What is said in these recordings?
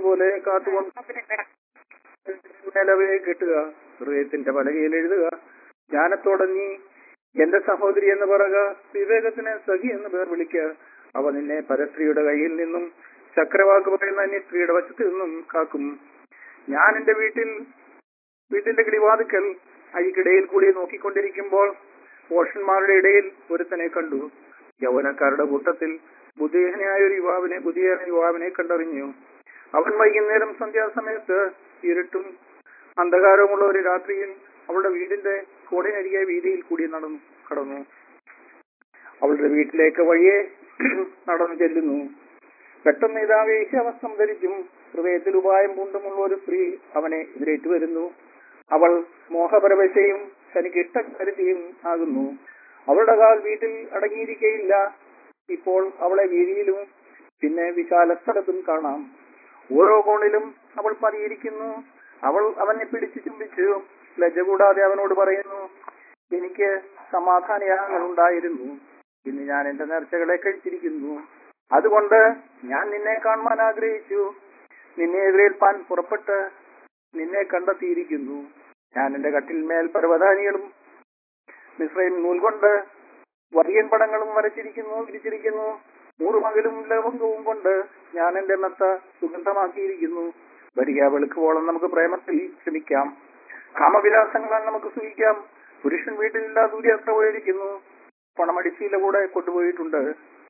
പോലെ കാത്തുകൊണ്ട് മേലവയെ കെട്ടുക ഹൃദയത്തിന്റെ പലകയിൽ എഴുതുക ജ്ഞാനത്തോടെ നീ എന്റെ സഹോദരി എന്ന് പറയുക വിവേകത്തിന് സഖി എന്ന് പേർ വിളിക്കുക അവ നിന്നെ പരസ്ത്രീയുടെ കയ്യിൽ നിന്നും ചക്രവാക്ക് പറയുന്ന അന്യ സ്ത്രീയുടെ വശത്ത് നിന്നും കാക്കും ഞാൻ എന്റെ വീട്ടിൽ വീട്ടിന്റെ കിളിവാതുക്കൽ അഴിക്കിടയിൽ കൂടി നോക്കിക്കൊണ്ടിരിക്കുമ്പോൾ പോഷന്മാരുടെ ഇടയിൽ ഒരുത്തനെ കണ്ടു യൗവനക്കാരുടെ കൂട്ടത്തിൽ ബുദ്ധിഹീനായ ഒരു യുവാവിനെ ബുദ്ധിയേറിയ യുവാവിനെ കണ്ടറിഞ്ഞു അവൻ വൈകുന്നേരം സന്ധ്യാസമയത്ത് ഇരുട്ടും അന്ധകാരവുമുള്ള ഒരു രാത്രിയിൽ അവളുടെ വീടിന്റെ കോടിനരികെ വീതിയിൽ കൂടി നടന്നു കടന്നു അവളുടെ വീട്ടിലേക്ക് വഴിയെ നടന്നു ചെല്ലുന്നു പെട്ടെന്ന് ഇതാ വേശ്യാവസ്ത്രം ധരിച്ചും ഹൃദയത്തിൽ ഉപായം പൂണ്ടുമുള്ള ഒരു സ്ത്രീ അവനെ എതിരേറ്റു വരുന്നു അവൾ മോഹപരവശയും തനിക്ക് ഇഷ്ടകരുതിയും ആകുന്നു അവളുടെ കാൽ വീട്ടിൽ അടങ്ങിയിരിക്കയില്ല ഇപ്പോൾ അവളെ വീതിയിലും പിന്നെ വിശാല സ്ഥലത്തും കാണാം ഓരോ കോണിലും അവൾ പതിയിരിക്കുന്നു അവൾ അവനെ പിടിച്ചു ചുംബിച്ചു ലജ്ജ കൂടാതെ അവനോട് പറയുന്നു എനിക്ക് സമാധാനയാഗങ്ങൾ ഉണ്ടായിരുന്നു ഇന്ന് ഞാൻ എന്റെ നേർച്ചകളെ കഴിച്ചിരിക്കുന്നു അതുകൊണ്ട് ഞാൻ നിന്നെ കാണുവാൻ ആഗ്രഹിച്ചു നിന്നെ എതിരേൽപ്പാൻ പുറപ്പെട്ട് നിന്നെ കണ്ടെത്തിയിരിക്കുന്നു ഞാൻ എന്റെ കട്ടിൽമേൽ പർവ്വതാനികളും മിശ്രയും നൂൽ കൊണ്ട് വരിയൻ പടങ്ങളും വരച്ചിരിക്കുന്നു വിരിച്ചിരിക്കുന്നു മൂറുമകലും ലവംഗവും കൊണ്ട് ഞാൻ എന്റെ മെത്ത സുഗന്ധമാക്കിയിരിക്കുന്നു വരിക വെളുക്കുവോളം നമുക്ക് പ്രേമത്തിൽ ക്ഷമിക്കാം കാമവിലാസങ്ങളാൽ നമുക്ക് സൂഹിക്കാം പുരുഷൻ വീട്ടിലില്ലാ ദൂരയാത്ര പോയിരിക്കുന്നു പണമടിശീല കൂടെ കൊണ്ടുപോയിട്ടുണ്ട്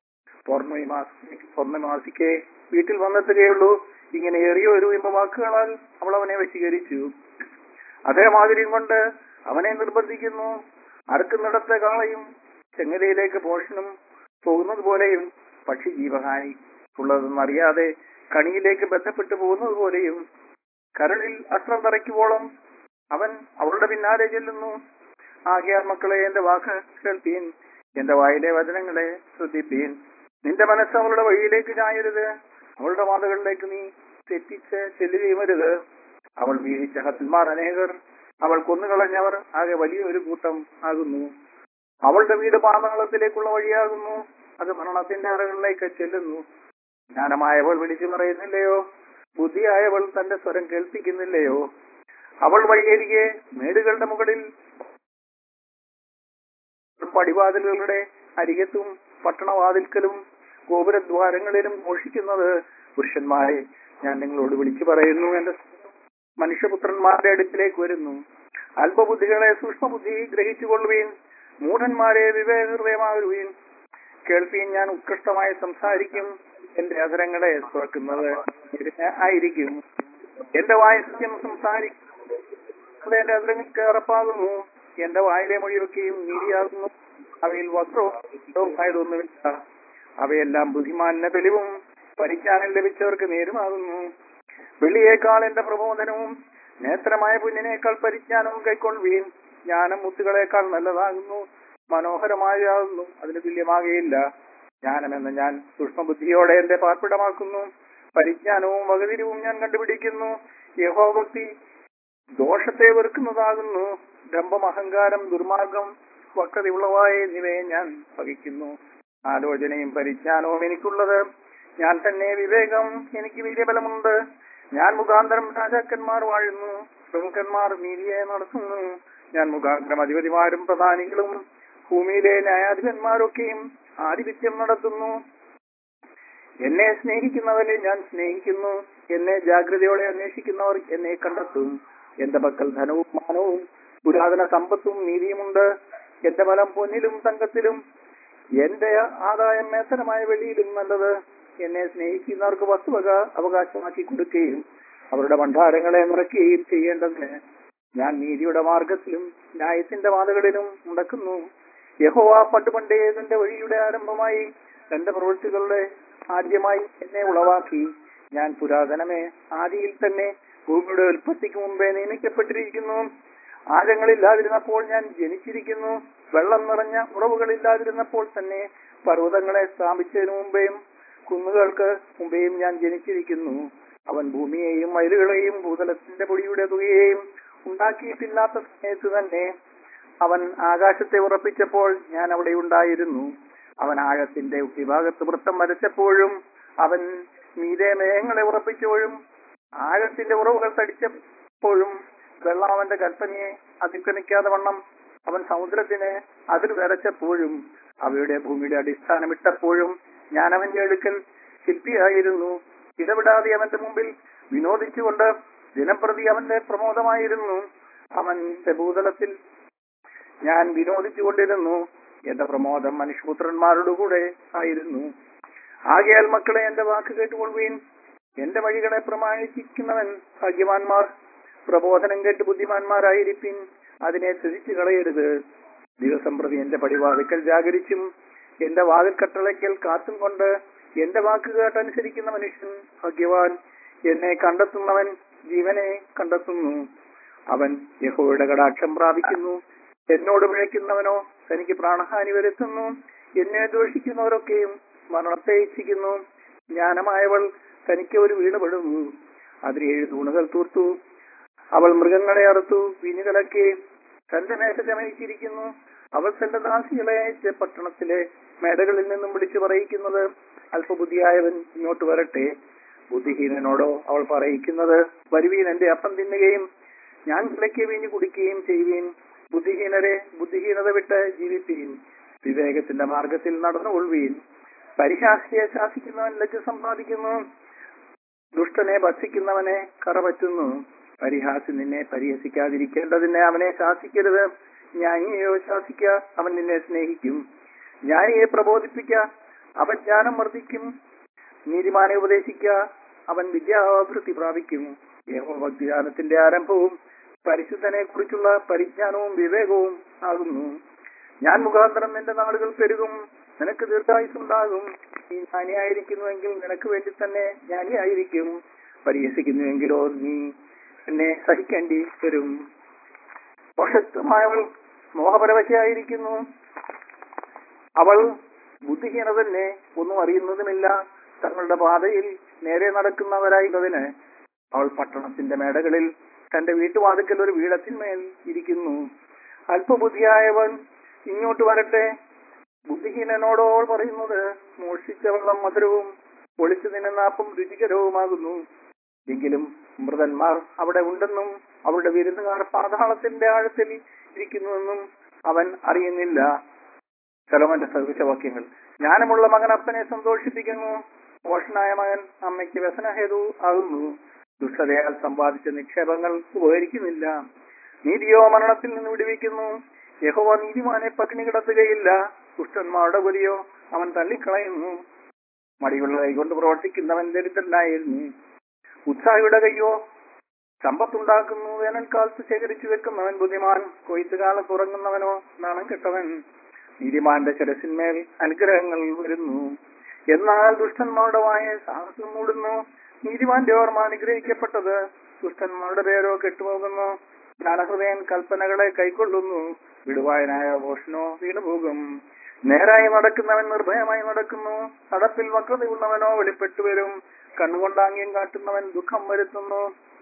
പൗർണമാസിക്ക് വീട്ടിൽ വന്നെത്തുകയുള്ളൂ ഇങ്ങനെ ഏറിയ ഒരു വാക്കുകളാൽ അവൾ അവനെ വശീകരിച്ചു അതേമാതിരിയും കൊണ്ട് അവനെ നിർബന്ധിക്കുന്നു അറുക്കുന്നിടത്തെ കാളയും ചെങ്ങലയിലേക്ക് പോഷനും പോകുന്നത് പോലെയും പക്ഷി ജീവഹാനി ഉള്ളതെന്നറിയാതെ കണിയിലേക്ക് ബന്ധപ്പെട്ടു പോകുന്നത് പോലെയും കരളിൽ അസ്ത്രം തറയ്ക്കുവോളം അവൻ അവളുടെ പിന്നാലെ ചെല്ലുന്നു ആകിയാർ മക്കളെ എന്റെ വാക്ക് കേൾപ്പീൻ എന്റെ വായിലെ വചനങ്ങളെ ശ്രദ്ധിപ്പീൻ നിന്റെ മനസ്സ് അവളുടെ വഴിയിലേക്ക് ചായരുത് അവളുടെ വാതകളിലേക്ക് നീ തെറ്റിച്ച് ചെല്ലുകയും വരുത് അവൾ വീഴിച്ച ഹത്തിന്മാർ അനേകർ അവൾ കൊന്നുകളഞ്ഞവർ ആകെ വലിയൊരു കൂട്ടം ആകുന്നു അവളുടെ വീട് പാതാളത്തിലേക്കുള്ള വഴിയാകുന്നു അത് മരണത്തിന്റെ അറകളിലേക്ക് ചെല്ലുന്നു ജ്ഞാനമായവൾ വിളിച്ചു പറയുന്നില്ലയോ ബുദ്ധിയായവൾ തന്റെ സ്വരം കേൾപ്പിക്കുന്നില്ലയോ അവൾ വഴിയരികെ മേടുകളുടെ മുകളിൽ പടിവാതിലുകളുടെ അരികത്തും പട്ടണവാതിൽക്കലും ഗോപുരദ്വാരങ്ങളിലും ഘോഷിക്കുന്നത് പുരുഷന്മാരെ ഞാൻ നിങ്ങളോട് വിളിച്ചു പറയുന്നു എന്റെ മനുഷ്യപുത്രന്മാരുടെ അടുക്കിലേക്ക് വരുന്നു അല്പബുദ്ധികളെ സൂക്ഷ്മബുദ്ധി ഗ്രഹിച്ചുകൊള്ളുവീൻ മൂഢന്മാരെ വിവേകഹൃദയമാകുവീൻ കേൾപ്പീൻ ഞാൻ ഉത്കൃഷ്ടമായി സംസാരിക്കും എന്റെ അധരങ്ങളെ തുറക്കുന്നത് ഇതിന് ആയിരിക്കും എന്റെ വായ സത്യം സംസാരിക്കും എന്റെ അധരങ്ങൾക്ക് ഉറപ്പാകുന്നു എന്റെ വായിലെ മൊഴിയൊക്കെയും നീതിയാകുന്നു അവയിൽ വസ്ത്രവും ആയതൊന്നുമില്ല അവയെല്ലാം ബുദ്ധിമാന്റെ തെളിവും പരിജ്ഞാനം ലഭിച്ചവർക്ക് നേരുമാകുന്നു വെള്ളിയേക്കാൾ എന്റെ പ്രബോധനവും നേത്രമായ പുണ്യനേക്കാൾ പരിജ്ഞാനവും കൈക്കൊള്ളുവീൻ ജ്ഞാനം മുത്തുകളേക്കാൾ നല്ലതാകുന്നു മനോഹരമായാകുന്നു അതിന് തുല്യമാകുകയില്ല ജ്ഞാനമെന്ന് ഞാൻ സൂക്ഷ്മബുദ്ധിയോടെ എന്റെ പാർപ്പിടമാക്കുന്നു പരിജ്ഞാനവും വകതിരിവും ഞാൻ കണ്ടുപിടിക്കുന്നു യഹോഭക്തി ദോഷത്തെ വെറുക്കുന്നതാകുന്നു ഡംബം അഹങ്കാരം ദുർമാർഗം വക്രതയുള്ളവായ എന്നിവയെ ഞാൻ വഹിക്കുന്നു ആലോചനയും പരിജ്ഞാനവും എനിക്കുള്ളത് ഞാൻ തന്നെ വിവേകം എനിക്ക് വീര്യബലമുണ്ട് ഞാൻ മുഖാന്തരം രാജാക്കന്മാർ വാഴുന്നു പ്രമുഖന്മാർ നീതിയെ നടത്തുന്നു ഞാൻ മുഖാന്തരം അധിപതിമാരും പ്രധാനികളും ഭൂമിയിലെ ന്യായാധിപന്മാരൊക്കെയും ആധിപത്യം നടത്തുന്നു എന്നെ സ്നേഹിക്കുന്നവരെ ഞാൻ സ്നേഹിക്കുന്നു എന്നെ ജാഗ്രതയോടെ അന്വേഷിക്കുന്നവർ എന്നെ കണ്ടെത്തും എന്റെ പക്കൽ ധനവും മാനവും പുരാതന സമ്പത്തും നീതിയുമുണ്ട് എന്റെ ബലം പൊന്നിലും തങ്കത്തിലും എന്റെ ആദായം മേത്തനമായ വെള്ളിയിലും നല്ലത് എന്നെ സ്നേഹിക്കുന്നവർക്ക് വസ്തുവക അവകാശമാക്കി കൊടുക്കുകയും അവരുടെ ഭണ്ഡാരങ്ങളെ നിറയ്ക്കുകയും ചെയ്യേണ്ടതിന് ഞാൻ നീതിയുടെ മാർഗത്തിലും ന്യായത്തിന്റെ വാതകളിലും മുടക്കുന്നു യഹോവ പണ്ട് പണ്ടേ തന്റെ വഴിയുടെ ആരംഭമായി തന്റെ പ്രവൃത്തികളുടെ ആദ്യമായി എന്നെ ഉളവാക്കി ഞാൻ പുരാതനമേ ആദിയിൽ തന്നെ ഭൂമിയുടെ ഉൽപ്പത്തിക്ക് മുമ്പേ നിയമിക്കപ്പെട്ടിരിക്കുന്നു ആഴങ്ങളില്ലാതിരുന്നപ്പോൾ ഞാൻ ജനിച്ചിരിക്കുന്നു വെള്ളം നിറഞ്ഞ ഉറവുകളില്ലാതിരുന്നപ്പോൾ തന്നെ പർവ്വതങ്ങളെ സ്ഥാപിച്ചതിനു മുമ്പേയും കുന്നുകൾക്ക് മുമ്പേയും ഞാൻ ജനിച്ചിരിക്കുന്നു അവൻ ഭൂമിയെയും വയലുകളെയും ഭൂതലത്തിന്റെ പൊടിയുടെ തുകയെയും ഉണ്ടാക്കിയിട്ടില്ലാത്ത സമയത്ത് തന്നെ അവൻ ആകാശത്തെ ഉറപ്പിച്ചപ്പോൾ ഞാൻ അവിടെ ഉണ്ടായിരുന്നു അവൻ ആഴത്തിന്റെ വിഭാഗത്ത് വൃത്തം വരച്ചപ്പോഴും അവൻ മീതെ മേഘങ്ങളെ ഉറപ്പിച്ചപ്പോഴും ആഴത്തിന്റെ ഉറവുകൾ തടിച്ചപ്പോഴും വെള്ളം അവന്റെ കൽപ്പനയെ അതിക്രമിക്കാതെ വണ്ണം അവൻ സമുദ്രത്തിന് അതിൽ വരച്ചപ്പോഴും അവയുടെ ഭൂമിയുടെ അടിസ്ഥാനമിട്ടപ്പോഴും ഞാൻ അവന്റെ അടുക്കൽ ശില്പിയായിരുന്നു ഇടപെടാതെ അവന്റെ മുമ്പിൽ വിനോദിച്ചുകൊണ്ട് ദിനംപ്രതി അവന്റെ പ്രമോദമായിരുന്നു അവന്റെ ഭൂതലത്തിൽ ഞാൻ വിനോദിച്ചുകൊണ്ടിരുന്നു എന്റെ പ്രമോദം മനുഷ്യപുത്രന്മാരുടെ കൂടെ ആയിരുന്നു ആകയാൽ മക്കളെ എന്റെ വാക്ക് കേട്ടുകൊള്ളുവീൻ എന്റെ വഴികളെ പ്രമാണിക്കുന്നവൻ ഭാഗ്യവാന്മാർ പ്രബോധനം കേട്ട് ബുദ്ധിമാന്മാരായിരിപ്പിൻ അതിനെ ത്യജിച്ചു കളയരുത് ദിവസം പ്രതി എന്റെ പടിവാതിക്കൽ ജാഗരിച്ചും എന്റെ വാതിൽ കട്ടളയ്ക്കൽ കാത്തും കൊണ്ട് എന്റെ വാക്ക് കേട്ടനുസരിക്കുന്ന മനുഷ്യൻ ഭാഗ്യവാൻ എന്നെ കണ്ടെത്തുന്നവൻ ജീവനെ കണ്ടെത്തുന്നു അവൻ യഹോയുടെ കടാക്ഷം പ്രാപിക്കുന്നു എന്നോട് പിഴയ്ക്കുന്നവനോ തനിക്ക് പ്രാണഹാനി വരുത്തുന്നു എന്നെ ദോഷിക്കുന്നവരൊക്കെയും മരണത്തെ ഇച്ഛിക്കുന്നു ജ്ഞാനമായവൾ തനിക്ക് ഒരു വീണുപെടുന്നു അതിൽ ഏഴ് തൂണുകൾ തൂർത്തു അവൾ മൃഗങ്ങളെ അറുത്തു വീഞ്ഞു കലക്കി തന്റെ മേശ ചമയിച്ചിരിക്കുന്നു അവൾ തന്റെ ദാസികളെ അയച്ച് പട്ടണത്തിലെ മേടകളിൽ നിന്നും വിളിച്ചു പറയിക്കുന്നത് അല്പബുദ്ധിയായവൻ ഇങ്ങോട്ട് വരട്ടെ ബുദ്ധിഹീനനോടോ അവൾ പറയിക്കുന്നത് വരുവീൻ എന്റെ അപ്പം തിന്നുകയും ഞാൻ വിലക്കിയ വീഞ്ഞു കുടിക്കുകയും ചെയ്യുവീൻ ബുദ്ധിഹീനരെ ബുദ്ധിഹീനത വിട്ട് ജീവിപ്പീൻ വിവേകത്തിന്റെ മാർഗത്തിൽ നടന്നുകൊള്ളുവീൻ പരിഹാസിയെ ശാസിക്കുന്നവൻ ലജ്ജ സമ്പാദിക്കുന്നു ദുഷ്ടനെ ഭക്ഷിക്കുന്നവനെ കറ പറ്റുന്നു പരിഹാസി നിന്നെ പരിഹസിക്കാതിരിക്കേണ്ടതിനെ അവനെ ശാസിക്കരുത് ജ്ഞാനിയെയോ ശാസിക്ക അവൻ നിന്നെ സ്നേഹിക്കും ജ്ഞാനിയെ പ്രബോധിപ്പിക്ക അവൻ ജ്ഞാനം വർദ്ധിക്കും നീതിമാനെ ഉപദേശിക്ക അവൻ വിദ്യാഭിവൃദ്ധി പ്രാപിക്കും യഹോഭക്തിദാനത്തിന്റെ ആരംഭവും പരിശുദ്ധനെ കുറിച്ചുള്ള പരിജ്ഞാനവും വിവേകവും ആകുന്നു ഞാൻ മുഖാന്തരം നിന്റെ നാളുകൾ പെരുകും നിനക്ക് ദീർഘായുസുണ്ടാകും നീ ജ്ഞാനിയായിരിക്കുന്നുവെങ്കിൽ നിനക്ക് വേണ്ടി തന്നെ ജ്ഞാനിയായിരിക്കും പരിഹസിക്കുന്നുവെങ്കിലോ നീ എന്നെ സഹിക്കേണ്ടി വരും പ്രശസ്തമായവൾ മോഹപരവശയായിരിക്കുന്നു അവൾ ബുദ്ധിഹീന തന്നെ ഒന്നും അറിയുന്നതുമില്ല തങ്ങളുടെ പാതയിൽ നേരെ നടക്കുന്നവരായുള്ളതിന് അവൾ പട്ടണത്തിന്റെ മേടകളിൽ തന്റെ വീട്ടുവാതിക്കൽ ഒരു വീടത്തിന്മേൽ ഇരിക്കുന്നു അല്പബുദ്ധിയായവൻ ഇങ്ങോട്ട് വരട്ടെ ബുദ്ധിഹീനനോടോ അവൾ പറയുന്നത് മോഷിച്ച വെള്ളം മധുരവും ഒളിച്ചു തിന്നുന്നാപ്പം രുചികരവുമാകുന്നു എങ്കിലും മൃതന്മാർ അവിടെ ഉണ്ടെന്നും അവരുടെ വിരുന്നുകാർ പാതാളത്തിന്റെ ആഴത്തിൽ ഇരിക്കുന്നുവെന്നും അവൻ അറിയുന്നില്ല സലോമന്റെ സദൃശവാക്യങ്ങൾ ജ്ഞാനമുള്ള മകൻ അപ്പനെ സന്തോഷിപ്പിക്കുന്നു പോഷനായ മകൻ അമ്മയ്ക്ക് വ്യസനഹേതു ആകുന്നു ദുഷ്ടതയാൽ സമ്പാദിച്ച നിക്ഷേപങ്ങൾ ഉപകരിക്കുന്നില്ല നീതിയോ മരണത്തിൽ നിന്ന് വിടുവിക്കുന്നു യഹോവ നീതിമാനെ പട്ടിണി കിടത്തുകയില്ല ദുഷ്ടന്മാരുടെ പുലിയോ അവൻ തള്ളിക്കളയുന്നു മടിയുള്ള കൈകൊണ്ട് പ്രവർത്തിക്കുന്നവൻ ദരിദ്രനായിരുന്നു ഉത്സാഹിയുടെ കയ്യോ സമ്പത്തുണ്ടാക്കുന്നു വേനൽക്കാലത്ത് ശേഖരിച്ചു വെക്കുന്നവൻ ബുദ്ധിമാൻ കൊയ്ത്തുകാലത്ത് ഉറങ്ങുന്നവനോ നാണം കെട്ടവൻ നീതിമാന്റെ ശിരസിന്മേൽ അനുഗ്രഹങ്ങൾ വരുന്നു എന്നാൽ ദുഷ്ടന്മാരുടെ വായ സാഹസം മൂടുന്നു നീതിമാന്റെ ഓർമ്മ അനുഗ്രഹിക്കപ്പെട്ടത് ദുഷ്ടന്മാരുടെ പേരോ കെട്ടുപോകുന്നു ജ്ഞാനഹൃദയൻ കൽപ്പനകളെ കൈക്കൊള്ളുന്നു വിടുവായനായ ഭോഷനോ വീണുപോകും നേരായി നടക്കുന്നവൻ നിർഭയമായി നടക്കുന്നു നടപ്പിൽ വക്രതയുള്ളവനോ വെളിപ്പെട്ടു വരും കണ്ണുകൊണ്ടാംഗ്യം കാട്ടുന്നവൻ ദുഃഖം വരുത്തുന്നു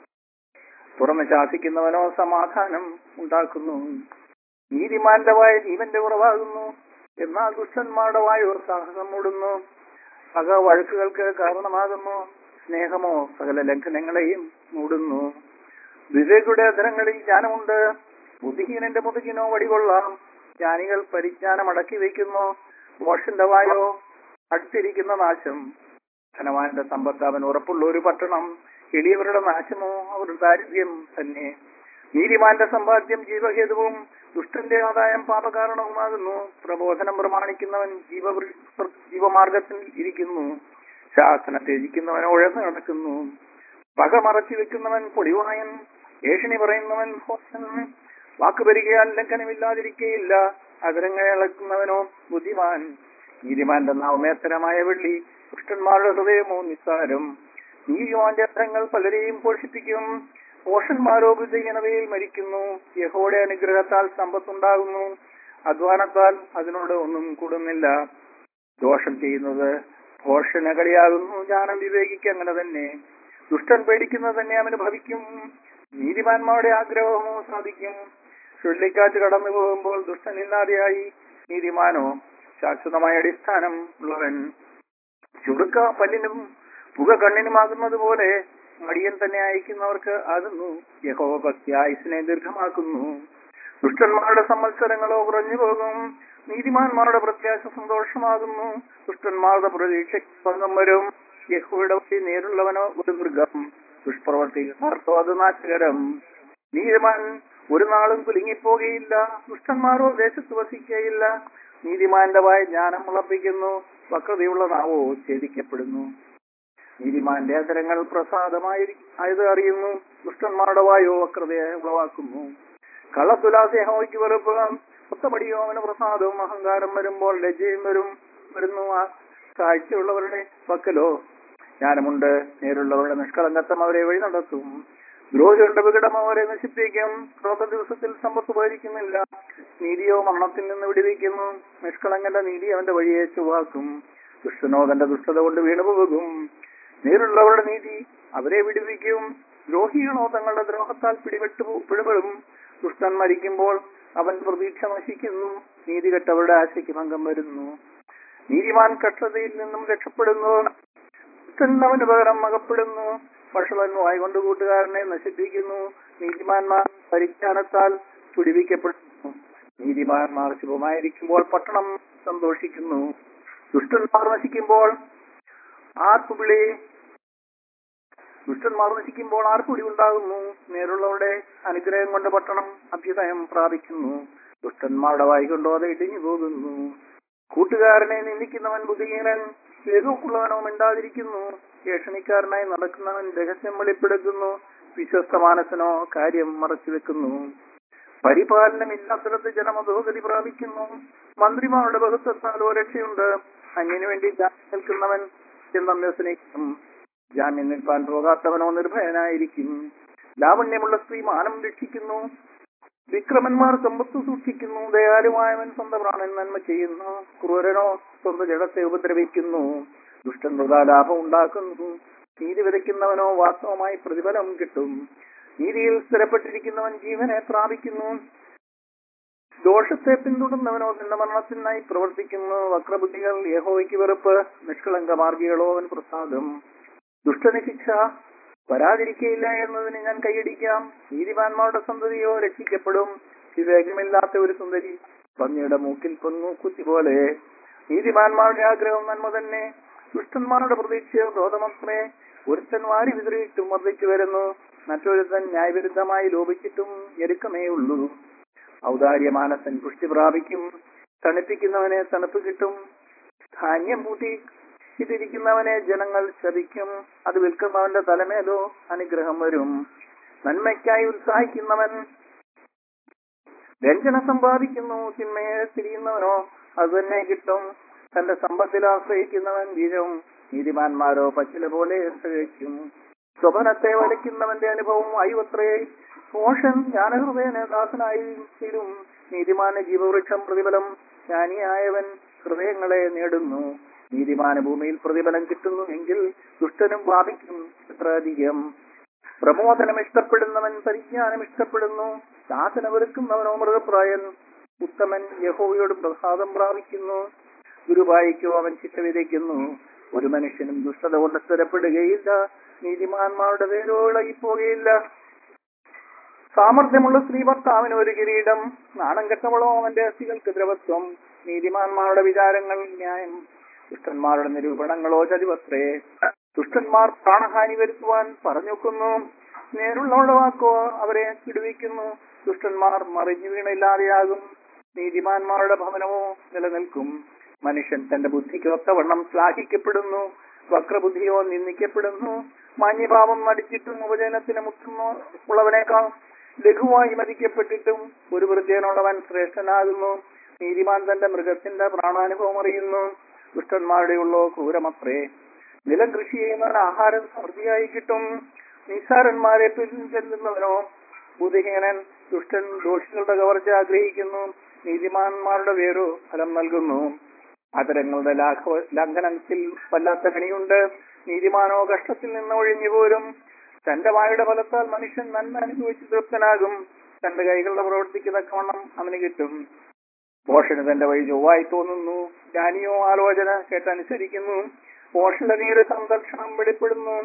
തുറന്ന് ശാസിക്കുന്നവനോ സമാധാനം ഉണ്ടാക്കുന്നു നീതിമാന്റെ വായ ജീവന്റെ ഉറവാകുന്നു എന്നാൽ ദുഷ്ടന്മാരുടെ വായോ സാഹസം മൂടുന്നു പക വഴക്കുകൾക്ക് കാരണമാകുന്നു സ്നേഹമോ സകല ലംഘനങ്ങളെയും മൂടുന്നു വിവേകയുടെ അധരങ്ങളിൽ ജ്ഞാനമുണ്ട് ബുദ്ധിഹീനന്റെ മുതുകിനോ വടികൊള്ളാം ജ്ഞാനികൾ പരിജ്ഞാനം അടക്കി വയ്ക്കുന്നു മോഷന്റെ വായോ അടുത്തിരിക്കുന്ന നാശം ധനവാന്റെ സമ്പത്ത് അവൻ ഉറപ്പുള്ള ഒരു പട്ടണം എളിയവരുടെ നാശമോ അവരുടെ ദാരിദ്ര്യം തന്നെ നീതിമാന്റെ സമ്പാദ്യം ജീവഹേതുവും ദുഷ്ടന്റെ ആദായം പാപകാരണവുമാകുന്നു പ്രബോധനം പ്രമാണിക്കുന്നവൻ ജീവ ജീവമാർഗത്തിൽ ഇരിക്കുന്നു ശാസന ത്യജിക്കുന്നവൻ ഉഴന്ന് നടക്കുന്നു പക മറച്ചു വെക്കുന്നവൻ പൊടിവായൻ ഏഷണി പറയുന്നവൻ ഹോസൻ വാക്ക് വരികയാൽ ലംഘനമില്ലാതിരിക്കയില്ല അതിരങ്ങളെ ഇളക്കുന്നവനോ ബുദ്ധിമാൻ നീതിമാന്റെ നാമേത്തരമായ വെള്ളി ദുഷ്ടന്മാരുടെ ഹൃദയമോ നിസ്സാരം നീതിമാന്റെ അധരങ്ങൾ പലരെയും പോഷിപ്പിക്കും പോഷന്മാരോ ബുദ്ധിഹീനതയിൽ മരിക്കുന്നു യഹോയുടെ അനുഗ്രഹത്താൽ സമ്പത്തുണ്ടാകുന്നു അധ്വാനത്താൽ അതിനോട് ഒന്നും കൂടുന്നില്ല ദോഷം ചെയ്യുന്നത് പോഷണകളിയാകുന്നു ജ്ഞാനം വിവേകിക്ക് അങ്ങനെ തന്നെ ദുഷ്ടൻ പേടിക്കുന്നത് തന്നെ അവന് ഭവിക്കും നീതിമാന്മാരുടെ ആഗ്രഹമോ സാധിക്കും ചുഴലിക്കാറ്റ് കടന്നു പോകുമ്പോൾ ദുഷ്ടനില്ലാതെയായി നീതിമാനോ ശാശ്വതമായ അടിസ്ഥാനം ഉള്ളവൻ ചുടുക്ക പല്ലിനും പുക കണ്ണിനുമാകുന്നത് പോലെ മടിയൻ തന്നെ അയക്കുന്നവർക്ക് ആകുന്നു യഹോവ ഭക്തി ആയുസിനെ ദീർഘമാക്കുന്നു ദുഷ്ടന്മാരുടെ സംവത്സരങ്ങളോ കുറഞ്ഞു പോകും നീതിമാന്മാരുടെ പ്രത്യാശ സന്തോഷമാകുന്നു ദുഷ്ടന്മാരുടെ പ്രതീക്ഷയ്ക്ക് ഭംഗം വരും യഹോയുടെ വഴി നേരുള്ളവനോ ഒരു മൃഗം ദുഷ്പ്രവർത്തിക്കാർക്കോ അത് നാശകരം നീതിമാൻ ഒരു നാളും കുലുങ്ങിപ്പോകുകയില്ല ദുഷ്ടന്മാരോ ദേശത്ത് വസിക്കുകയില്ല നീതിമാന്റെ വായ ജ്ഞാനം മുളപ്പിക്കുന്നു വക്രതയുള്ള നാവോ ഛേദിക്കപ്പെടുന്നു നീതിമാന്റെ അതരങ്ങൾ പ്രസാദമായി ആയത് അറിയുന്നു ദുഷ്ടന്മാരുടെ വായോ വക്രതയെ ഉളവാക്കുന്നു കള്ളത്തുലാസേഹോയ്ക്ക് വെറുപ്പ് ഒത്തപടിയോ അവന് പ്രസാദവും അഹങ്കാരം വരുമ്പോൾ ലജ്ജയും വരും വരുന്നു ആ കാഴ്ചയുള്ളവരുടെ പക്കലോ ജ്ഞാനമുണ്ട് നേരുള്ളവരുടെ നിഷ്കളങ്കത്വം അവരെ വഴി നടത്തും ദ്രോഹികളുടെ വികടം അവരെ നശിപ്പിക്കും ക്രോധ ദിവസത്തിൽ സമ്പത്ത് ഉപകരിക്കുന്നില്ല നീതിയോ മരണത്തിൽ നിന്ന് വിടുവിക്കുന്നു നിഷ്കളങ്കന്റെ നീതി അവന്റെ വഴിയെ ചുവാക്കും ദുഷ്ടനോ തന്റെ ദുഷ്ടത കൊണ്ട് വീണുപോകും നേരുള്ളവരുടെ നീതി അവരെ വിടുവിക്കും ദ്രോഹികളോ തങ്ങളുടെ ദ്രോഹത്താൽ പിടിപെട്ടു പിടിപെടും ദുഷ്ടൻ മരിക്കുമ്പോൾ അവൻ പ്രതീക്ഷ നശിക്കുന്നു നീതി കെട്ടവരുടെ ആശയ്ക്ക് ഭംഗം വരുന്നു നീതിമാൻ കഷ്ടതയിൽ നിന്നും രക്ഷപ്പെടുന്നു ദുഷ്ടൻ അവന് പകരം അകപ്പെടുന്നു പക്ഷവൻ വായികൊണ്ട് കൂട്ടുകാരനെ നശിപ്പിക്കുന്നു നീതിമാന്മാർ പരിജ്ഞാനത്താൽ പിടിവിക്കപ്പെടുന്നു നീതിമാന്മാർ ശുഭമായിരിക്കുമ്പോൾ പട്ടണം സന്തോഷിക്കുന്നു ദുഷ്ടന്മാർ നശിക്കുമ്പോൾ ആർപ്പുവിളി ദുഷ്ടന്മാർ നശിക്കുമ്പോൾ ആർപ്പുടി ഉണ്ടാകുന്നു നേരുള്ളവരുടെ അനുഗ്രഹം കൊണ്ട് പട്ടണം അഭ്യുദയം പ്രാപിക്കുന്നു ദുഷ്ടന്മാരുടെ വായിക്കൊണ്ടോ അത് ഇടിഞ്ഞു പോകുന്നു കൂട്ടുകാരനെ നിന്ദിക്കുന്നവൻ ബുദ്ധിഹീനൻ വേഗമുള്ളവനോ മിണ്ടാതിരിക്കുന്നു ഏഷണിക്കാരനായി നടക്കുന്നവൻ രഹസ്യം വെളിപ്പെടുത്തുന്നു വിശ്വസ്ത മാനസനോ കാര്യം മറച്ചു വെക്കുന്നു പരിപാലനമില്ലാത്തിടത്ത് ജനം അധോഗതി പ്രാപിക്കുന്നു മന്ത്രിമാരുടെ ബഹുത്വത്താലോ രക്ഷയുണ്ട് അന്യനു വേണ്ടി ജാമ്യം നിൽക്കുന്നവൻ ചെന്നമ്മ സ്നേഹിക്കും ജാമ്യം നിൽപ്പാൻ പോകാത്തവനോ നിർഭയനായിരിക്കും ലാവണ്യമുള്ള സ്ത്രീ മാനം രക്ഷിക്കുന്നു വിക്രമന്മാർ സമ്പത്ത് സൂക്ഷിക്കുന്നു ദയാലുവായവൻ സ്വന്തം പ്രാണൻ നന്മ ചെയ്യുന്നു ക്രൂരനോ സ്വന്തം ജഡത്തെ ഉപദ്രവിക്കുന്നു ദുഷ്ടൻ വൃതാ ലാഭം ഉണ്ടാക്കുന്നു നീതി വിതയ്ക്കുന്നവനോ വാസ്തവമായി പ്രതിഫലം കിട്ടും നീതിയിൽ സ്ഥിരപ്പെട്ടിരിക്കുന്നവൻ ജീവനെ പ്രാപിക്കുന്നു ദോഷത്തെ പിന്തുടർന്നവനോ തന്റെ മരണത്തിനായി പ്രവർത്തിക്കുന്നു വക്രബുദ്ധികൾ യഹോവയ്ക്ക് വെറുപ്പ് നിഷ്കളങ്ക മാർഗികളോ അവൻ പ്രസാദം ദുഷ്ടന് ശിക്ഷ വരാതിരിക്കയില്ല എന്നതിന് ഞാൻ കൈയടിക്കാം നീതിമാന്മാരുടെ സന്തതിയോ രക്ഷിക്കപ്പെടും വിവേകമില്ലാത്ത ഒരു സുന്ദരി പന്നിയുടെ മൂക്കിൽ പൊന്നു കുത്തി പോലെ നീതിമാന്മാരുടെ ആഗ്രഹം നന്മ തന്നെ ദുഷ്ടന്മാരുടെ പ്രതീക്ഷയോ ക്രോധമത്രേ ഒരുത്തൻ വാരി വിതറിയിട്ടും വർദ്ധിച്ചു വരുന്നു മറ്റൊരുത്തൻ ന്യായവിരുദ്ധമായി ലോപിച്ചിട്ടും ഞെരുക്കമേ ഉള്ളൂ ഔദാര്യമാനസൻ പുഷ്ടി പ്രാപിക്കും തണുപ്പിക്കുന്നവനെ തണുപ്പ് കിട്ടും ധാന്യം പൂട്ടി ഇതിരിക്കുന്നവനെ ജനങ്ങൾ ശപിക്കും അത് വിൽക്കുന്നവന്റെ തലമേലോ അനുഗ്രഹം വരും നന്മയ്ക്കായി ഉത്സാഹിക്കുന്നവൻ വ്യഞ്ജന സമ്പാദിക്കുന്നു തിന്മയെ തിരിയുന്നവനോ അത് തന്നെ കിട്ടും തന്റെ സമ്പത്തിൽ ആശ്രയിക്കുന്നവൻ വീരവും നീതിമാന്മാരോ പച്ചില പോലെ കഴിക്കും സ്വപനത്തെ വലയ്ക്കുന്നവന്റെ അനുഭവം അയുവത്രേ മോഷൻ ജ്ഞാനഹൃദയനെ ദാസനായി തീരും നീതിമാന ജീവവൃക്ഷം പ്രതിഫലം ജ്ഞാനിയായവൻ ഹൃദയങ്ങളെ നേടുന്നു നീതിമാന ഭൂമിയിൽ പ്രതിഫലം കിട്ടുന്നു എങ്കിൽ ദുഷ്ടനും പ്രാപിക്കും എത്ര അധികം പ്രമോദനം ഇഷ്ടപ്പെടുന്നവൻ പരിജ്ഞാനം ഇഷ്ടപ്പെടുന്നു ദാസന വെറുക്കുന്നവനോ മൃഗപ്രായൻ ഉത്തമൻ യഹോവയോട് പ്രസാദം പ്രാപിക്കുന്നു ഗുരുവായിക്കോ അവൻ ശിക്ഷ വിതയ്ക്കുന്നു ഒരു മനുഷ്യനും ദുഷ്ടത കൊണ്ട് സ്ഥിരപ്പെടുകയില്ല നീതിമാന്മാരുടെ പേരോ ഇളകിപ്പോകുകയില്ല സാമർഥ്യമുള്ള സ്ത്രീ ഭർത്താവിന് ഒരു കിരീടം നാണം കെട്ടവളോ അവന്റെ അസ്ഥികൾക്ക് ദ്രവത്വം നീതിമാന്മാരുടെ വിചാരങ്ങൾ ന്യായം ദുഷ്ടന്മാരുടെ നിരൂപണങ്ങളോ ചതിവത്രേ ദുഷ്ടന്മാർ പ്രാണഹാനി വരുത്തുവാൻ പറഞ്ഞുവെക്കുന്നു നേരുള്ളവരുടെ വാക്കോ അവരെ വിടുവിക്കുന്നു ദുഷ്ടന്മാർ മറിഞ്ഞു വീണില്ലാതെയാകും നീതിമാന്മാരുടെ ഭവനമോ നിലനിൽക്കും മനുഷ്യൻ തന്റെ ബുദ്ധിക്ക് ഒത്തവണ്ണം ശ്ലാഘിക്കപ്പെടുന്നു വക്രബുദ്ധിയോ നിന്ദിക്കപ്പെടുന്നു മാന്യഭാവം നടിച്ചിട്ടും ഉപജനത്തിന് മുട്ടുന്നു ഉള്ളവനേക്കാൾ ലഘുവായി മതിക്കപ്പെട്ടിട്ടും ഒരു വൃദ്ധേനുള്ളവൻ ശ്രേഷ്ഠനാകുന്നു നീതിമാൻ തന്റെ മൃഗത്തിന്റെ പ്രാണാനുഭവം അറിയുന്നു ദുഷ്ടന്മാരുടെയുള്ളോ ക്രൂരമത്രേ നിലം കൃഷി ചെയ്യുന്നവൻ ആഹാരം സമൃദ്ധിയായി കിട്ടും നിസ്സാരന്മാരെ പിന്തുന്നവനോ ബുദ്ധിഹീനൻ ദുഷ്ടൻ ദോഷികളുടെ കവർച്ച ആഗ്രഹിക്കുന്നു നീതിമാന്മാരുടെ പേരോ ഫലം നൽകുന്നു അതരങ്ങളുടെ ലാഘവ ലംഘനത്തിൽ വല്ലാത്ത കണിയുണ്ട് നീതിമാനോ കഷ്ടത്തിൽ നിന്ന് ഒഴിഞ്ഞു പോരും തന്റെ വായുടെ ഫലത്താൽ മനുഷ്യൻ നന്മ അനുഭവിച്ച് തൃപ്തനാകും തന്റെ കൈകളുടെ പ്രവർത്തിക്ക് തക്കവണ്ണം അവന് കിട്ടും പോഷന് തന്റെ വഴി ചൊവ്വായി തോന്നുന്നു ജ്ഞാനിയോ ആലോചന കേട്ടനുസരിക്കുന്നു പോഷന്റെ നീര് സംരക്ഷണം വെളിപ്പെടുന്നു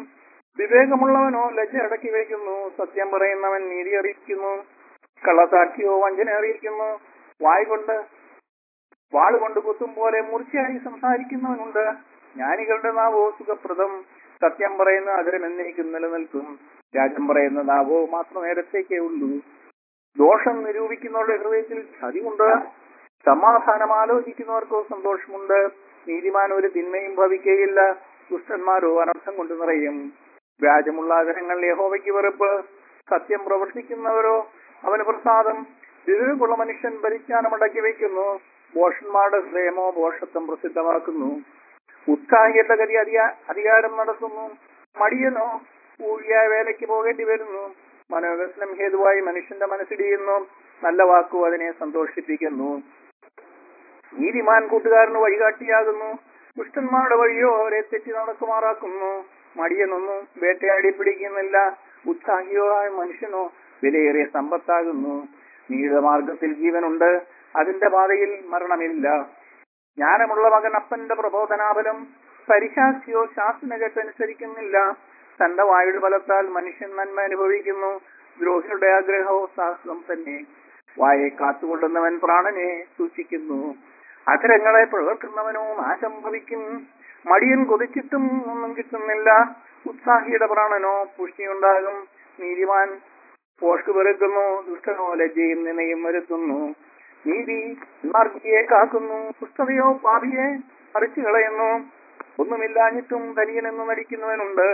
വിവേകമുള്ളവനോ ലജ്ജ അടക്കി വയ്ക്കുന്നു സത്യം പറയുന്നവൻ നീതി അറിയിക്കുന്നു കള്ളസാക്ഷിയോ വഞ്ചന അറിയിക്കുന്നു വായ് കൊണ്ട് വാളുകൊണ്ട് കുത്തും പോലെ മൂർച്ചയായി സംസാരിക്കുന്നവനുണ്ട് ജ്ഞാനികളുടെ നാവോ സുഖപ്രദം സത്യം പറയുന്ന അതിരം എന്നേക്കും നിലനിൽക്കും രാജ്യം പറയുന്ന നാവോ മാത്രം നേരത്തേക്കേ ഉള്ളൂ ദോഷം നിരൂപിക്കുന്നവരുടെ ഹൃദയത്തിൽ ചതിവുണ്ട് സമാധാനം ആലോചിക്കുന്നവർക്കോ സന്തോഷമുണ്ട് നീതിമാൻ ഒരു തിന്മയും ഭവിക്കുകയില്ല ദുഷ്ടന്മാരോ അനർത്ഥം കൊണ്ട് നിറയും വ്യാജമുള്ള ആദരങ്ങൾ യഹോവയ്ക്ക് വെറുപ്പ് സത്യം പ്രവർത്തിക്കുന്നവരോ അവന് പ്രസാദം വിവേകമുള്ള മനുഷ്യൻ പരിജ്ഞാനമടക്കി വയ്ക്കുന്നു ഭോഷന്മാരുടെ ഹൃദയമോ ഭോഷത്വം പ്രസിദ്ധമാക്കുന്നു ഉത്സാഹിയുടെ ഗതി അധികാ- അധികാരം നടത്തുന്നു മടിയനോ ഊഴിയായ വേലയ്ക്ക് പോകേണ്ടി വരുന്നു മനോവ്യസനം ഹേതുവായി മനുഷ്യന്റെ മനസ്സിടിയുന്നു നല്ല വാക്കു അതിനെ സന്തോഷിപ്പിക്കുന്നു നീതിമാൻ കൂട്ടുകാരന് വഴികാട്ടിയാകുന്നു ദുഷ്ടന്മാരുടെ വഴിയോ അവരെ തെറ്റി നടക്കുമാറാക്കുന്നു മടിയനൊന്നും വേട്ടയാടി പിടിക്കുന്നില്ല ഉത്സാഹിയോ ആയ മനുഷ്യനോ വിലയേറിയ സമ്പത്താകുന്നു നീണ്ട മാർഗത്തിൽ ജീവനുണ്ട് അതിന്റെ പാതയിൽ മരണമില്ല ജ്ഞാനമുള്ള മകൻ അപ്പന്റെ പ്രബോധനാബലം പരിശാസ്യോ ശാസ്ത്ര കേട്ടനുസരിക്കുന്നില്ല തന്റെ വായുടെ ബലത്താൽ മനുഷ്യൻ നന്മ അനുഭവിക്കുന്നു ദ്രോഹിയുടെ ആഗ്രഹവും സാഹസം തന്നെ വായെ കാത്തുകൊള്ളുന്നവൻ പ്രാണനെ സൂക്ഷിക്കുന്നു അധരങ്ങളെ പ്രവർക്കുന്നവനോ നാശം ഭവിക്കും മടിയൻ കൊതിച്ചിട്ടും ഒന്നും കിട്ടുന്നില്ല ഉത്സാഹിയുടെ പ്രാണനോ പുഷ്ടിയുണ്ടാകും നീതിമാൻ പോഷ്ക്ക് വെറുക്കുന്നു ദുഷ്ടനോ ലജ്ജയും നിനയും വരുത്തുന്നു നീതി മാർഗിയെ കാക്കുന്നു പുസ്തകയോ പാപിയെ മറിച്ചു കളയുന്നു ഒന്നുമില്ലാഞ്ഞിട്ടും ധനികനെന്ന് നടിക്കുന്നവനുണ്ട്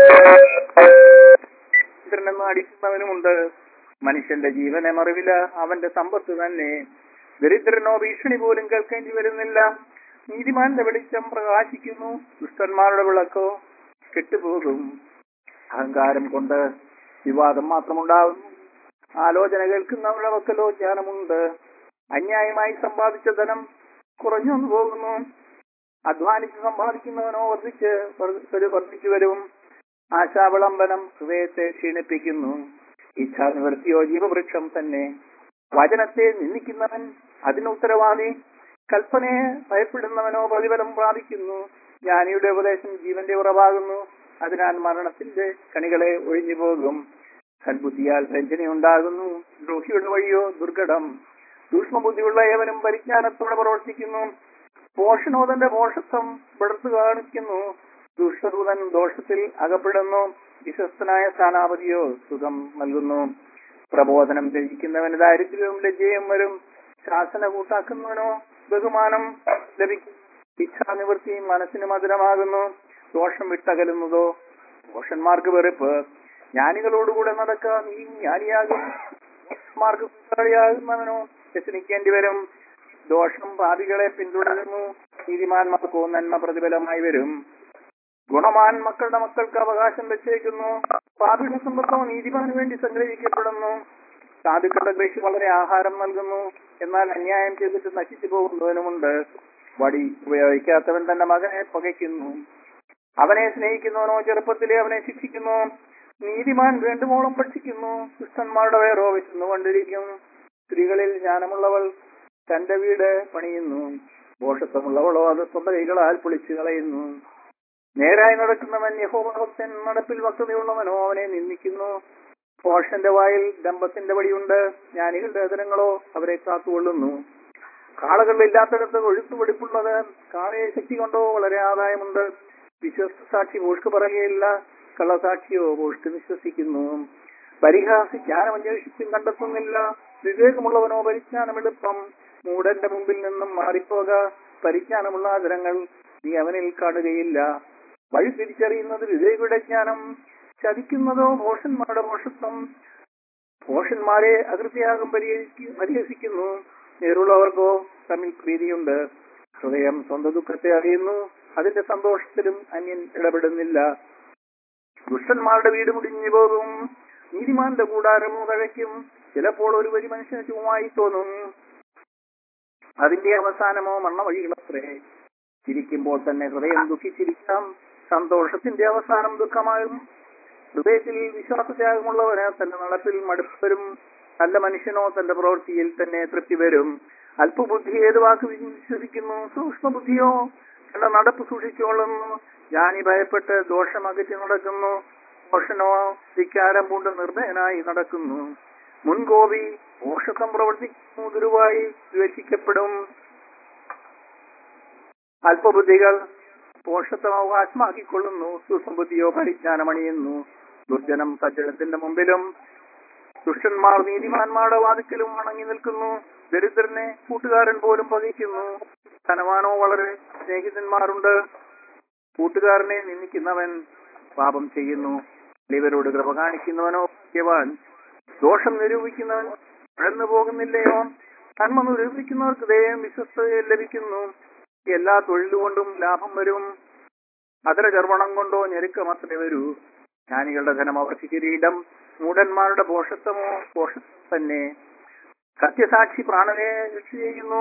ചന്ദ്രനെന്ന് അടിക്കുന്നവനുമുണ്ട് മനുഷ്യന്റെ ജീവനെ മറിവില അവന്റെ സമ്പത്ത് തന്നെ ദരിദ്രനോ ഭീഷണി പോലും കേൾക്കേണ്ടി വരുന്നില്ല നീതിമാന്റെ വെളിച്ചം പ്രകാശിക്കുന്നു ദുഷ്ടന്മാരുടെ വിളക്കോ കെട്ടുപോകും അഹങ്കാരം കൊണ്ട് വിവാദം മാത്രമുണ്ടാകുന്നു ആലോചന കേൾക്കുന്നവരുടെ വക്കലോ ജ്ഞാനമുണ്ട് അന്യായമായി സമ്പാദിച്ച ധനം കുറഞ്ഞു പോകുന്നു അധ്വാനിച്ച് സമ്പാദിക്കുന്നവനോ വർദ്ധിച്ച് വർ- വർദ്ധിച്ചു വരും ആശാവിളംബനം ഹൃദയത്തെ ക്ഷീണിപ്പിക്കുന്നു ഇച്ഛാനിവൃത്തിയോ ജീവവൃക്ഷം തന്നെ വചനത്തെ നിന്ദിക്കുന്നവൻ അതിന് ഉത്തരവാദി കൽപ്പനയെ ഭയപ്പെടുന്നവനോ പ്രതിഫലം പ്രാപിക്കുന്നു ജ്ഞാനിയുടെ ഉപദേശം ജീവന്റെ ഉറവാകുന്നു അതിനാൽ മരണത്തിന്റെ കണികളെ ഒഴിഞ്ഞു പോകും സൽബുദ്ധിയാൽ രഞ്ജനയുണ്ടാകുന്നു ദ്രോഹിയുടെ വഴിയോ ദുർഘടം സൂക്ഷ്മബുദ്ധിയുള്ള ഏവനും പരിജ്ഞാനത്തോടെ പ്രവർത്തിക്കുന്നു പോഷണോദന്റെ പോഷത്വം വെളുത്തു കാണിക്കുന്നു ദുഷ്ടദൂതൻ ദോഷത്തിൽ അകപ്പെടുന്നു വിശ്വസ്തനായ സ്ഥാനാപതിയോ സുഖം നൽകുന്നു പ്രബോധനം ത്യജിക്കുന്നവന് ദാരിദ്ര്യവും ലജ്ജയും വരും ശാസന കൂട്ടാക്കുന്നവനോ ബഹുമാനം ലഭിക്കും ഇച്ഛാനിവൃത്തിയും മനസ്സിന് മധുരമാകുന്നു ദോഷം വിട്ടകലുന്നതോ ദോഷന്മാർക്ക് വെറുപ്പ് ജ്ഞാനികളോടുകൂടെ നടക്കുക നീ ജ്ഞാനിയാകും മാർക്ക് കുറ്റവാളിയാകുന്നവനോ വ്യസനിക്കേണ്ടി വരും ദോഷം പാപികളെ പിന്തുടരുന്നു നീതിമാന്മാർക്കോ നന്മ പ്രതിഫലമായി വരും ഗുണമാൻ മക്കളുടെ മക്കൾക്ക് അവകാശം വെച്ചേക്കുന്നു പാപിയുടെ സമ്പത്തോ നീതിമാന് വേണ്ടി സംഗ്രഹിക്കപ്പെടുന്നു സാധുക്കളുടെ കൃഷി വളരെ ആഹാരം നൽകുന്നു എന്നാൽ അന്യായം ചെയ്തിട്ട് നശിച്ചു പോകുന്നവനുമുണ്ട് വടി ഉപയോഗിക്കാത്തവൻ തന്റെ മകനെ പകയ്ക്കുന്നു അവനെ സ്നേഹിക്കുന്നവനോ ചെറുപ്പത്തിലെ അവനെ ശിക്ഷിക്കുന്നു നീതിമാൻ വേണ്ടുമോളം ഭക്ഷിക്കുന്നു ദുഷ്ടന്മാരുടെ വേറോ വിശന്നുകൊണ്ടിരിക്കും സ്ത്രീകളിൽ ജ്ഞാനമുള്ളവൾ തന്റെ വീട് പണിയുന്നു ദോഷത്വമുള്ളവളോ അത് സ്വന്തം കൈകളാൽ പൊളിച്ചു കളയുന്നു നേരായി നടക്കുന്നവൻ യഹോഭക്തൻ നടപ്പിൽ വക്തതയുള്ളവനോ അവനെ നിന്ദിക്കുന്നു പോഷന്റെ വായിൽ ദമ്പത്തിന്റെ വടിയുണ്ട് ജ്ഞാനികളുടെ അതിരങ്ങളോ അവരെ കാത്തുകൊള്ളുന്നു കാളകളില്ലാത്തടത്ത് ഒഴുത്തു വെടിപ്പുള്ളത് കാളയെ ശക്തി കൊണ്ടോ വളരെ ആദായമുണ്ട് വിശ്വസ്ത സാക്ഷി പോഷ്ക്ക് പറയുകയില്ല കള്ളസാക്ഷിയോ പോഷ്ക്ക് വിശ്വസിക്കുന്നു പരിഹാസി ജ്ഞാനം അന്വേഷിച്ചും കണ്ടെത്തുന്നില്ല വിവേകമുള്ളവനോ പരിജ്ഞാനം എളുപ്പം മൂടന്റെ മുമ്പിൽ നിന്നും മാറിപ്പോക പരിജ്ഞാനമുള്ള ആദരങ്ങൾ നീ അവനിൽ കാണുകയില്ല വഴി തിരിച്ചറിയുന്നത് വിവേകിയുടെ ജ്ഞാനം ചതിക്കുന്നതോ ഭോഷന്മാരുടെ ഭോഷത്വം ഭോഷന്മാരെ അകൃത്യയാകും പരിഹരിക്കു- പരിഹസിക്കുന്നു നേരുള്ളവർക്കോ തമ്മിൽ പ്രീതിയുണ്ട് ഹൃദയം സ്വന്തം ദുഃഖത്തെ അറിയുന്നു അതിന്റെ സന്തോഷത്തിലും അന്യൻ ഇടപെടുന്നില്ല ദുഷ്ടന്മാരുടെ വീട് മുടിഞ്ഞു പോകും നീതിമാന്റെ കൂടാരമോ തഴയ്ക്കും ചിലപ്പോൾ ഒരു വരി മനുഷ്യന് ചുമ്മായി തോന്നും അതിന്റെ അവസാനമോ മണ്ണ വഴികളത്രേ ചിരിക്കുമ്പോൾ തന്നെ ഹൃദയം ദുഃഖിച്ചിരിക്കാം സന്തോഷത്തിന്റെ അവസാനം ദുഃഖമാകും ഹൃദയത്തിൽ വിശ്വാസത്യാഗമുള്ളവന് തന്റെ നടപ്പിൽ മടുപ്പരും നല്ല മനുഷ്യനോ തന്റെ പ്രവൃത്തിയിൽ തന്നെ തൃപ്തി വരും അല്പബുദ്ധി ഏത് വാക്ക് വിശ്വസിക്കുന്നു സൂക്ഷ്മബുദ്ധിയോ തന്റെ നടപ്പ് സൂക്ഷിച്ചുകൊള്ളുന്നു ജ്ഞാനി ഭയപ്പെട്ട് ദോഷം അകറ്റി നടക്കുന്നു മോഷനോ ധിക്കാരം പൂണ്ട് നിർഭയനായി നടക്കുന്നു മുൻകോപി മോഷത്വം പ്രവർത്തിക്കുന്നു ഗുരുവായി ദ്വേഷിക്കപ്പെടും അല്പബുദ്ധികൾ പോഷത്വം അവകാശമാക്കിക്കൊള്ളുന്നു സുസമ്പുദ്ധിയോ പരിജ്ഞാനമണിയുന്നു ദുർജനം സജ്ജനത്തിന്റെ മുമ്പിലും ദുഷ്ടന്മാർ നീതിമാന്മാരുടെ വാതിക്കലും വണങ്ങി നിൽക്കുന്നു ദരിദ്രനെ കൂട്ടുകാരൻ പോലും പതിക്കുന്നു ധനവാനോ വളരെ സ്നേഹിതന്മാരുണ്ട് കൂട്ടുകാരനെ നിന്ദിക്കുന്നവൻ പാപം ചെയ്യുന്നു ഇവരോട് കൃപ കാണിക്കുന്നവനോ ഭാഗ്യവാൻ ദോഷം നിരൂപിക്കുന്നവൻ ഇഴന്നു പോകുന്നില്ലയോ നന്മ നിരൂപിക്കുന്നവർക്ക് ദയം വിശ്വസ്തതയിൽ ലഭിക്കുന്നു എല്ലാ തൊഴിലുകൊണ്ടും ലാഭം വരും അതര ചർവണം കൊണ്ടോ ഞെരുക്കമത്രേ വരൂ ജ്ഞാനികളുടെ ധനം അവർക്ക് കിരീടം മൂടന്മാരുടെ പോഷത്വമോ പോഷത്വം തന്നെ സത്യസാക്ഷി പ്രാണനെ രക്ഷ ചെയ്യുന്നു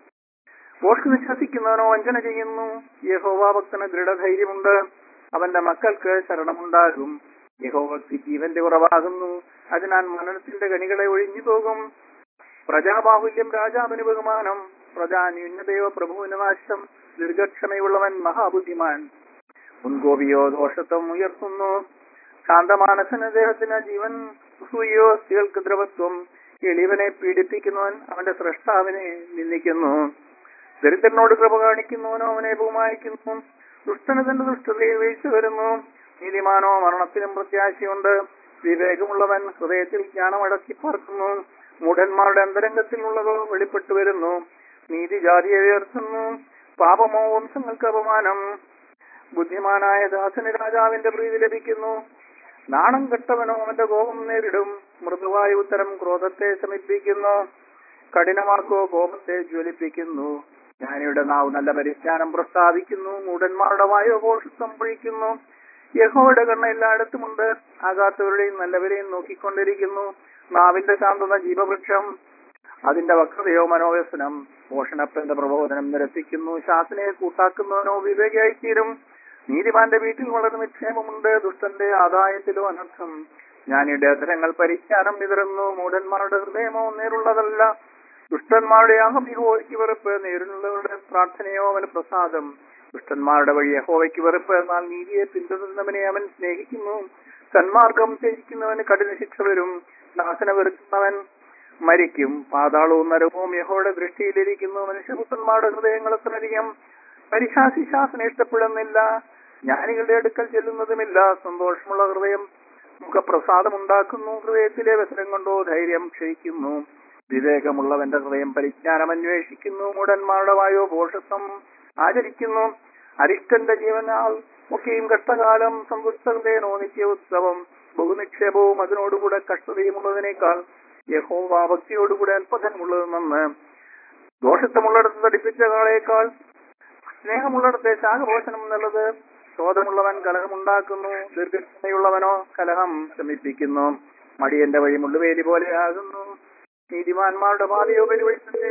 പോഷ് വിശ്വസിക്കുന്നവനോ വഞ്ചന ചെയ്യുന്നു യഹോവാഭക്തന് ദൃഢധൈര്യമുണ്ട് അവന്റെ മക്കൾക്ക് ശരണമുണ്ടാകും യഹോഭക്തി ജീവന്റെ ഉറവാകുന്നു അതിനാൽ മനനത്തിന്റെ കണികളെ ഒഴിഞ്ഞു പോകും പ്രജാബാഹുല്യം രാജാവിന് ബഹുമാനം പ്രജാന്യുന്നതയോ പ്രഭുവിന് നാശം ദീർഘക്ഷമയുള്ളവൻ മഹാബുദ്ധിമാൻ മുൻകോപിയോ ദോഷത്വം ഉയർത്തുന്നു ശാന്തമാനസന് അദ്ദേഹത്തിന് ജീവൻ സൂയോ സ്ത്രീകൾക്ക് ദ്രവത്വം എളിവനെ പീഡിപ്പിക്കുന്നവൻ അവന്റെ സ്രഷ്ടാവിനെ നിന്ദിക്കുന്നു ദരിദ്രനോട് കൃപ കാണിക്കുന്നവനോ അവനെ ബഹുമാനിക്കുന്നു ദുഷ്ടന് തന്റെ ദുഷ്ടതയിൽ വീഴ്ച വരുന്നു നീതിമാനോ മരണത്തിനും പ്രത്യാശയുണ്ട് വിവേകമുള്ളവൻ ഹൃദയത്തിൽ ജ്ഞാനം അടക്കി പാർക്കുന്നു മൂഢന്മാരുടെ അന്തരംഗത്തിലുള്ളതോ വെളിപ്പെട്ടു വരുന്നു നീതി ജാതിയെ ഉയർത്തുന്നു പാപമോ വംശങ്ങൾക്ക് അപമാനം ബുദ്ധിമാനായ ദാസന് രാജാവിന്റെ പ്രീതി ലഭിക്കുന്നു നാണം കെട്ടവനോ അവന്റെ കോപം നേരിടും മൃദുവായ ഉത്തരം ക്രോധത്തെ ശമിപ്പിക്കുന്നു കഠിനമാർക്കോ കോപത്തെ ജ്വലിപ്പിക്കുന്നു ജ്ഞാനിയുടെ നാവ് നല്ല പരിജ്ഞാനം പ്രസ്താവിക്കുന്നു മൂടന്മാരുടെ വായോ പോഷത്വം പൊഴിക്കുന്നു യഹോയുടെ കണ്ണ എല്ലായിടത്തുമുണ്ട് ആകാത്തവരുടെയും നല്ലവരെയും നോക്കിക്കൊണ്ടിരിക്കുന്നു നാവിന്റെ ശാന്തത ജീവവൃക്ഷം അതിന്റെ വക്രതയോ മനോവ്യസനം പോഷണപ്പന്റെ പ്രബോധനം നിരസിക്കുന്നു ശാസനയെ കൂട്ടാക്കുന്നവനോ വിവേകിയായി തീരും നീതിമാന്റെ വീട്ടിൽ വളരെ നിക്ഷേപമുണ്ട് ദുഷ്ടന്റെ ആദായത്തിലോ അനർത്ഥം ജ്ഞാനിയുടെ അധരങ്ങൾ പരിജ്ഞാനം വിതറുന്നു മൂഢന്മാരുടെ ഹൃദയമോ നേരുള്ളതല്ല ദുഷ്ടന്മാരുടെ യാഗം യഹോവയ്ക്ക് വെറുപ്പ് നേരിടുന്നവരുടെ പ്രാർത്ഥനയോ അവന് പ്രസാദം ദുഷ്ടന്മാരുടെ വഴി യഹോവയ്ക്ക് വെറുപ്പ് എന്നാൽ നീതിയെ പിന്തുടരുന്നവനെ അവൻ സ്നേഹിക്കുന്നു സന്മാർഗം ത്യജിക്കുന്നവന് കഠിന ശിക്ഷ വരും നാശന വെറുക്കുന്നവൻ മരിക്കും പാതാളവും നരകവും യഹോയുടെ ദൃഷ്ടിയിലിരിക്കുന്നു മനുഷ്യപുത്രന്മാരുടെ ഹൃദയങ്ങൾ അത്രയധികം പരിശാസി ശാസന ഇഷ്ടപ്പെടുന്നില്ല ജ്ഞാനികളുടെ അടുക്കൽ ചെല്ലുന്നതുമില്ല സന്തോഷമുള്ള ഹൃദയം മുഖപ്രസാദമുണ്ടാക്കുന്നു ഹൃദയത്തിലെ വ്യസനം കൊണ്ടോ ധൈര്യം ക്ഷയിക്കുന്നു വിവേകമുള്ളവന്റെ ഹൃദയം പരിജ്ഞാനം അന്വേഷിക്കുന്നു മൂടന്മാരുടെ വായോ പോഷത്വം ആചരിക്കുന്നു അരിഷ്ടന്റെ ജീവനാൽ ഒക്കെയും കഷ്ടകാലം സമ്പുസ്തകതേനോ നിത്യ ഉത്സവം ബഹുനിക്ഷേപവും അതിനോടുകൂടെ കഷ്ടതയുമുള്ളതിനേക്കാൾ യഹോവ ഭക്തിയോടുകൂടെ അല്പധനമുള്ളത് നന്ന് ദോഷത്വമുള്ളിടത്ത് തടിപ്പിച്ച കാളയേക്കാൾ സ്നേഹമുള്ളിടത്തെ ശാഖഭോഷണം എന്നുള്ളത് ക്രോധമുള്ളവൻ കലഹമുണ്ടാക്കുന്നു ദീർഘക്ഷമയുള്ളവനോ കലഹം ശമിപ്പിക്കുന്നു മടിയന്റെ വഴി മുള്ളുവേലി പോലെയാകുന്നു നീതിമാന്മാരുടെ പാതയോ പരിവഴിച്ചേ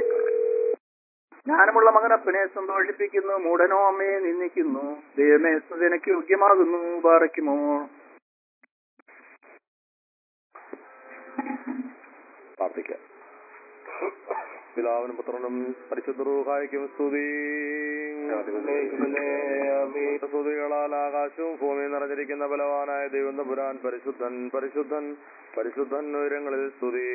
ജ്ഞാനമുള്ള മകനപ്പനെ സന്തോഷിപ്പിക്കുന്നു മൂടനോ അമ്മയെ നിന്ദിക്കുന്നു ദൈവമേ സ്തുതിനക്ക് യോഗ്യമാകുന്നു പാറയ്ക്കുമോ പ്രാർത്ഥിക്കാം പിതാവിനും പുത്രനും പരിശുദ്ധ റൂഹായിക്കും സ്തുതി സ്തുതികളാൽ ആകാശവും ഭൂമിയും നിറഞ്ഞിരിക്കുന്ന ബലവാനായ ദൈവം തമ്പുരാൻ പരിശുദ്ധൻ പരിശുദ്ധൻ പരിശുദ്ധൻ ഉയരങ്ങളിൽ സ്തുതി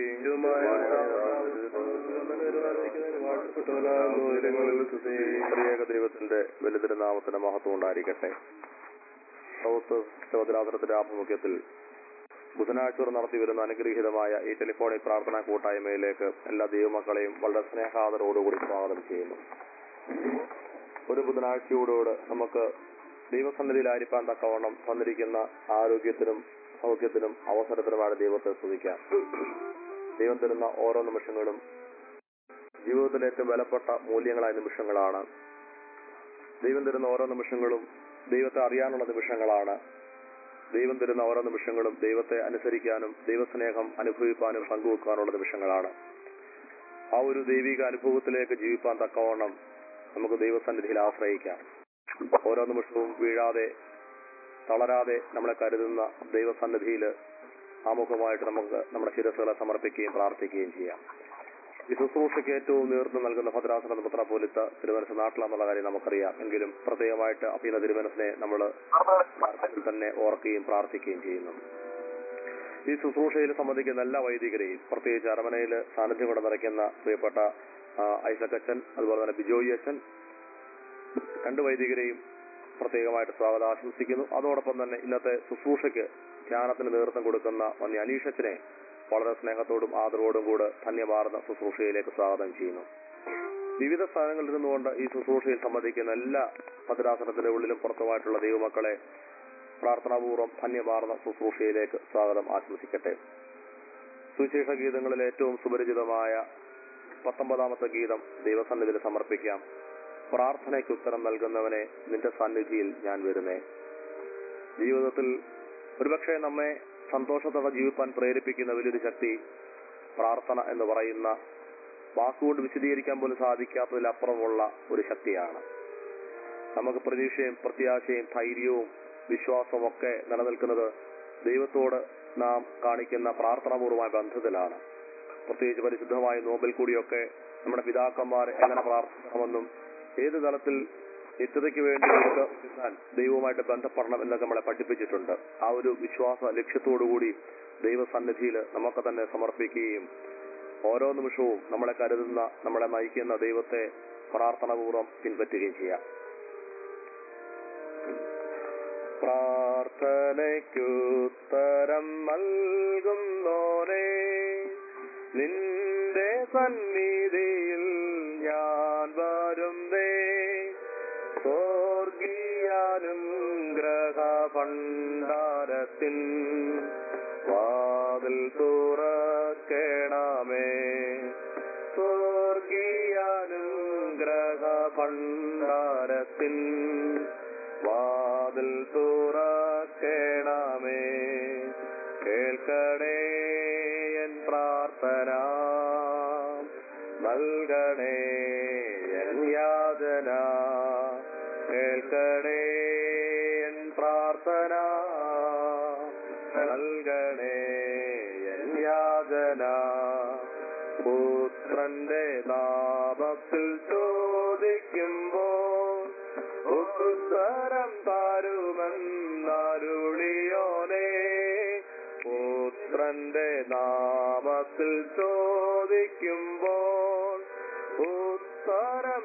പ്രിയേക ദൈവത്തിന്റെ വലുതിരുനാമത്തിന്റെ മഹത്വം ഉണ്ടായിരിക്കട്ടെ സൗത്ത് ശിവദിനാത്രത്തിന്റെ ആഭിമുഖ്യത്തിൽ ബുധനാഴ്ച നടത്തി വരുന്ന അനുഗ്രഹീതമായ ഈ ടെലിഫോണിക് പ്രാർത്ഥനാ കൂട്ടായ്മയിലേക്ക് എല്ലാ ദൈവമക്കളെയും വളരെ സ്നേഹാദരോടുകൂടി സ്വാഗതം ചെയ്യുന്നു ഒരു ബുധനാഴ്ചയോടുകൂടെ നമുക്ക് ദൈവസന്നിധിയിലായിരിക്കാൻ തക്കവണ്ണം തന്നിരിക്കുന്ന ആരോഗ്യത്തിനും സൗഖ്യത്തിനും അവസരത്തിനുമാണ് ദൈവത്തെ സ്തുതിക്കാം ദൈവം തരുന്ന ഓരോ നിമിഷങ്ങളും ജീവിതത്തിലെ ഏറ്റവും വിലപ്പെട്ട മൂല്യങ്ങളായ നിമിഷങ്ങളാണ് ദൈവം തരുന്ന ഓരോ നിമിഷങ്ങളും ദൈവത്തെ അറിയാനുള്ള നിമിഷങ്ങളാണ് ദൈവം തരുന്ന ഓരോ നിമിഷങ്ങളും ദൈവത്തെ അനുസരിക്കാനും ദൈവസ്നേഹം അനുഭവിക്കാനും പങ്കുവെക്കാനുള്ള നിമിഷങ്ങളാണ് ആ ഒരു ദൈവിക അനുഭവത്തിലേക്ക് ജീവിക്കാൻ തക്കവണ്ണം നമുക്ക് ദൈവസന്നിധിയിൽ ആശ്രയിക്കാം ഓരോ നിമിഷവും വീഴാതെ തളരാതെ നമ്മളെ കരുതുന്ന ദൈവസന്നിധിയിൽ ആമുഖമായിട്ട് നമുക്ക് നമ്മുടെ ശിരസുകളെ സമർപ്പിക്കുകയും പ്രാർത്ഥിക്കുകയും ചെയ്യാം ഈ ശുശ്രൂഷയ്ക്ക് ഏറ്റവും നേതൃത്വം നൽകുന്ന ഭദ്രാസന മെത്രാപോലിത്ത തിരുവനന്തപുരത്ത് നാട്ടിലാണെന്നുള്ള കാര്യം നമുക്കറിയാം എങ്കിലും പ്രത്യേകമായിട്ട് അപ്പീന തിരുവനസിനെ നമ്മൾ പ്രാർത്ഥനയിൽ തന്നെ ഓർക്കുകയും പ്രാർത്ഥിക്കുകയും ചെയ്യുന്നു ഈ ശുശ്രൂഷയിൽ സംബന്ധിക്കുന്ന എല്ലാ വൈദികരെയും പ്രത്യേകിച്ച് അരമനയിൽ സാന്നിധ്യം കൊണ്ട് നിറയ്ക്കുന്ന പ്രിയപ്പെട്ട ആ, ഐസക് അച്ഛൻ അതുപോലെ തന്നെ ബിജോയി അച്ഛൻ രണ്ട് വൈദികരെയും പ്രത്യേകമായിട്ട് സ്വാഗതം ആശംസിക്കുന്നു അതോടൊപ്പം തന്നെ ഇന്നത്തെ ശുശ്രൂഷയ്ക്ക് ധ്യാനത്തിന് നേതൃത്വം കൊടുക്കുന്ന വന്യ അനീഷത്തിനെ വളരെ സ്നേഹത്തോടും ആദരവോടും കൂടെ ധന്യമാർന്ന ശുശ്രൂഷയിലേക്ക് സ്വാഗതം ചെയ്യുന്നു വിവിധ സ്ഥാനങ്ങളിൽ നിന്നുകൊണ്ട് ഈ ശുശ്രൂഷയിൽ സംബന്ധിക്കുന്ന എല്ലാ ഭദ്രാസനത്തിന്റെ ഉള്ളിലും പുറത്തുമായിട്ടുള്ള ദൈവമക്കളെ പ്രാർത്ഥനാപൂർവ്വം ധന്യമാർന്ന ശുശ്രൂഷയിലേക്ക് സ്വാഗതം ആശംസിക്കട്ടെ സുവിശേഷ ഗീതങ്ങളിൽ ഏറ്റവും സുപരിചിതമായ പത്തൊമ്പതാമത്തെ ഗീതം ദൈവസന്നിധിയിൽ സമർപ്പിക്കാം പ്രാർത്ഥനയ്ക്ക് ഉത്തരം നൽകുന്നവനെ നിന്റെ സന്നിധിയിൽ ഞാൻ വരുന്നേ ജീവിതത്തിൽ ഒരുപക്ഷെ നമ്മെ സന്തോഷത്തോടെ ജീവിക്കാൻ പ്രേരിപ്പിക്കുന്ന വലിയൊരു ശക്തി പ്രാർത്ഥന എന്ന് പറയുന്ന വാക്കുകൊണ്ട് വിശദീകരിക്കാൻ പോലും സാധിക്കാത്തതിലപ്പുറമുള്ള ഒരു ശക്തിയാണ് നമുക്ക് പ്രതീക്ഷയും പ്രത്യാശയും ധൈര്യവും വിശ്വാസവും ഒക്കെ നിലനിൽക്കുന്നത് ദൈവത്തോട് നാം കാണിക്കുന്ന പ്രാർത്ഥനാപൂർവമായ ബന്ധത്തിലാണ് പ്രത്യേകിച്ച് പരിശുദ്ധമായ നോബൽ കൂടിയൊക്കെ നമ്മുടെ പിതാക്കന്മാർ എങ്ങനെ പ്രാർത്ഥിക്കണമെന്നും ഏത് തലത്തിൽ നിത്യതയ്ക്ക് വേണ്ടി നമുക്ക് നിന്നാൽ ദൈവവുമായിട്ട് ബന്ധപ്പെടണം എന്നൊക്കെ നമ്മളെ പഠിപ്പിച്ചിട്ടുണ്ട് ആ ഒരു വിശ്വാസ ലക്ഷ്യത്തോടുകൂടി ദൈവസന്നിധിയിൽ നമുക്ക് തന്നെ സമർപ്പിക്കുകയും ഓരോ നിമിഷവും നമ്മളെ കരുതുന്ന നമ്മളെ നയിക്കുന്ന ദൈവത്തെ പ്രാർത്ഥനാപൂർവ്വം പിൻപറ്റുകയും ചെയ്യാം പ്രാർത്ഥനയ്ക്കുത്തരം നൽകുന്നോരേ നിന്റെ സന്നിധിയിൽ ഞാൻ വരുന്നേ സ്വർഗീയാനും ഗ്രഹ ഭണ്ഡാരത്തിൻ വാതിൽ തുറക്കേണമേ സ്വർഗീയാനും ഗ്രഹ ഭണ്ഡാരത്തിൻ വാതിൽ തുറക്കേണമേ കേൾക്കണേ എൻ പ്രാർത്ഥന നൽകണേ എൻ യാതന കേൾക്കണേ എൻ പ്രാർത്ഥന നൽകണേ എൻ യാതന പുത്രന്റെ നാമത്തിൽ ചോദിക്കുമ്പോൾ ഉത്തരം താരുമെന്നരുളിയോനെ പുത്രന്റെ നാമത്തിൽ ചോദിക്കുമ്പോൾ ഉത്തരം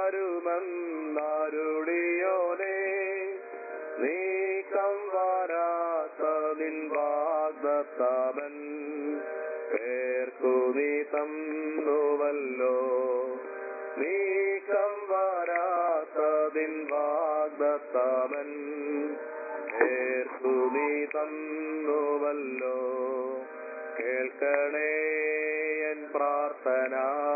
താരുമെന്നരുളിയോനെ നീക്കം വാരാത്ത നിൻ വാഗ്ദത്തവൻ പേർക്കു നീ തന്നുവല്ലോ നീക്കം വാരാത്തതിൻ വാഗ്ദത്തവൻ പേർക്കു നീ തന്നുവല്ലോ കേൾക്കണേ എൻ പ്രാർത്ഥന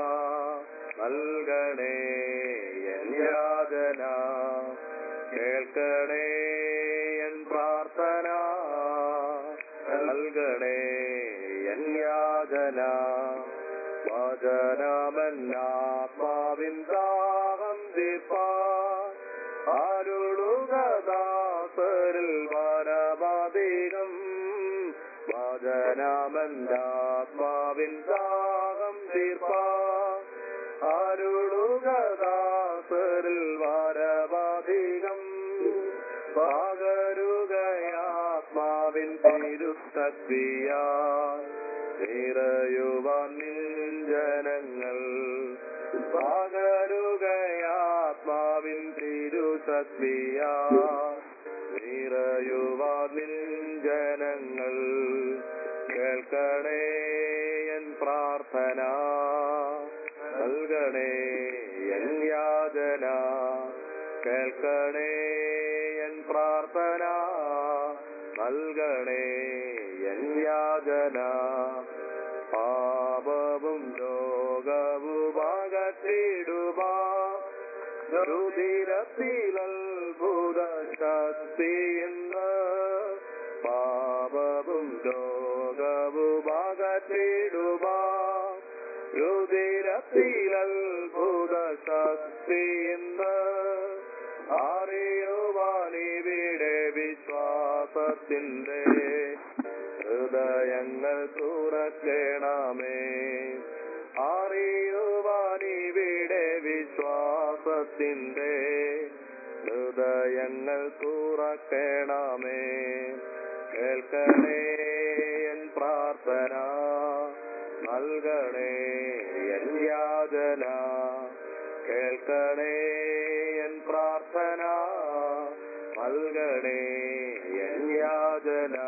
നൽകണേ എൻ യാതന കേൾക്കണേ എൻ പ്രാർത്ഥന നൽകണേ എൻ യാതന വചനമന്നാത്മാവിൻ ദാഹം ദീപ്പാ അരുളുകദാസരിൽ വനമധികം വചനമന്നാത്മാവിൻ ദാഹം ദീപ്പാ അരുളുകദാസരിൽ വനമധികം പകരുകയാത്മാവിൻ തിരുശക്തിയാ നിറയുവാൻ നിൻ ജനങ്ങൾ പകരുകയാത്മാവിൻ തിരുശക്തിയാ നിറയുവാൻ നിൻ ജനങ്ങൾ കേൾക്കണേ എൻ പ്രാർത്ഥന നൽകണേ എൻ യാതന കേൾക്കണേ എൻ പ്രാർത്ഥന നൽകണേ എൻ യാതന പാപവും രോഗവും അകറ്റിടുവാ രുതിരത്തിലത്ഭുത ശക്തിയെന്ന് പാപവും രോഗവും അകറ്റിടുവാ രുതിരത്തിലത്ഭുത ശക്തിയെന്ന് അറിയുവാനിവിടെ വിശ്വാസത്തിന്റെ ഹൃദയങ്ങൾ തുറക്കണമേ അറിയുവാനിവിടെ വിശ്വാസത്തിന്റെ ഹൃദയങ്ങൾ തുറക്കണമേ കേൾക്കണേ എൻ പ്രാർത്ഥന നൽകണേ എൻ യാചന കേൾക്കണേ എൻ പ്രാർത്ഥന നൽകണേ എൻ യാചന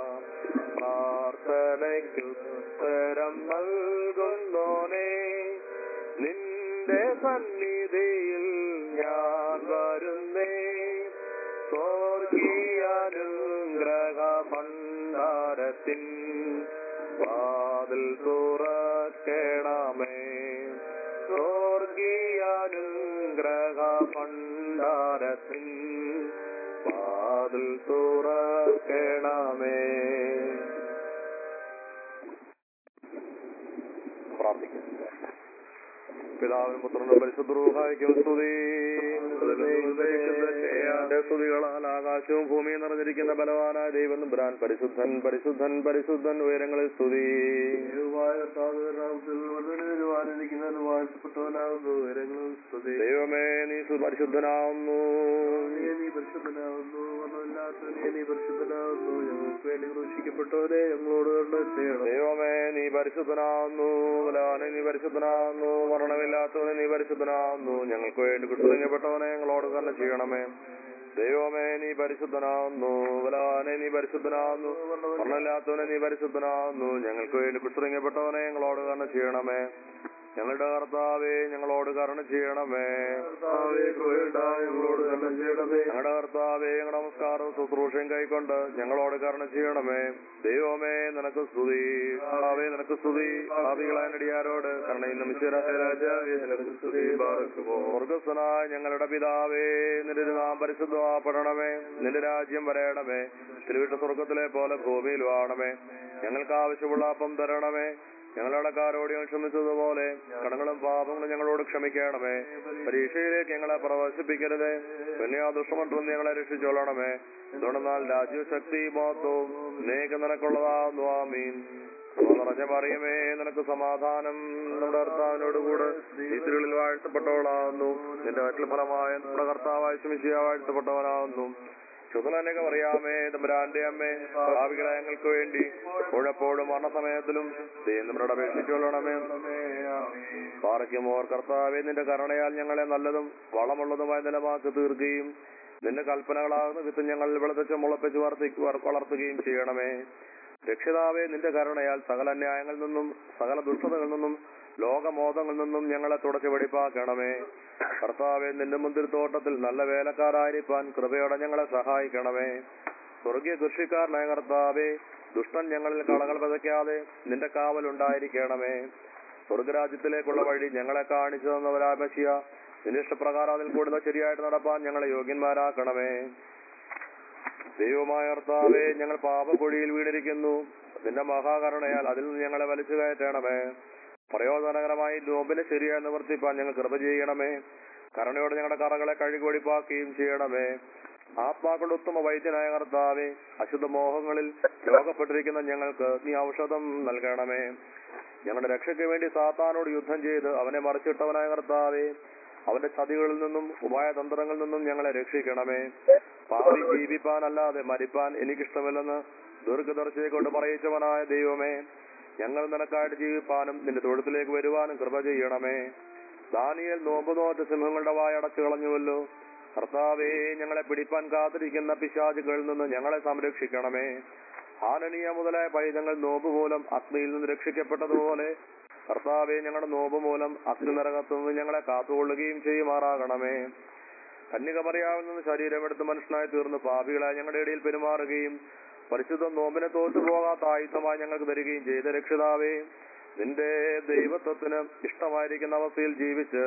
പ്രാർത്ഥനയ്ക്കുത്തരം നൽകുന്നോനെ നിന്റെ സന്നിധിയിൽ ഞാൻ വരുന്നേ സ്വർഗീയാനുഗ്രഹ ഭണ്ഡാരത്തിൻ വാതിൽ തുറക്കണമേ സ്വർഗീയാനുഗ്രഹ ഭണ്ഡാരത്തിൻ വാതിൽ തുറക്കണമേ പ്രാർത്ഥിക്കാം പിതാവിനും പുത്രനും പരിശുദ്ധൂഹായിക്കും സ്തുതി എന്റെ സ്തുതികളാൽ ആകാശവും ഭൂമിയും നിറഞ്ഞിരിക്കുന്ന ബലവാനായ ദൈവം ബ്രാൻ പരിശുദ്ധൻ പരിശുദ്ധൻ പരിശുദ്ധൻ ഉയരങ്ങളിൽ സ്തുതി വാഴ്ത്തപ്പെട്ടവനാകുന്നു ഉയരങ്ങളും സ്തുതി ദൈവമേ നീ സു- പരിശുദ്ധനാവുന്നു നീ പരിശുദ്ധനാകുന്നു ഒന്നുമില്ലാത്തവനെ നീ പരിശുദ്ധനാകുന്നു ഞങ്ങൾക്ക് വേണ്ടി ക്രൂശിക്കപ്പെട്ടവരെ ഞങ്ങളോട് കണ്ട് ചെയ്യണം ദൈവമേ നീ പരിശുദ്ധനാവുന്നു ബലവാനെ നീ പരിശുദ്ധനാവുന്നു മരണമില്ലാത്തവനെ നീ പരിശുദ്ധനാവുന്നു ഞങ്ങൾക്ക് വേണ്ടി കുട്ടുതങ്ങപ്പെട്ടവനെ ഞങ്ങളോട് തന്നെ ചെയ്യണമേ ദൈവമേ നീ പരിശുദ്ധനാവുന്നു ബലവാനെ നീ പരിശുദ്ധനാവുന്നു മരണമില്ലാത്തവനെ നീ പരിശുദ്ധനാവുന്നു ഞങ്ങൾക്ക് വേണ്ടി കുട്ടുതങ്ങപ്പെട്ടവനെ ഞങ്ങളോട് തന്നെ ചെയ്യണമേ ഞങ്ങളുടെ കർത്താവേ ഞങ്ങളോട് കരുണ ചെയ്യണമേ കർത്താവേ, കൃപയുണ്ടായി ഞങ്ങളോട് കരുണ ചെയ്യണമേ ഞങ്ങളുടെ കർത്താവേ ഞങ്ങളുടെ നമസ്കാരവും ശുശ്രൂഷയും കൈക്കൊണ്ട് ഞങ്ങളോട് കരുണ ചെയ്യണമേ ദൈവമേ നിനക്ക് സ്തുതി കർത്താവേ നിനക്ക് സ്തുതി ഭാവികളാനടിയാരോട് കരുണയും നമിച്ചരായ രാജാവേ നിനക്ക് സ്തുതി ബാറക്കുമോ സ്വർഗസ്വനായ ഞങ്ങളുടെ പിതാവേ നിന്റെ നാം പരിശുദ്ധമാപ്പെടണമേ നിന്റെ രാജ്യം വരയണമേ തിരുവിട്ട സ്വർഗത്തിലെ പോലെ ഭൂമിയിൽ വാണമേ ഞങ്ങൾക്ക് ആവശ്യമുള്ള അപ്പം തരണമേ ഞങ്ങളുടെ കാരോട് ഞങ്ങൾ ക്ഷമിച്ചതുപോലെ കടങ്ങളും പാപങ്ങളും ഞങ്ങളോട് ക്ഷമിക്കണമേ പരീക്ഷയിലേക്ക് ഞങ്ങളെ പ്രവേശിപ്പിക്കരുതേ പിന്നെ ആ ദുഷ്ടമന്ത്രം ഞങ്ങളെ രക്ഷിച്ചോളണമേ തുടർന്നാൽ രാജ്യശക്തി മഹത്വവും നേക്ക് നിനക്കുള്ളതാകുന്നു ആമീൻ കൃപ നിറഞ്ഞ പറയുമേ നിനക്ക് സമാധാനം നമ്മുടെ കർത്താവിനോടുകൂടെ ഈശ്വരികളിൽ വാഴ്ത്തപ്പെട്ടവളാകുന്നു നിന്റെ വയറ്റിൽ ഫലമായ നമ്മുടെ കർത്താവായ ശമിശിയ വാഴ്ത്തപ്പെട്ടവനാകുന്നു ശുദ്ധനൊക്കെ അറിയാമേ തമ്പുരാന്റെ അമ്മേ ഭാവികളെ ഞങ്ങൾക്ക് വേണ്ടി ഉഴപ്പോഴും മരണസമയത്തിലും ദൈവം നമ്മുടെ അപേക്ഷിച്ചുകൊള്ളണമേ പാറയ്ക്കുമോർ കർത്താവെ നിന്റെ കരുണയാൽ ഞങ്ങളെ നല്ലതും വളമുള്ളതുമായ നിലമാക്കി തീർക്കുകയും നിന്റെ കൽപ്പനകളാകുന്ന വിത്ത് ഞങ്ങൾ വിളതച്ച് മുളപ്പിച്ച് വർദ്ധിക്കു വളർത്തുകയും ചെയ്യണമേ രക്ഷിതാവേ നിന്റെ കരുണയാൽ സകല ന്യായങ്ങളിൽ നിന്നും സകല ദുഷ്ടതകളിൽ നിന്നും ലോകമോദങ്ങളിൽ നിന്നും ഞങ്ങളെ തുടച്ച് വെടിപ്പാക്കണമേ കർത്താവെ നിന്റെ മുന്തിരിത്തോട്ടത്തിൽ നല്ല വേലക്കാരായിരിക്കാൻ കൃപയോടെ ഞങ്ങളെ സഹായിക്കണമേ സ്വർഗീയ കൃഷിക്കാരനായ കർത്താവെ ദുഷ്ടൻ ഞങ്ങളിൽ കളകൾ വിതയ്ക്കാതെ നിന്റെ കാവലുണ്ടായിരിക്കണമേ സ്വർഗരാജ്യത്തിലേക്കുള്ള വഴി ഞങ്ങളെ കാണിച്ചു തന്നവരാപശിയ നിന്റെ ഇഷ്ടപ്രകാരം അതിൽ കൂടുതൽ ശരിയായിട്ട് നടപ്പാൻ ഞങ്ങളെ യോഗ്യന്മാരാക്കണമേ ദൈവമായ കർത്താവെ ഞങ്ങൾ പാപക്കുഴിയിൽ വീണിരിക്കുന്നു നിന്റെ മഹാകരുണയാൽ അതിൽ നിന്ന് ഞങ്ങളെ വലിച്ചു കയറ്റണമേ പ്രയോജനകരമായി നോമ്പിനെ ശരിയായി നിവർത്തിപ്പാൻ ഞങ്ങൾ കൃപ ചെയ്യണമേ കരുണയോടെ ഞങ്ങളുടെ കറകളെ കഴുകി ഒഴിപ്പാക്കുകയും ചെയ്യണമേ ആത്മാക്കളുടെ ഉത്തമ വൈദ്യനായ കർത്താവെ അശുദ്ധ മോഹങ്ങളിൽ രോഗപ്പെട്ടിരിക്കുന്ന ഞങ്ങൾക്ക് നീ ഔഷധം നൽകണമേ ഞങ്ങളുടെ രക്ഷയ്ക്ക് വേണ്ടി സാത്താനോട് യുദ്ധം ചെയ്ത് അവനെ മറിച്ചിട്ടവനായ കർത്താവെ അവന്റെ ചതികളിൽ നിന്നും ഉപായതന്ത്രങ്ങളിൽ നിന്നും ഞങ്ങളെ രക്ഷിക്കണമേ പാപി ജീവിപ്പാനല്ലാതെ മരിപ്പാൻ എനിക്കിഷ്ടമില്ലെന്ന് ദീർഘദർശയെ കൊണ്ട് പറയിച്ചവനായ ദൈവമേ ഞങ്ങൾ നിനക്കായിട്ട് ജീവിപ്പാനും നിന്റെ തൊഴുത്തിലേക്ക് വരുവാനും കൃപ ചെയ്യണമേ ദാനിയേൽ നോമ്പ് നോറ്റ് സിംഹങ്ങളുടെ വായ അടച്ചു കളഞ്ഞുവല്ലോ കർത്താവേ ഞങ്ങളെ പിടിപ്പാൻ കാത്തിരിക്കുന്ന പിശാചുകളിൽ നിന്ന് ഞങ്ങളെ സംരക്ഷിക്കണമേ ഹാനനീയ മുതലായ പൈതങ്ങൾ നോമ്പ് മൂലം അഗ്നിയിൽ നിന്ന് രക്ഷിക്കപ്പെട്ടതുപോലെ കർത്താവെ ഞങ്ങളുടെ നോമ്പ് മൂലം അഗ്നി നരകത്തു നിന്ന് ഞങ്ങളെ കാത്തുകൊള്ളുകയും ചെയ്യുമാറാകണമേ കന്യക മറിയാവുന്ന ശരീരമെടുത്ത് മനുഷ്യനായി തീർന്ന് പാപികളായി ഞങ്ങളുടെ ഇടയിൽ പെരുമാറുകയും പരിശുദ്ധ നോമ്പിനെ തോറ്റു പോകാത്ത ആയുധമായി ഞങ്ങൾക്ക് തരികയും ചെയ്ത രക്ഷിതാവേ നിന്റെ ദൈവത്വത്തിന് ഇഷ്ടമായിരിക്കുന്ന അവസ്ഥയിൽ ജീവിച്ച്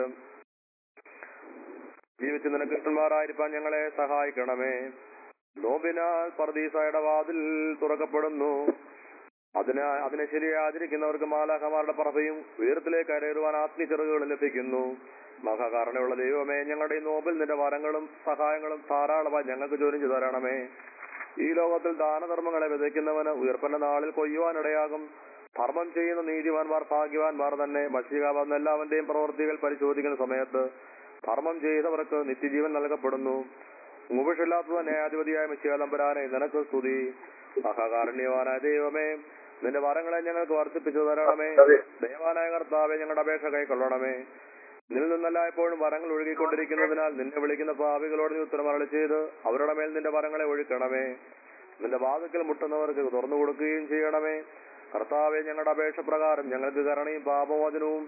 ജീവിച്ച് നിനക്ക് ഇഷ്ടന്മാരായിരിക്കാൻ ഞങ്ങളെ സഹായിക്കണമേ നോമ്പിനാൽ പർദീസായുടെ വാതിൽ തുറക്കപ്പെടുന്നു അതിന് അതിനെ ശരിയാചരിക്കുന്നവർക്ക് മാലാഖമാരുടെ പറഭയും ഉയരത്തിലേക്ക് കരയറുവാൻ ആത്മീയച്ചെറുകൾ ലഭിക്കുന്നു മഹാകാരണയുള്ള ദൈവമേ ഞങ്ങളുടെ ഈ നോമ്പിൽ നിന്റെ വരങ്ങളും സഹായങ്ങളും ധാരാളമായി ഞങ്ങൾക്ക് ചൊരിഞ്ഞു തരണമേ ഈ ലോകത്തിൽ ദാനധർമ്മങ്ങളെ വിതയ്ക്കുന്നവന് ഉയർപ്പന്റെ നാളിൽ കൊയ്യുവാനിടയാകും ധർമ്മം ചെയ്യുന്ന നീതിമാന്മാർ ഭാഗ്യവാന്മാർ തന്നെ മഷിക വന്ന എല്ലാവന്റെയും പ്രവർത്തികൾ പരിശോധിക്കുന്ന സമയത്ത് ധർമ്മം ചെയ്തവർക്ക് നിത്യജീവൻ നൽകപ്പെടുന്നു മുഖിഷില്ലാത്തത് ന്യായാധിപതിയായ മിശികാലംബരാനെ നിനക്ക് സ്തുതി മഹാകാരുണ്യവാനായ ദൈവമേ നിന്റെ വരങ്ങളെ ഞങ്ങൾക്ക് വർദ്ധിപ്പിച്ചു തരണമേ ദൈവാനായ കർത്താവെ ഞങ്ങളുടെ അപേക്ഷ കൈക്കൊള്ളണമേ നിന്നിൽ നിന്നല്ല എപ്പോഴും വരങ്ങൾ ഒഴുകിക്കൊണ്ടിരിക്കുന്നതിനാൽ നിന്നെ വിളിക്കുന്ന പാപികളോട് നീ ഉത്തരം അരളി ചെയ്ത് അവരുടെ മേൽ നിന്റെ വരങ്ങളെ ഒഴുക്കണമേ നിന്റെ വാതിക്കൽ മുട്ടുന്നവർക്ക് തുറന്നു കൊടുക്കുകയും ചെയ്യണമേ കർത്താവെ ഞങ്ങളുടെ അപേക്ഷ പ്രകാരം ഞങ്ങൾക്ക് കരണയും പാപമോചനവും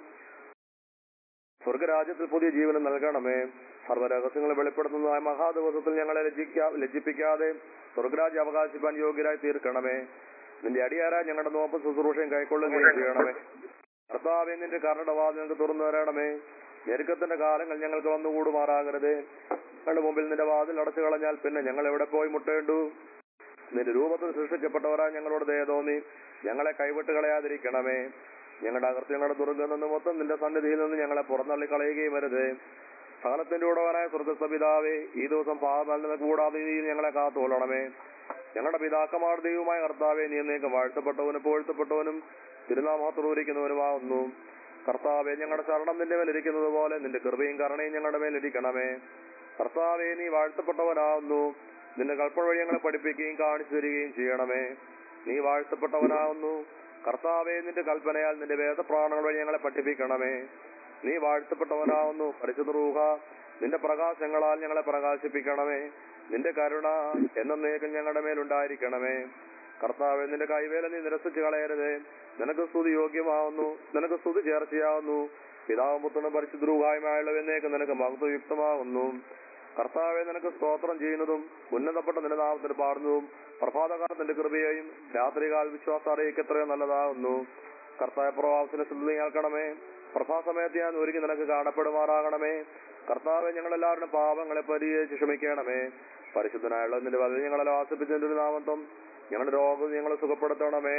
സ്വർഗരാജ്യത്തിൽ പുതിയ ജീവനം നൽകണമേ സർവ്വരഹസ്യങ്ങളെ വെളിപ്പെടുത്തുന്നതായ മഹാദിവസത്തിൽ ഞങ്ങളെ ലജ്ജിക്കാ ലജ്ജിപ്പിക്കാതെ സ്വർഗരാജ്യം അവകാശിപ്പാൻ യോഗ്യരായി തീർക്കണമേ നിന്റെ അടിയാരാ ഞങ്ങളുടെ നോമ്പ് ശുശ്രൂഷയും കൈക്കൊള്ളുകയും ചെയ്യണമേ കർത്താവെ നിന്റെ കരുണയുടെ വാതിൽ ഞങ്ങൾക്ക് തുറന്നു തരണമേ ഞെരുക്കത്തിന്റെ കാലങ്ങൾ ഞങ്ങൾക്ക് വന്നുകൂടുമാറാകരുതേ ഞങ്ങളുടെ മുമ്പിൽ നിന്റെ വാതിൽ അടച്ചു കളഞ്ഞാൽ പിന്നെ ഞങ്ങൾ എവിടെ പോയി മുട്ടേണ്ടു നിന്റെ രൂപത്തിൽ സൃഷ്ടിക്കപ്പെട്ടവരാ ഞങ്ങളോട് ദയ തോന്നി ഞങ്ങളെ കൈവിട്ട് കളയാതിരിക്കണമേ ഞങ്ങളുടെ അകൃത്യങ്ങളുടെ ദുർഗം നിന്ന് മൊത്തം നിന്റെ സന്നിധിയിൽ നിന്ന് ഞങ്ങളെ പുറന്തള്ളി കളയുകയും വരുതേ സകലത്തിന്റെ ഉടവനായ സ്വർഗസ്ഥ പിതാവേ ഈ ദിവസം പാപം നിന്ന് കൂടാതെ നീ ഞങ്ങളെ കാത്തുകൊള്ളണമേ ഞങ്ങളുടെ പിതാക്കന്മാർ ദൈവമായ കർത്താവെ നീ എന്നേക്കും വാഴ്ത്തപ്പെട്ടവനും പുകഴ്ത്തപ്പെട്ടവനും തിരുനാമത്തോടിരിക്കുന്നവനുമാവുന്നു കർത്താവെ ഞങ്ങളുടെ ശരണം നിന്റെ മേലിരിക്കുന്നത് പോലെ നിന്റെ കൃപയും കരുണയും ഞങ്ങളുടെ മേലിരിക്കണമേ കർത്താവെ നീ വാഴ്ത്തപ്പെട്ടവനാവുന്നു നിന്റെ കൽപ്പന വഴി ഞങ്ങളെ പഠിപ്പിക്കുകയും കാണിച്ചു തരികയും ചെയ്യണമേ നീ വാഴ്ത്തപ്പെട്ടവനാവുന്നു കർത്താവെ നിന്റെ കൽപ്പനയാൽ നിന്റെ വേദപ്രാണങ്ങൾ വഴി ഞങ്ങളെ പഠിപ്പിക്കണമേ നീ വാഴ്ത്തപ്പെട്ടവനാവുന്നു പരിശുദ്ധ റൂഹ നിന്റെ പ്രകാശങ്ങളാൽ ഞങ്ങളെ പ്രകാശിപ്പിക്കണമേ നിന്റെ കരുണ എന്നേക്കും ഞങ്ങളുടെ മേലുണ്ടായിരിക്കണമേ കർത്താവെ നിന്റെ കൈവേല നീ നിരസിച്ചു കളയരുതേ നിനക്ക് സ്തുതി യോഗ്യമാവുന്നു നിനക്ക് സ്തുതി ചേർച്ചയാവുന്നു പിതാവും പുത്രനും പരിശുദ്ധരൂഹായ്മയുള്ളവന്നേക്ക് നിനക്ക് മഹത്വയുക്തമാകുന്നു കർത്താവെ നിനക്ക് സ്തോത്രം ചെയ്യുന്നതും ഉന്നതപ്പെട്ട നിന്റെ നാമത്തിന് പാടുന്നതും പ്രഭാതകാലത്തിന്റെ കൃപയെയും രാത്രികാൽ വിശ്വാസം അറിയിക്ക് എത്രയോ നല്ലതാകുന്നു കർത്താവ് പ്രവാസത്തിന് സ്ഥിതി കേൾക്കണമേ പ്രഭാസമയത്ത് ഞാൻ ഒരുങ്ങി നിനക്ക് കാണപ്പെടുമാറാകണമേ കർത്താവെ ഞങ്ങളെല്ലാവരുടെ പാപങ്ങളെ പരിഹരിച്ച് ക്ഷമിക്കണമേ പരിശുദ്ധനായുള്ള നിന്റെ വലയിൽ ഞങ്ങളെ ആസിപ്പിച്ചതിന്റെ ഒരു നാമത്വം ഞങ്ങളുടെ രോഗം ഞങ്ങളെ സുഖപ്പെടുത്തണമേ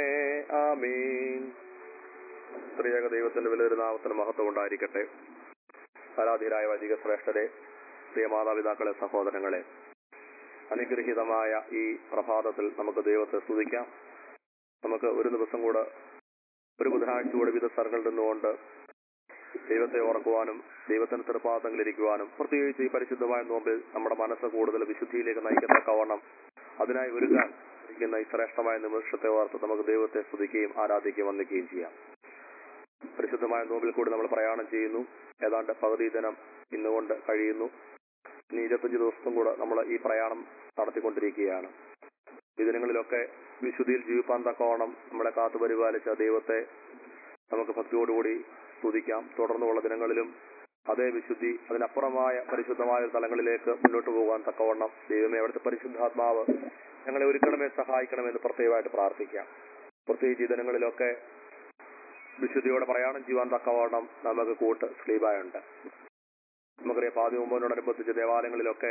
ആമീൻ സ്ത്രീയക ദൈവത്തിന്റെ വലിയൊരു നാമത്തിന് മഹത്വം ഉണ്ടായിരിക്കട്ടെ ആരാധ്യരായ വൈദിക ശ്രേഷ്ഠരെ പ്രിയ മാതാപിതാക്കളെ സഹോദരങ്ങളെ അനുഗ്രഹീതമായ ഈ പ്രഭാതത്തിൽ നമുക്ക് ദൈവത്തെ സ്തുതിക്കാം നമുക്ക് ഒരു ദിവസം കൂടെ ഒരു ബുധനാഴ്ച കൂടെ വിവിധ സ്ഥലങ്ങളിൽ നിന്നുകൊണ്ട് ദൈവത്തെ ഓർക്കുവാനും ദൈവത്തിന്റെ തൃപ്പാദങ്ങളിരിക്കുവാനും പ്രത്യേകിച്ച് ഈ പരിശുദ്ധമായ നോമ്പിൽ നമ്മുടെ മനസ്സ് കൂടുതൽ വിശുദ്ധിയിലേക്ക് നയിക്കത്തക്കവണ്ണം അതിനായി ഒരുക്കാൻ ഇരിക്കുന്ന ഈ ശ്രേഷ്ഠമായ നിമിഷത്തെ ഓർത്ത് നമുക്ക് ദൈവത്തെ സ്തുതിക്കുകയും ആരാധിക്കുകയും വന്ദിക്കുകയും ചെയ്യാം പരിശുദ്ധമായ നോമ്പിൽ കൂടി നമ്മൾ പ്രയാണം ചെയ്യുന്നു ഏതാണ്ട് പകുതി ദിനം ഇന്നുകൊണ്ട് കഴിയുന്നു ഇനി ഇരുപത്തഞ്ച് ദിവസം കൂടെ നമ്മൾ ഈ പ്രയാണം നടത്തിക്കൊണ്ടിരിക്കുകയാണ് ഈ ദിനങ്ങളിലൊക്കെ വിശുദ്ധിയിൽ ജീവിപ്പാൻ തക്കവണ്ണം നമ്മളെ കാത്തുപരിപാലിച്ച ദൈവത്തെ നമുക്ക് ഭക്തിയോടുകൂടി സ്തുതിക്കാം തുടർന്നുള്ള ദിനങ്ങളിലും അതേ വിശുദ്ധി അതിനപ്പുറമായ പരിശുദ്ധമായ തലങ്ങളിലേക്ക് മുന്നോട്ട് പോകാൻ തക്കവണ്ണം ദൈവമേ അവിടുത്തെ പരിശുദ്ധാത്മാവ് ഞങ്ങളെ ഒരുക്കണമേ സഹായിക്കണമെന്ന് പ്രത്യേകമായിട്ട് പ്രാർത്ഥിക്കാം പ്രത്യേകിച്ച് ഈ ദിനങ്ങളിലൊക്കെ വിശുദ്ധിയോടെ പ്രയാണം ചെയ്യുവാൻ തക്കവണ്ണം നമുക്ക് കൂട്ട് സ്ലീബായുണ്ട് നമുക്കറിയാം പാതി മുമ്പോനോടനുബന്ധിച്ച് ദേവാലയങ്ങളിലൊക്കെ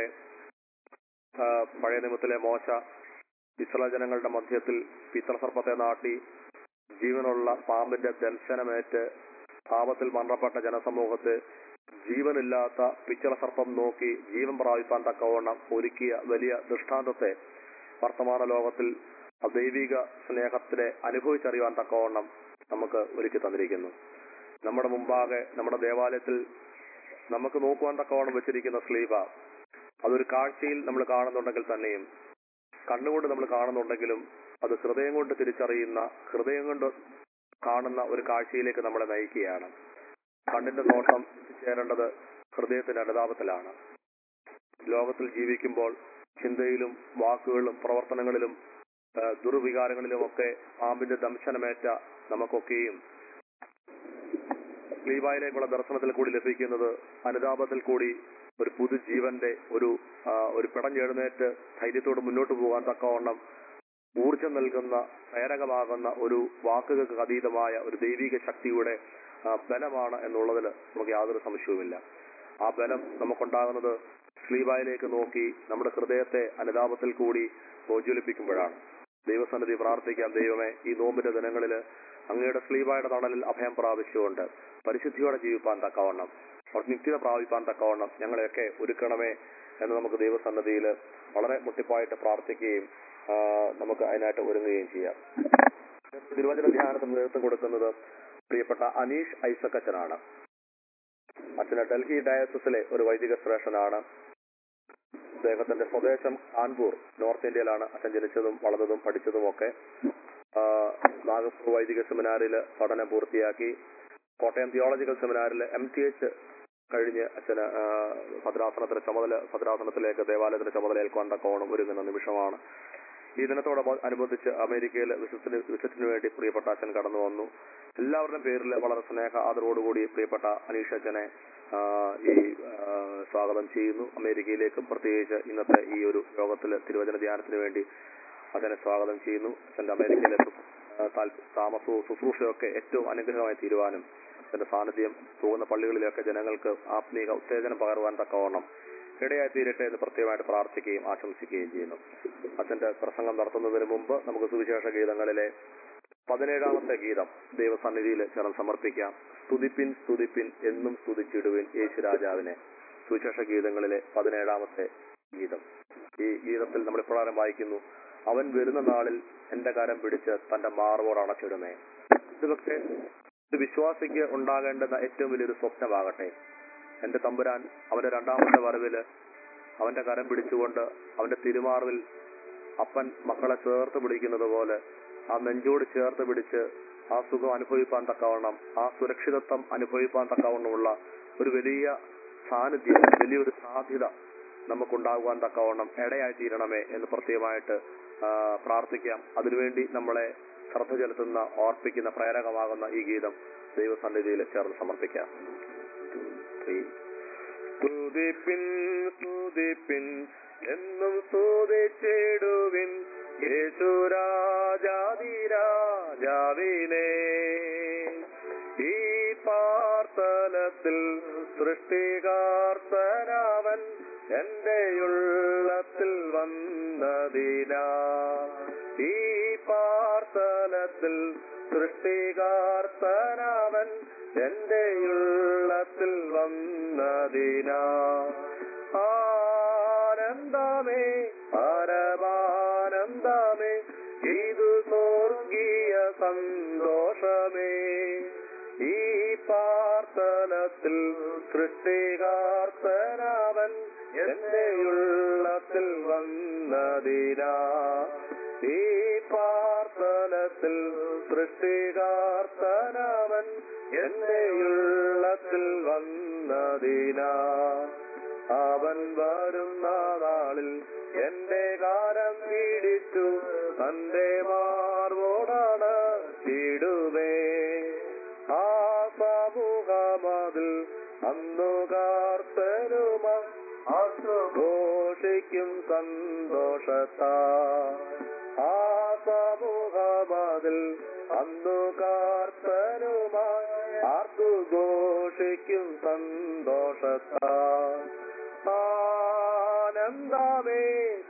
ആ, പഴയ നിയമത്തിലെ മോശ ഇസ്രായേൽ ജനങ്ങളുടെ മധ്യത്തിൽ പിത്രസർപ്പത്തെ നാട്ടി ജീവനുള്ള പാമ്പിന്റെ ദംശനമേറ്റ് പാപത്തിൽ മരണപ്പെട്ട ജനസമൂഹത്തെ ജീവനില്ലാത്ത പിച്ചള സർപ്പം നോക്കി ജീവൻ പ്രാപിപ്പാൻ തക്കവണ്ണം ഒരുക്കിയ വലിയ ദൃഷ്ടാന്തത്തെ വർത്തമാന ലോകത്തിൽ ആ ദൈവിക സ്നേഹത്തിനെ അനുഭവിച്ചറിയുവാൻ തക്കവണ്ണം നമുക്ക് ഒരുക്കി തന്നിരിക്കുന്നു നമ്മുടെ മുമ്പാകെ നമ്മുടെ ദേവാലയത്തിൽ നമുക്ക് നോക്കുവാൻ തക്കവണ്ണം വെച്ചിരിക്കുന്ന സ്ലീവ അതൊരു കാഴ്ചയിൽ നമ്മൾ കാണുന്നുണ്ടെങ്കിൽ തന്നെയും കണ്ണുകൊണ്ട് നമ്മൾ കാണുന്നുണ്ടെങ്കിലും അത് ഹൃദയം കൊണ്ട് തിരിച്ചറിയുന്ന ഹൃദയം കൊണ്ട് കാണുന്ന ഒരു കാഴ്ചയിലേക്ക് നമ്മളെ നയിക്കുകയാണ് കണ്ണിന്റെ നോട്ടം ചേരേണ്ടത് ഹൃദയത്തിന്റെ അനുതാപത്തിലാണ് ലോകത്തിൽ ജീവിക്കുമ്പോൾ ചിന്തയിലും വാക്കുകളിലും പ്രവർത്തനങ്ങളിലും ആ, ദുർവികാരങ്ങളിലും ഒക്കെ പാമ്പിന്റെ ദംശനമേറ്റ നമുക്കൊക്കെയും ലീവായിലേക്കുള്ള ദർശനത്തിൽ കൂടി ലഭിക്കുന്നത് അനുതാപത്തിൽ കൂടി ഒരു പുതുജീവന്റെ ഒരു ആ, ഒരു പിടഞ്ഞെഴുന്നേറ്റ് ധൈര്യത്തോട് മുന്നോട്ട് പോകാൻ തക്കവണ്ണം ഊർജം നൽകുന്ന പ്രേരകമാകുന്ന ഒരു വാക്കുകൾക്ക് അതീതമായ ഒരു ദൈവിക ശക്തിയുടെ ആ, ബലമാണ് എന്നുള്ളതിൽ നമുക്ക് യാതൊരു സംശയവുമില്ല ആ ബലം നമുക്കുണ്ടാകുന്നത് സ്ലീവായിലേക്ക് നോക്കി നമ്മുടെ ഹൃദയത്തെ അനുതാപത്തിൽ കൂടി പ്രോജ്വലിപ്പിക്കുമ്പോഴാണ് ദൈവസന്നിധി പ്രാർത്ഥിക്കാം ദൈവമേ ഈ നോമ്പിന്റെ ദിനങ്ങളിൽ അങ്ങയുടെ സ്ലീവായുടെ തണലിൽ അഭയം പ്രാപിച്ചുകൊണ്ട് പരിശുദ്ധിയോടെ ജീവിപ്പാൻ തക്കവണ്ണം നിത്യത പ്രാപിപ്പാൻ തക്കവണ്ണം ഞങ്ങളെയൊക്കെ ഒരുക്കണമേ എന്ന് നമുക്ക് ദൈവസന്നദ്ധിയിൽ വളരെ മുട്ടിപ്പായിട്ട് പ്രാർത്ഥിക്കുകയും ആ, നമുക്ക് അതിനായിട്ട് ഒരുങ്ങുകയും ചെയ്യാം തിരുവചന ധ്യാനത്തിന് നേതൃത്വം കൊടുക്കുന്നത് പ്രിയപ്പെട്ട അനീഷ് ഐസക് അച്ഛനാണ് അച്ഛന് ഡൽഹി ഡയസിസിലെ ഒരു വൈദിക ശ്രേഷ്ഠനാണ് അദ്ദേഹത്തിന്റെ സ്വദേശം കാൺപൂർ നോർത്ത് ഇന്ത്യയിലാണ് അച്ഛൻ ജനിച്ചതും വളർന്നതും പഠിച്ചതും ഒക്കെ ആ, നാഗപ്പൂർ വൈദിക സെമിനാറിൽ പഠനം പൂർത്തിയാക്കി കോട്ടയം തിയോളജിക്കൽ സെമിനാറിൽ എം ടി എച്ച് കഴിഞ്ഞ് അച്ഛന് ആ, ഭദ്രാസനത്തിന്റെ ചുമതല ഭദ്രാസനത്തിലേക്ക് ദേവാലയത്തിന്റെ ചുമതല ഏൽക്കാൻ തക്കോണം ഒരുങ്ങുന്ന നിമിഷമാണ് ഈ ദിനത്തോട് അനുബന്ധിച്ച് അമേരിക്കയിൽ വിസിറ്റിന് വിസിറ്റിന് വേണ്ടി പ്രിയപ്പെട്ട അച്ഛൻ കടന്നു വന്നു എല്ലാവരുടെയും പേരിൽ വളരെ സ്നേഹ ആദരവോടുകൂടി പ്രിയപ്പെട്ട അനീഷ് അച്ഛനെ ആ, ഈ ആ, സ്വാഗതം ചെയ്യുന്നു അമേരിക്കയിലേക്കും പ്രത്യേകിച്ച് ഇന്നത്തെ ഈ ഒരു യോഗത്തിൽ തിരുവചന ധ്യാനത്തിന് വേണ്ടി അച്ഛനെ സ്വാഗതം ചെയ്യുന്നു അച്ഛന്റെ അമേരിക്കയിലെ സു- ആ, താല്പ- താമസവും ശുശ്രൂഷയൊക്കെ ഏറ്റവും അനുഗ്രഹമായി തീരുവാനും അച്ഛന്റെ സാന്നിധ്യം പോകുന്ന പള്ളികളിലൊക്കെ ജനങ്ങൾക്ക് ആത്മീക ഉത്തേജനം പകരുവാൻ തക്കവണ്ണം ഇടയായി തീരട്ടെ എന്ന് പ്രത്യേകമായിട്ട് പ്രാർത്ഥിക്കുകയും ആശംസിക്കുകയും ചെയ്യുന്നു അച്ഛന്റെ പ്രസംഗം നടത്തുന്നതിന് മുമ്പ് നമുക്ക് സുവിശേഷ ഗീതങ്ങളിലെ പതിനേഴാമത്തെ ഗീതം ദൈവസന്നിധിയിൽ ചേർന്ന് സമർപ്പിക്കാം സ്തുതിപ്പിൻ സ്തുതിപ്പിൻ എന്നും സ്തുതിച്ചിടുവിൻ യേശുരാജാവിനെ സുവിശേഷ ഗീതങ്ങളിലെ പതിനേഴാമത്തെ ഗീതം ഈ ഗീതത്തിൽ നമ്മൾ ഇപ്രകാരം വായിക്കുന്നു അവൻ വരുന്ന നാളിൽ എന്റെ കരം പിടിച്ച് തന്റെ മാർവോട് അണച്ചിടുമേ ഇതൊക്കെ ഒരു വിശ്വാസിക്ക് ഉണ്ടാകേണ്ടുന്ന ഏറ്റവും വലിയൊരു സ്വപ്നമാകട്ടെ എന്റെ തമ്പുരാൻ അവന്റെ രണ്ടാമത്തെ വരവില് അവന്റെ കരം പിടിച്ചുകൊണ്ട് അവന്റെ തിരുമാറിൽ അപ്പൻ മക്കളെ ചേർത്ത് പിടിക്കുന്നത് പോലെ ആ നെഞ്ചോട് ചേർത്ത് പിടിച്ച് ആ സുഖം അനുഭവിപ്പാൻ തക്കവണ്ണം ആ സുരക്ഷിതത്വം അനുഭവിപ്പാൻ തക്കവണ്ണമുള്ള ഒരു വലിയ സാന്നിധ്യം വലിയൊരു സാധ്യത നമുക്കുണ്ടാകുവാൻ തക്കവണ്ണം ഇടയായി തീരണമേ എന്ന് പ്രത്യേകമായിട്ട് ആ, പ്രാർത്ഥിക്കാം അതിനുവേണ്ടി നമ്മളെ ശ്രദ്ധ ചെലുത്തുന്ന ഓർപ്പിക്കുന്ന പ്രേരകമാകുന്ന ഈ ഗീതം ദൈവസന്നിധിയിൽ ചേർന്ന് സമർപ്പിക്കാം Three. സ്തുതിപ്പിൻ സ്തുതിപ്പിൻ എന്നും സ്തുതിച്ചിടുവിൻ യേശുരാജാതിരാജാവിനെ ഈ പാർത്തലത്തിൽ സൃഷ്ടികാർത്തനാവൻ എന്റെ ഉള്ളത്തിൽ വന്നതിനാ ഈ പാർത്തലത്തിൽ സൃഷ്ടികാർത്തനാവൻ എന്റെ ഉള്ളത്തിൽ വന്നതിനാ ആനന്ദമേ പരമാനന്ദമേ ഇത് സ്വർഗീയ സന്തോഷമേ ഈ പാർത്തലത്തിൽ സൃഷ്ടികാർത്തനാവൻ എന്റെ ഉള്ളത്തിൽ വന്നതിനാ ഈ പാർത്തലത്തിൽ സൃഷ്ടികാർത്തനാവൻ എന്റെ ഉള്ളത്തിൽ വന്നതിനാ അവൻ വരുന്ന നാളിൽ എന്റെ കാരം പീഡിച്ചു തന്റെ മാർവോടാണ് ചീടുവേ ആ സമൂഹമതിൽ അന്നു കാർത്തരുമ ആഘോഷിക്കും സന്തോഷത്താ ആ സമൂഹമതിൽ അന്നു കാർത്തരുമായി ആർത്തുഘോഷിക്കും സന്തോഷത്താ ആനന്ദമേ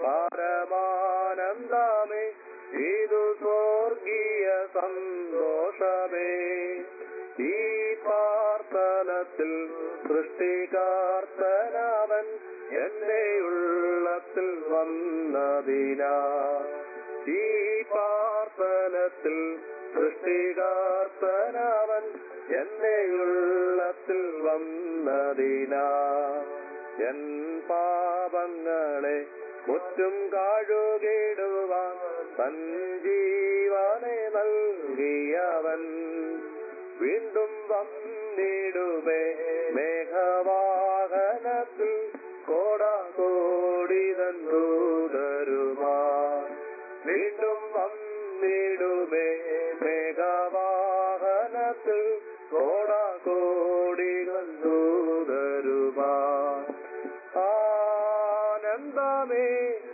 പരമാനന്ദമേ ഇതു സ്വർഗീയ സന്തോഷമേ ഈ പാർത്തലത്തിൽ സൃഷ്ടികാർത്തനവൻ എന്റെ ഉള്ളത്തിൽ വന്നതിനാ ഈ പാർത്തലത്തിൽ സൃഷ്ടികാർത്തനവൻ എന്റെ ഉള്ളത്തിൽ വന്നതിനാ എൻ പാപങ്ങളെ മുറ്റും കാഴുകിടുവാൻ തൻ ജീവനെ നൽകിയവൻ വീണ്ടും വന്നിടുമേ മേഘവാഹനത്തിൽ കോടാകോടി തന്നൂതരുമാ വീണ്ടും വന്നിടുമേ മേഘവാഹനത്തിൽ കോടാകോടി തന്നൂതരുമാ ആനന്ദമേ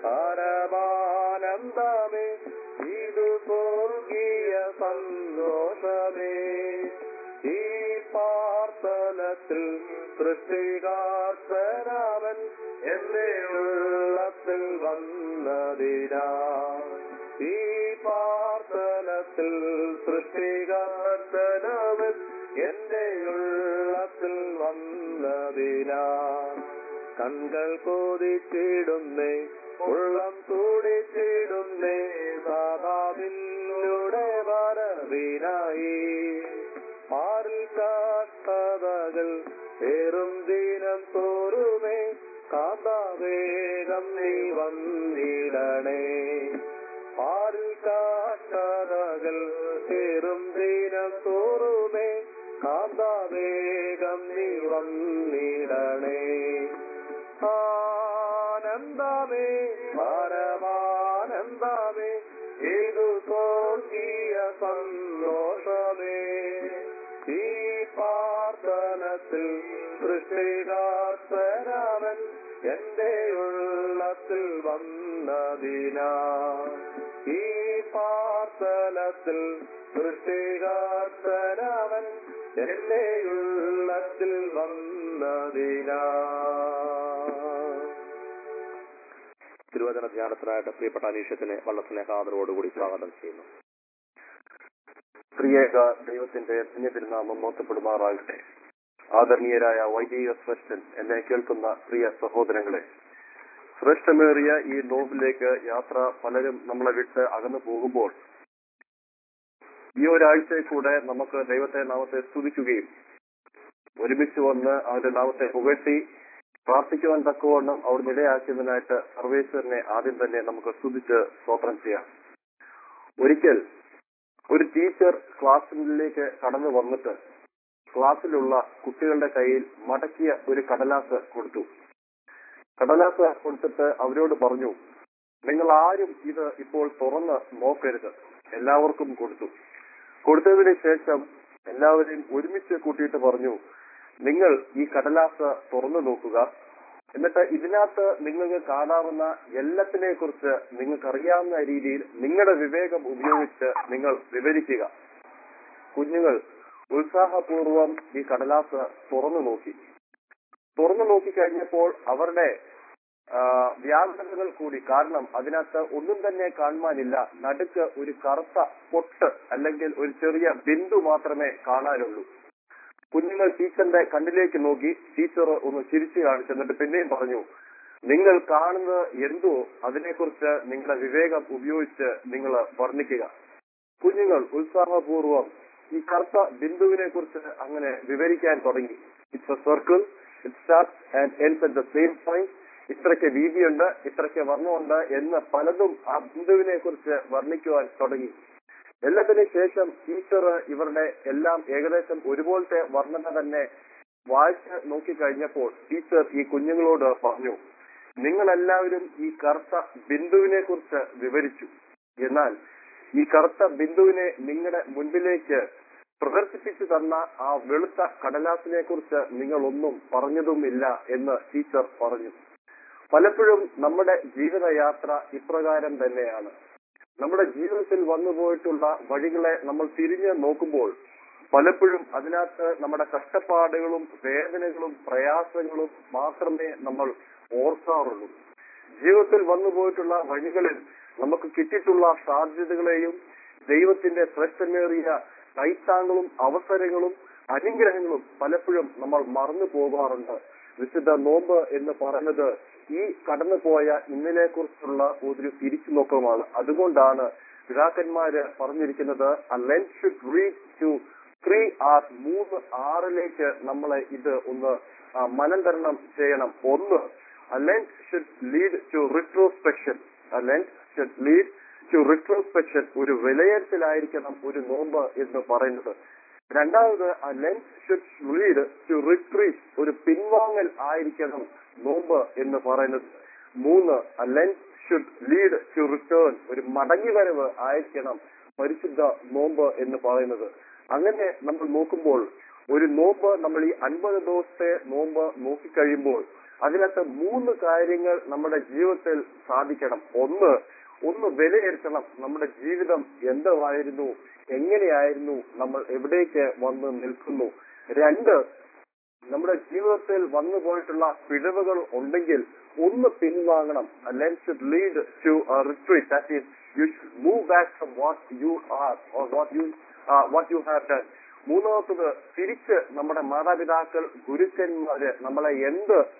പരമാനന്ദമേ ഇതു സ്വർഗീയ സന്തോഷമേ ഈ പാർത്തലത്തിൽ സൃഷ്ടികാർത്തനാവൻ എന്റെ ഉള്ളത്തിൽ വന്നതിനാ ഈ പാർത്തലത്തിൽ സൃഷ്ടികാർത്തനാവൻ എന്റെ ഉള്ളത്തിൽ വന്നതിനാ കൺകൾ കോതിച്ചിടുന്നേ ഉള്ളം തുടിച്ചിടുന്നേ നാദാവിലൂടെ വരവിനായി ആറിൽ കാട്ടതകൾ ഏറും ദിനം തോറുമേ കാന്താവേഗം നീ വന്നിടണേ ആറിൽ കാട്ടതകൾ ഏറും ദിനം തോറുമേ കാന്താവേഗം നീ വന്നിടണേ ആനന്ദമേ പരമാനന്ദമേ ഏതു തോന്നിയ സന്തോഷമേ ഈ പ്രാർത്ഥനത്തിൽ സൃഷ്ടികാത്തരാമൻ എന്റെ ഉള്ളത്തിൽ വന്നതിനാ ഈ പ്രാർത്ഥനത്തിൽ സൃഷ്ടികാത്തരാമൻ എന്റെ ഉള്ളത്തിൽ വന്നതിനാ തിരുവചന ധ്യാനത്തിനായിട്ട് പ്രിയപ്പെട്ട അനീഷത്തിനെ വളരെ സ്നേഹാദരോടുകൂടി സ്വാഗതം ചെയ്യുന്നു പ്രിയേക ദൈവത്തിന്റെ പുണ്യതിരുനാമം മോത്തപ്പെടുമാറാകട്ടെ ആദരണീയരായ വൈദിക ശ്രേഷ്ഠൻ എന്നെ കേൾക്കുന്ന പ്രിയ സഹോദരങ്ങളെ ശ്രേഷ്ഠമേറിയ ഈ നോമ്പിലേക്ക് യാത്ര പലരും നമ്മളെ വിട്ട് അകന്നു പോകുമ്പോൾ ഈ ഒരാഴ്ചയിൽ കൂടെ നമുക്ക് ദൈവത്തെ നാമത്തെ സ്തുതിക്കുകയും ഒരുമിച്ച് വന്ന് അവരുടെ നാമത്തെ പുകഴ്ത്തി പ്രാർത്ഥിക്കുവാൻ തക്കവണ്ണം അവിടുന്ന് ഇടയാക്കിയതിനായിട്ട് സർവേശ്വരനെ ആദ്യം തന്നെ നമുക്ക് സ്തുതിച്ച് സ്തോത്രം ചെയ്യാം ഒരിക്കൽ ഒരു ടീച്ചർ ക്ലാസ്സിലേക്ക് കടന്നു വന്നിട്ട് ക്ലാസ്സിലുള്ള കുട്ടികളുടെ കയ്യിൽ മടക്കിയ ഒരു കടലാസ് കൊടുത്തു കടലാസ് കൊടുത്തിട്ട് അവരോട് പറഞ്ഞു നിങ്ങൾ ആരും ഇത് ഇപ്പോൾ തുറന്ന് നോക്കരുത് എല്ലാവർക്കും കൊടുത്തു കൊടുത്തതിന് ശേഷം എല്ലാവരെയും ഒരുമിച്ച് കൂട്ടിയിട്ട് പറഞ്ഞു നിങ്ങൾ ഈ കടലാസ് തുറന്നു നോക്കുക എന്നിട്ട് ഇതിനകത്ത് നിങ്ങൾക്ക് കാണാവുന്ന എല്ലാത്തിനെ കുറിച്ച് നിങ്ങൾക്ക് അറിയാവുന്ന രീതിയിൽ നിങ്ങളുടെ വിവേകം ഉപയോഗിച്ച് നിങ്ങൾ വിവരിക്കുക കുഞ്ഞുങ്ങൾ ഉത്സാഹപൂർവം ഈ കടലാസ് തുറന്നു നോക്കി തുറന്നു നോക്കിക്കഴിഞ്ഞപ്പോൾ അവരുടെ ആ, വ്യാകുലതകൾ കൂടി കാരണം അതിനകത്ത് ഒന്നും തന്നെ കാണുവാനില്ല നടുക്ക് ഒരു കറുത്ത പൊട്ട് അല്ലെങ്കിൽ ഒരു ചെറിയ ബിന്ദു മാത്രമേ കാണാനുള്ളൂ കുഞ്ഞുങ്ങൾ ടീച്ചറിന്റെ കണ്ണിലേക്ക് നോക്കി ടീച്ചർ ഒന്ന് ചിരിച്ചു കാണിച്ചു എന്നിട്ട് പിന്നെയും പറഞ്ഞു നിങ്ങൾ കാണുന്നത് എന്തോ അതിനെക്കുറിച്ച് നിങ്ങളുടെ വിവേകം ഉപയോഗിച്ച് നിങ്ങൾ വർണ്ണിക്കുക കുഞ്ഞുങ്ങൾ ഉത്സാഹപൂർവം ഈ കറുത്ത ബിന്ദുവിനെ കുറിച്ച് അങ്ങനെ വിവരിക്കാൻ തുടങ്ങി it's a circle it start and end at the same point ഇത്രയ്ക്ക് വീതിയുണ്ട് ഇത്രയ്ക്ക് വർണ്ണമുണ്ട് എന്ന് പലതും ആ ബിന്ദുവിനെ കുറിച്ച് വർണ്ണിക്കുവാൻ തുടങ്ങി എല്ലാത്തിനും ശേഷം ടീച്ചർ ഇവരുടെ എല്ലാം ഏകദേശം ഒരുപോലത്തെ വർണ്ണന തന്നെ വായിച്ച് നോക്കിക്കഴിഞ്ഞപ്പോൾ ടീച്ചർ ഈ കുഞ്ഞുങ്ങളോട് പറഞ്ഞു നിങ്ങളെല്ലാവരും ഈ കറുത്ത ബിന്ദുവിനെ കുറിച്ച് വിവരിച്ചു എന്നാൽ ഈ കറുത്ത ബിന്ദുവിനെ നിങ്ങളുടെ മുൻപിലേക്ക് പ്രദർശിപ്പിച്ചു തന്ന ആ വെളുത്ത കടലാസിനെ കുറിച്ച് നിങ്ങളൊന്നും പറഞ്ഞതുമില്ല എന്ന് ടീച്ചർ പറഞ്ഞു പലപ്പോഴും നമ്മുടെ ജീവിതയാത്ര ഇപ്രകാരം തന്നെയാണ് നമ്മുടെ ജീവിതത്തിൽ വന്നുപോയിട്ടുള്ള വഴികളെ നമ്മൾ തിരിഞ്ഞ് നോക്കുമ്പോൾ പലപ്പോഴും അതിനകത്ത് നമ്മുടെ കഷ്ടപ്പാടുകളും വേദനകളും പ്രയാസങ്ങളും മാത്രമേ നമ്മൾ ഓർക്കാറുള്ളൂ ജീവിതത്തിൽ വന്നുപോയിട്ടുള്ള വഴികളിൽ നമുക്ക് കിട്ടിയിട്ടുള്ള സാധ്യതകളെയും ദൈവത്തിന്റെ ശ്രേഷ്ഠമേറിയ കൈത്താങ്ങളും അവസരങ്ങളും അനുഗ്രഹങ്ങളും പലപ്പോഴും നമ്മൾ മറന്നു പോകാറുണ്ട് വിശുദ്ധ നോമ്പ് എന്ന് പറയുന്നത് ഈ കടന്നുപോയ ഇന്നലെ കുറിച്ചുള്ള ഒരു തിരിച്ചുനോക്കമാണ് അതുകൊണ്ടാണ് പിതാക്കന്മാര് പറഞ്ഞിരിക്കുന്നത് Lent should reach to three R മൂന്ന് ആറിലേക്ക് നമ്മളെ ഇത് ഒന്ന് ആ, മനംതരണം ചെയ്യണം ഒന്ന് Lent should lead to retrospection Lent should lead to retrospection ഒരു വിലയിരുത്തലായിരിക്കണം ഒരു നോമ്പ് എന്ന് പറയുന്നത് രണ്ടാമത് ആ Lent should lead to retreat ഒരു പിൻവാങ്ങൽ ആയിരിക്കണം നോമ്പ് എന്ന് പറയുന്നത് മൂന്ന് ആ Lent should lead to return ഒരു മടങ്ങിവരവ് ആയിരിക്കണം പരിശുദ്ധ നോമ്പ് എന്ന് പറയുന്നത് അങ്ങനെ നമ്മൾ നോക്കുമ്പോൾ ഒരു നോമ്പ് നമ്മൾ ഈ അൻപത് ദിവസത്തെ നോമ്പ് നോക്കിക്കഴിയുമ്പോൾ അതിനകത്ത് മൂന്ന് കാര്യങ്ങൾ നമ്മുടെ ജീവിതത്തിൽ സാധിക്കണം ഒന്ന് ഒന്ന് വിലയിരുത്തണം നമ്മുടെ ജീവിതം എന്തായിരുന്നു എങ്ങനെയായിരുന്നു നമ്മൾ എവിടേക്ക് വന്ന് നിൽക്കുന്നു രണ്ട് നമ്മുടെ ജീവിതത്തിൽ വന്നു പോയിട്ടുള്ള പിഴവുകൾ ഉണ്ടെങ്കിൽ ഒന്ന് പിൻവാങ്ങണം Lent should lead to retreat that is you should move back from what you are or what you what you have done മൂന്നാമത്തത് തിരിച്ച് നമ്മുടെ മാതാപിതാക്കൾ ഗുരുക്കന്മാര് നമ്മളെ എന്ത്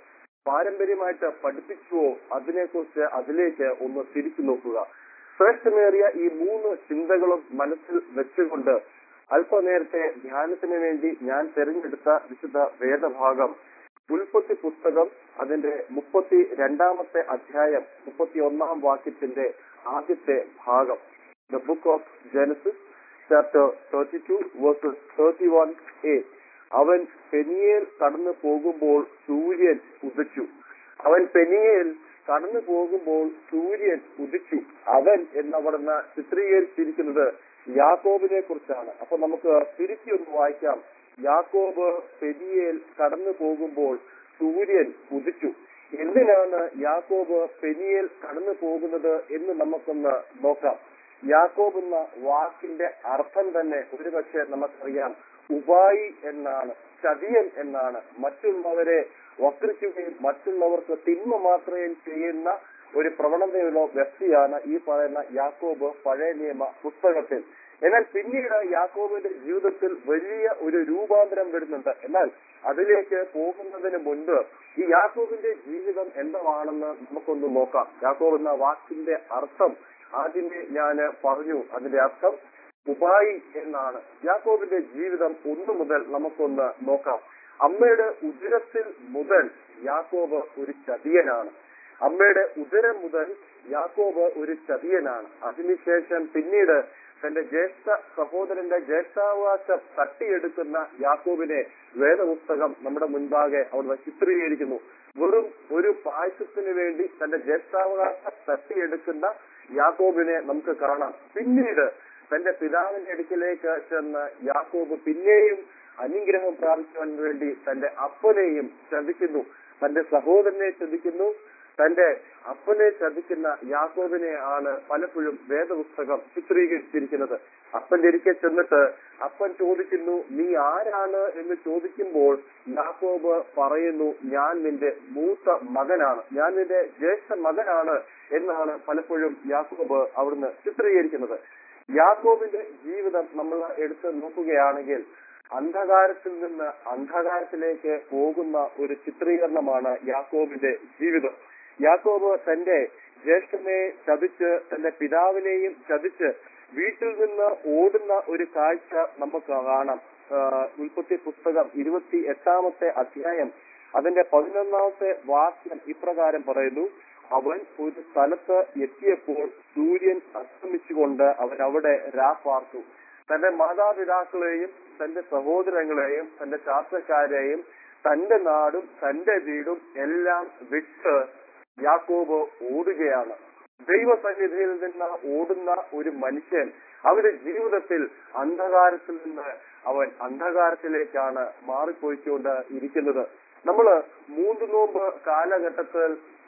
പാരമ്പര്യമായിട്ട് പഠിപ്പിച്ചുവോ അതിനെക്കുറിച്ച് അതിലേക്ക് ഒന്ന് തിരിച്ചു നോക്കുക ശ്രേഷ്ഠമേറിയ ഈ മൂന്ന് ചിന്തകളും മനസ്സിൽ വെച്ചുകൊണ്ട് അല്പനേരത്തെ ധ്യാനത്തിന് വേണ്ടി ഞാൻ തിരഞ്ഞെടുത്ത വിശുദ്ധ വേദഭാഗം ഉൽപ്പത്തി പുസ്തകം അതിന്റെ മുപ്പത്തി രണ്ടാമത്തെ അധ്യായം മുപ്പത്തി ഒന്നാം വാക്യത്തിന്റെ ആദ്യത്തെ ഭാഗം the book of Genesis chapter thirty two verses thirty one A അവൻ പെനിയേൽ കടന്നു പോകുമ്പോൾ സൂര്യൻ ഉദിച്ചു അവൻ പെനിയേൽ കടന്നു പോകുമ്പോൾ സൂര്യൻ ഉദിച്ചു അവൻ എന്നവിടുന്ന് ചിത്രീകരിച്ചിരിക്കുന്നത് യാക്കോബിനെ കുറിച്ചാണ് അപ്പൊ നമുക്ക് തിരിച്ചു ഒന്ന് വായിക്കാം യാക്കോബ് പെനിയേൽ കടന്നു പോകുമ്പോൾ സൂര്യൻ ഉദിച്ചു എന്തിനാണ് യാക്കോബ് പെനിയേൽ കടന്നു പോകുന്നത് എന്ന് നമുക്കൊന്ന് നോക്കാം യാക്കോബ് എന്ന വാക്കിന്റെ അർത്ഥം തന്നെ ഒരുപക്ഷെ നമുക്കറിയാം ഉപായി എന്നാണ് ചതിയൻ എന്നാണ് മറ്റുള്ളവരെ വക്രിക്കുകയും മറ്റുള്ളവർക്ക് തിന്മ മാത്രമേ ചെയ്യുന്ന ഒരു പ്രവണതയുള്ള വ്യക്തിയാണ് ഈ പറയുന്ന യാക്കോബ് പഴയ നിയമ പുസ്തകത്തിൽ എന്നാൽ പിന്നീട് യാക്കോബിന്റെ ജീവിതത്തിൽ വലിയ ഒരു രൂപാന്തരം വരുന്നുണ്ട് എന്നാൽ അതിലേക്ക് പോകുന്നതിന് മുൻപ് ഈ യാക്കോബിന്റെ ജീവിതം എന്താണെന്ന് നമുക്കൊന്ന് നോക്കാം യാക്കോബ് എന്ന വാക്കിന്റെ അർത്ഥം ആദ്യമേ ഞാൻ പറഞ്ഞു അതിന്റെ അർത്ഥം ഉപായി എന്നാണ് യാക്കോബിന്റെ ജീവിതം ഒന്നു മുതൽ നമുക്കൊന്ന് നോക്കാം അമ്മയുടെ ഉദരത്തിൽ മുതൽ യാക്കോബ് ഒരു ചതിയനാണ് അമ്മയുടെ ഉദരം മുതൽ യാക്കോബ് ഒരു ചതിയനാണ് അതിനുശേഷം പിന്നീട് തന്റെ ജ്യേഷ്ഠ സഹോദരന്റെ ജ്യേഷ്ഠാവകാശം തട്ടിയെടുക്കുന്ന യാക്കോബിനെ വേദപുസ്തകം നമ്മുടെ മുൻപാകെ അവിടുന്ന് ചിത്രീകരിക്കുന്നു വെറും ഒരു പായസത്തിന് വേണ്ടി തന്റെ ജ്യേഷ്ഠാവകാശം തട്ടിയെടുക്കുന്ന യാക്കോബിനെ നമുക്ക് കാണാം പിന്നീട് തന്റെ പിതാവിന്റെ അടുക്കിലേക്ക് ചെന്ന് യാക്കോബ് പിന്നെയും അനുഗ്രഹം പ്രാപിക്കുവാൻ വേണ്ടി തന്റെ അപ്പനെയും ചതിക്കുന്നു തന്റെ സഹോദരനെ ചതിക്കുന്നു തന്റെ അപ്പനെ ചതിക്കുന്ന യാക്കോബിനെ ആണ് പലപ്പോഴും വേദപുസ്തകം ചിത്രീകരിച്ചിരിക്കുന്നത് അപ്പന്റെ ഒരിക്കൽ ചെന്നിട്ട് അപ്പൻ ചോദിക്കുന്നു നീ ആരാണ് എന്ന് ചോദിക്കുമ്പോൾ യാക്കോബ് പറയുന്നു ഞാൻ നിന്റെ മൂത്ത മകനാണ് ഞാൻ നിന്റെ ജ്യേഷ്ഠ മകനാണ് എന്നാണ് പലപ്പോഴും യാക്കോബ് അവിടുന്ന് ചിത്രീകരിക്കുന്നത് യാക്കോബിന്റെ ജീവിതം നമ്മൾ എടുത്ത് നോക്കുകയാണെങ്കിൽ അന്ധകാരത്തിൽ നിന്ന് അന്ധകാരത്തിലേക്ക് പോകുന്ന ഒരു ചിത്രീകരണമാണ് യാക്കോബിന്റെ ജീവിതം യാക്കോബ് തന്റെ ജ്യേഷ്ഠനെ ചതിച്ച് തന്റെ പിതാവിനെയും ചതിച്ച് വീട്ടിൽ നിന്ന് ഓടുന്ന ഒരു കാഴ്ച നമുക്ക് കാണാം ആഹ് ഉൽപ്പത്തി പുസ്തകം ഇരുപത്തി എട്ടാമത്തെ അധ്യായം അതിന്റെ പതിനൊന്നാമത്തെ വാക്യം ഇപ്രകാരം പറയുന്നു അവൻ ഒരു സ്ഥലത്ത് എത്തിയപ്പോൾ സൂര്യൻ അസ്തമിച്ചുകൊണ്ട് അവൻ അവിടെ രാപ്പാർത്തു തന്റെ മാതാപിതാക്കളെയും തന്റെ സഹോദരങ്ങളെയും തന്റെ ശാസ്ത്രക്കാരെയും തന്റെ നാടും തന്റെ വീടും എല്ലാം വിട്ട് യാക്കോബ് ഓടുകയാണ് ദൈവസന്നിധിയിൽ നിന്ന് ഓടുന്ന ഒരു മനുഷ്യൻ അവന്റെ ജീവിതത്തിൽ അന്ധകാരത്തിൽ നിന്ന് അവൻ അന്ധകാരത്തിലേക്കാണ് മാറിപ്പോയിക്കൊണ്ട് ഇരിക്കുന്നത് നമ്മള് മൂന്ന് നോമ്പ് കാലഘട്ടത്തിൽ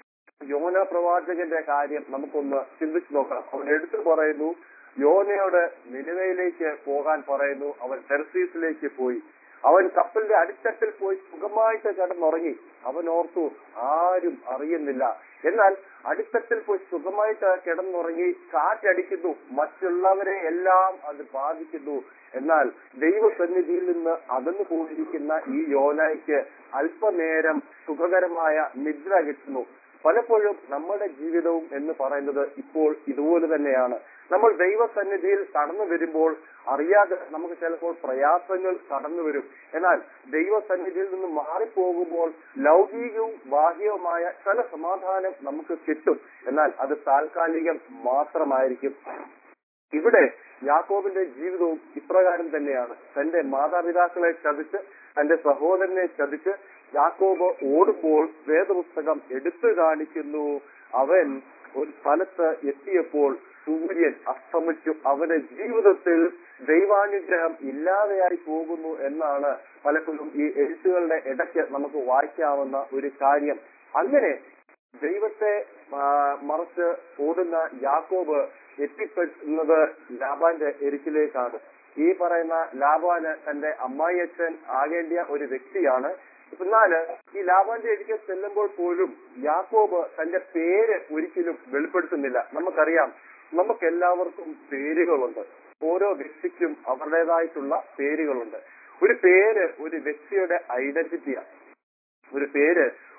യോന പ്രവാചകന്റെ കാര്യം നമുക്കൊന്ന് ചിന്തിച്ചു നോക്കാം അവൻ എടുത്തു പറയുന്നു യോനയോട് നിലവയിലേക്ക് പോകാൻ പറയുന്നു അവൻ ടെർസീസിലേക്ക് പോയി അവൻ കപ്പലിന്റെ അടിത്തട്ടിൽ പോയി സുഖമായിട്ട് കിടന്നുറങ്ങി അവൻ ഓർത്തു ആരും അറിയുന്നില്ല എന്നാൽ അടിത്തട്ടിൽ പോയി സുഖമായിട്ട് കിടന്നുറങ്ങി കാറ്റടിക്കുന്നു മറ്റുള്ളവരെ എല്ലാം അത് ബാധിക്കുന്നു എന്നാൽ ദൈവസന്നിധിയിൽ നിന്ന് അകന്നു പോയിരിക്കുന്ന ഈ യോനായ്ക്ക് അല്പനേരം സുഖകരമായ നിദ്ര കിട്ടുന്നു പലപ്പോഴും നമ്മുടെ ജീവിതവും എന്ന് പറയുന്നത് ഇപ്പോൾ ഇതുപോലെ തന്നെയാണ് നമ്മൾ ദൈവസന്നിധിയിൽ കടന്നു വരുമ്പോൾ അറിയാതെ നമുക്ക് ചിലപ്പോൾ പ്രയാസങ്ങൾ കടന്നു വരും എന്നാൽ ദൈവസന്നിധിയിൽ നിന്ന് മാറിപ്പോകുമ്പോൾ ലൗകികവും ബാഹ്യവുമായ ചില സമാധാനം നമുക്ക് കിട്ടും എന്നാൽ അത് താൽക്കാലികം മാത്രമായിരിക്കും ഇവിടെ യാക്കോബിന്റെ ജീവിതവും ഇപ്രകാരം തന്നെയാണ് തന്റെ മാതാപിതാക്കളെ ചതിച്ച് തന്റെ സഹോദരനെ ചതിച്ച് യാക്കോബ് ഓടുമ്പോൾ വേദപുസ്തകം എടുത്തു കാണിക്കുന്നു അവൻ ഒരു സ്ഥലത്ത് എത്തിയപ്പോൾ സൂര്യൻ അസ്തമിച്ചു അവന്റെ ജീവിതത്തിൽ ദൈവാനുഗ്രഹം ഇല്ലാതെയായി പോകുന്നു എന്നാണ് പലപ്പോഴും ഈ എഴുത്തുകളുടെ ഇടയ്ക്ക് നമുക്ക് വായിക്കാവുന്ന ഒരു കാര്യം അങ്ങനെ ദൈവത്തെ ആ, മറച്ച് ഓടുന്ന യാക്കോബ് എത്തിപ്പെടുന്നത് ലാബാന്റെ എരിക്കിലേക്കാണ് ഈ പറയുന്ന ലാബാന് തന്റെ അമ്മായിയച്ഛൻ ആകേണ്ടിയ ഒരു വ്യക്തിയാണ് എന്നാല് ഈ ലാബാന്റെ എരിക്കൽ ചെല്ലുമ്പോൾ പോലും യാക്കോബ് തന്റെ പേര് ഒരിക്കലും വെളിപ്പെടുത്തുന്നില്ല നമുക്കറിയാം നമുക്ക് എല്ലാവർക്കും പേരുകളുണ്ട് ഓരോ വ്യക്തിക്കും അവരുടേതായിട്ടുള്ള പേരുകളുണ്ട് ഒരു പേര് ഒരു വ്യക്തിയുടെ ഐഡന്റിറ്റിയാണ് ഒരു പേര്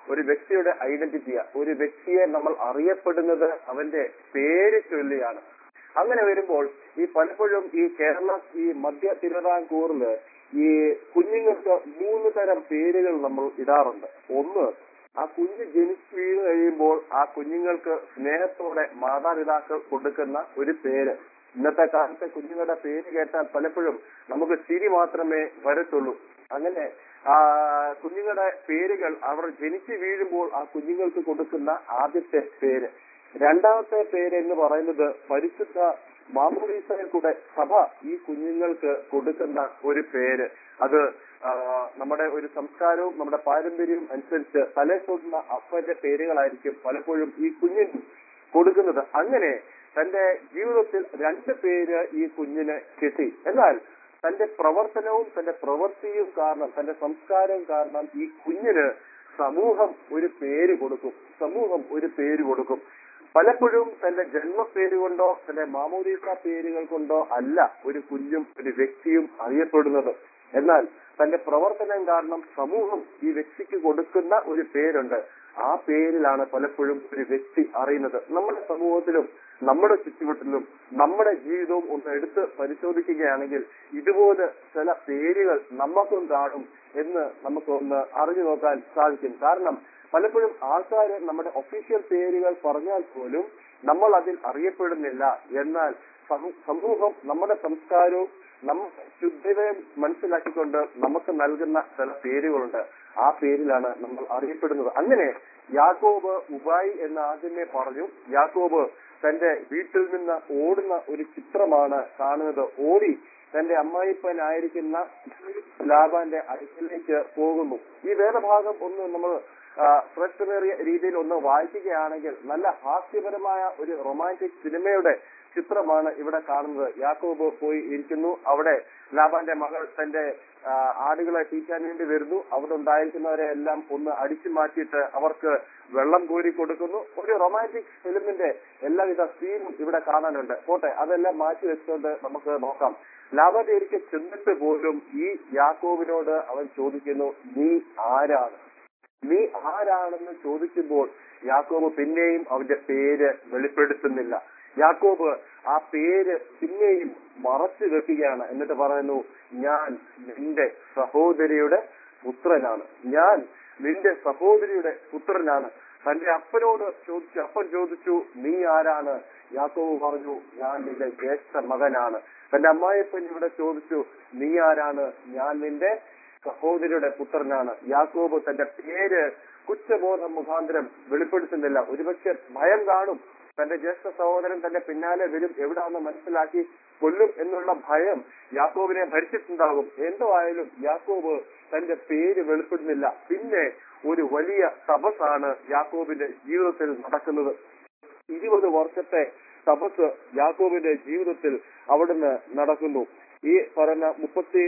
ഒരു വ്യക്തിയുടെ ഐഡന്റിറ്റിയാ ഒരു വ്യക്തിയെ നമ്മൾ അറിയപ്പെടുന്നത് അവന്റെ പേര് ചൊല്ലിയാണ് അങ്ങനെ വരുമ്പോൾ ഈ പലപ്പോഴും ഈ കേരള ഈ മധ്യ തിരുവിതാംകൂറില് ഈ കുഞ്ഞുങ്ങൾക്ക് മൂന്ന് തരം പേരുകൾ നമ്മൾ ഇടാറുണ്ട് ഒന്ന് ആ കുഞ്ഞ് ജനിച്ചു വീണ് കഴിയുമ്പോൾ ആ കുഞ്ഞുങ്ങൾക്ക് സ്നേഹത്തോടെ മാതാപിതാക്കൾ കൊടുക്കുന്ന ഒരു പേര് ഇന്നത്തെ കാലത്തെ കുഞ്ഞുങ്ങളുടെ പേര് കേട്ടാൽ പലപ്പോഴും നമുക്ക് ചിരി മാത്രമേ വരത്തുള്ളൂ അങ്ങനെ ആ കുഞ്ഞുങ്ങളുടെ പേരുകൾ അവർ ജനിച്ചു വീഴുമ്പോൾ ആ കുഞ്ഞുങ്ങൾക്ക് കൊടുക്കുന്ന ആദ്യത്തെ പേര് രണ്ടാമത്തെ പേര് എന്ന് പറയുന്നത് പരിശുദ്ധ മാമോദീസയിൽ കൂടെ സഭ ഈ കുഞ്ഞുങ്ങൾക്ക് കൊടുക്കുന്ന ഒരു പേര് അത് ആ, നമ്മുടെ ഒരു സംസ്കാരവും നമ്മുടെ പാരമ്പര്യവും അനുസരിച്ച് തലേ തൊടുന്ന അപ്പന്റെ പേരുകളായിരിക്കും പലപ്പോഴും ഈ കുഞ്ഞിന് കൊടുക്കുന്നത് അങ്ങനെ തന്റെ ജീവിതത്തിൽ രണ്ട് പേര് ഈ കുഞ്ഞിന് കിട്ടി എന്നാൽ തന്റെ പ്രവർത്തനവും തന്റെ പ്രവൃത്തിയും കാരണം തന്റെ സംസ്കാരവും കാരണം ഈ കുഞ്ഞിന് സമൂഹം ഒരു പേര് കൊടുക്കും സമൂഹം ഒരു പേര് കൊടുക്കും പലപ്പോഴും തന്റെ ജന്മപ്പേര് കൊണ്ടോ തന്റെ മാമോദീസ പേരുകൾ കൊണ്ടോ അല്ല ഒരു കുഞ്ഞും ഒരു വ്യക്തിയും അറിയപ്പെടുന്നത് എന്നാൽ തന്റെ പ്രവർത്തനം കാരണം സമൂഹം ഈ വ്യക്തിക്ക് കൊടുക്കുന്ന ഒരു പേരുണ്ട് ആ പേരിലാണ് പലപ്പോഴും ഒരു വ്യക്തി അറിയുന്നത് നമ്മുടെ സമൂഹത്തിലും നമ്മുടെ ചുറ്റുവട്ടത്തിലും നമ്മുടെ ജീവിതവും ഒന്ന് എടുത്ത് പരിശോധിക്കുകയാണെങ്കിൽ ഇതുപോലെ ചില പേരുകൾ നമുക്കും കാണും എന്ന് നമുക്ക് ഒന്ന് അറിഞ്ഞു നോക്കാൻ സാധിക്കും കാരണം പലപ്പോഴും ആൾക്കാർ നമ്മുടെ ഒഫീഷ്യൽ പേരുകൾ പറഞ്ഞാൽ പോലും നമ്മൾ അതിൽ അറിയപ്പെടുന്നില്ല എന്നാൽ സമൂ- സമൂഹം നമ്മുടെ സംസ്കാരവും നമ്മുടെ ശുദ്ധതയെ മനസ്സിലാക്കിക്കൊണ്ട് നമുക്ക് നൽകുന്ന ചില പേരുകളുണ്ട് ആ പേരിലാണ് നമ്മൾ അറിയപ്പെടുന്നത് അങ്ങനെ യാക്കോബ് ഉബായി എന്ന് ആദ്യമേ പറഞ്ഞു യാക്കോബ് തന്റെ വീട്ടിൽ നിന്ന് ഓടുന്ന ഒരു ചിത്രമാണ് കാണുന്നത് ഓടി തന്റെ അമ്മായിപ്പനായിരിക്കുന്ന ലാബാന്റെ അടുക്കിലേക്ക് പോകുന്നു ഈ വേദഭാഗം ഒന്ന് നമ്മൾ ശ്രേഷ്ഠമേറിയ രീതിയിൽ ഒന്ന് വായിക്കുകയാണെങ്കിൽ നല്ല ഹാസ്യപരമായ ഒരു റൊമാൻറ്റിക് സിനിമയുടെ ചിത്രമാണ് ഇവിടെ കാണുന്നത് യാക്കോബ് പോയി ഇരിക്കുന്നു അവിടെ ലാബാന്റെ മകൾ തന്റെ ആ, ആടുകളെ തീറ്റാൻ വേണ്ടി വരുന്നു അവിടെ ഉണ്ടായിരിക്കുന്നവരെ എല്ലാം ഒന്ന് അടിച്ചു മാറ്റിയിട്ട് അവർക്ക് വെള്ളം കോരി കൊടുക്കുന്നു ഒരു റൊമാൻറ്റിക് ഫിലിമിന്റെ എല്ലാവിധ സീനും ഇവിടെ കാണാനുണ്ട് പോട്ടെ അതെല്ലാം മാറ്റി വെച്ചുകൊണ്ട് നമുക്ക് നോക്കാം ലാബാന്റെ ഒരിക്കൽ ചെന്നിട്ട് പോലും ഈ യാക്കോബിനോട് അവൻ ചോദിക്കുന്നു നീ ആരാണ് നീ ആരാണെന്ന് ചോദിക്കുമ്പോൾ യാക്കോബ് പിന്നെയും അവന്റെ പേര് വെളിപ്പെടുത്തുന്നില്ല യാക്കോബ് ആ പേര് പിന്നെയും മറച്ചു വെക്കുകയാണ് എന്നിട്ട് പറയുന്നു ഞാൻ നിന്റെ സഹോദരിയുടെ പുത്രനാണ് ഞാൻ നിന്റെ സഹോദരിയുടെ പുത്രനാണ് തന്റെ അപ്പനോട് ചോദിച്ചു അപ്പൻ ചോദിച്ചു നീ ആരാണ് യാക്കോബ് പറഞ്ഞു ഞാൻ നിന്റെ ജ്യേഷ്ഠ മകനാണ് തന്റെ അമ്മായിപ്പൻ ഇവിടെ ചോദിച്ചു നീ ആരാണ് ഞാൻ നിന്റെ സഹോദരിയുടെ പുത്രനാണ് യാക്കോബ് തന്റെ പേര് കുറ്റബോധം മുഖാന്തരം വെളിപ്പെടുത്തുന്നില്ല ഒരുപക്ഷെ ഭയം കാണും തന്റെ ജ്യേഷ്ഠ സഹോദരൻ തന്റെ പിന്നാലെ വരും എവിടാന്ന് മനസ്സിലാക്കി കൊല്ലും എന്നുള്ള ഭയം യാക്കോബിനെ ഭരിച്ചിട്ടുണ്ടാകും എന്തോ ആയാലും യാക്കോബ് തന്റെ പേര് വെളിപ്പെടുന്നില്ല പിന്നെ ഒരു വലിയ തപസ്സാണ് യാക്കോബിന്റെ ജീവിതത്തിൽ നടക്കുന്നത് ഇരുപത് വർഷത്തെ തപസ് യാക്കോബിന്റെ ജീവിതത്തിൽ അവിടുന്ന് നടക്കുന്നു ഈ പറഞ്ഞ മുപ്പത്തി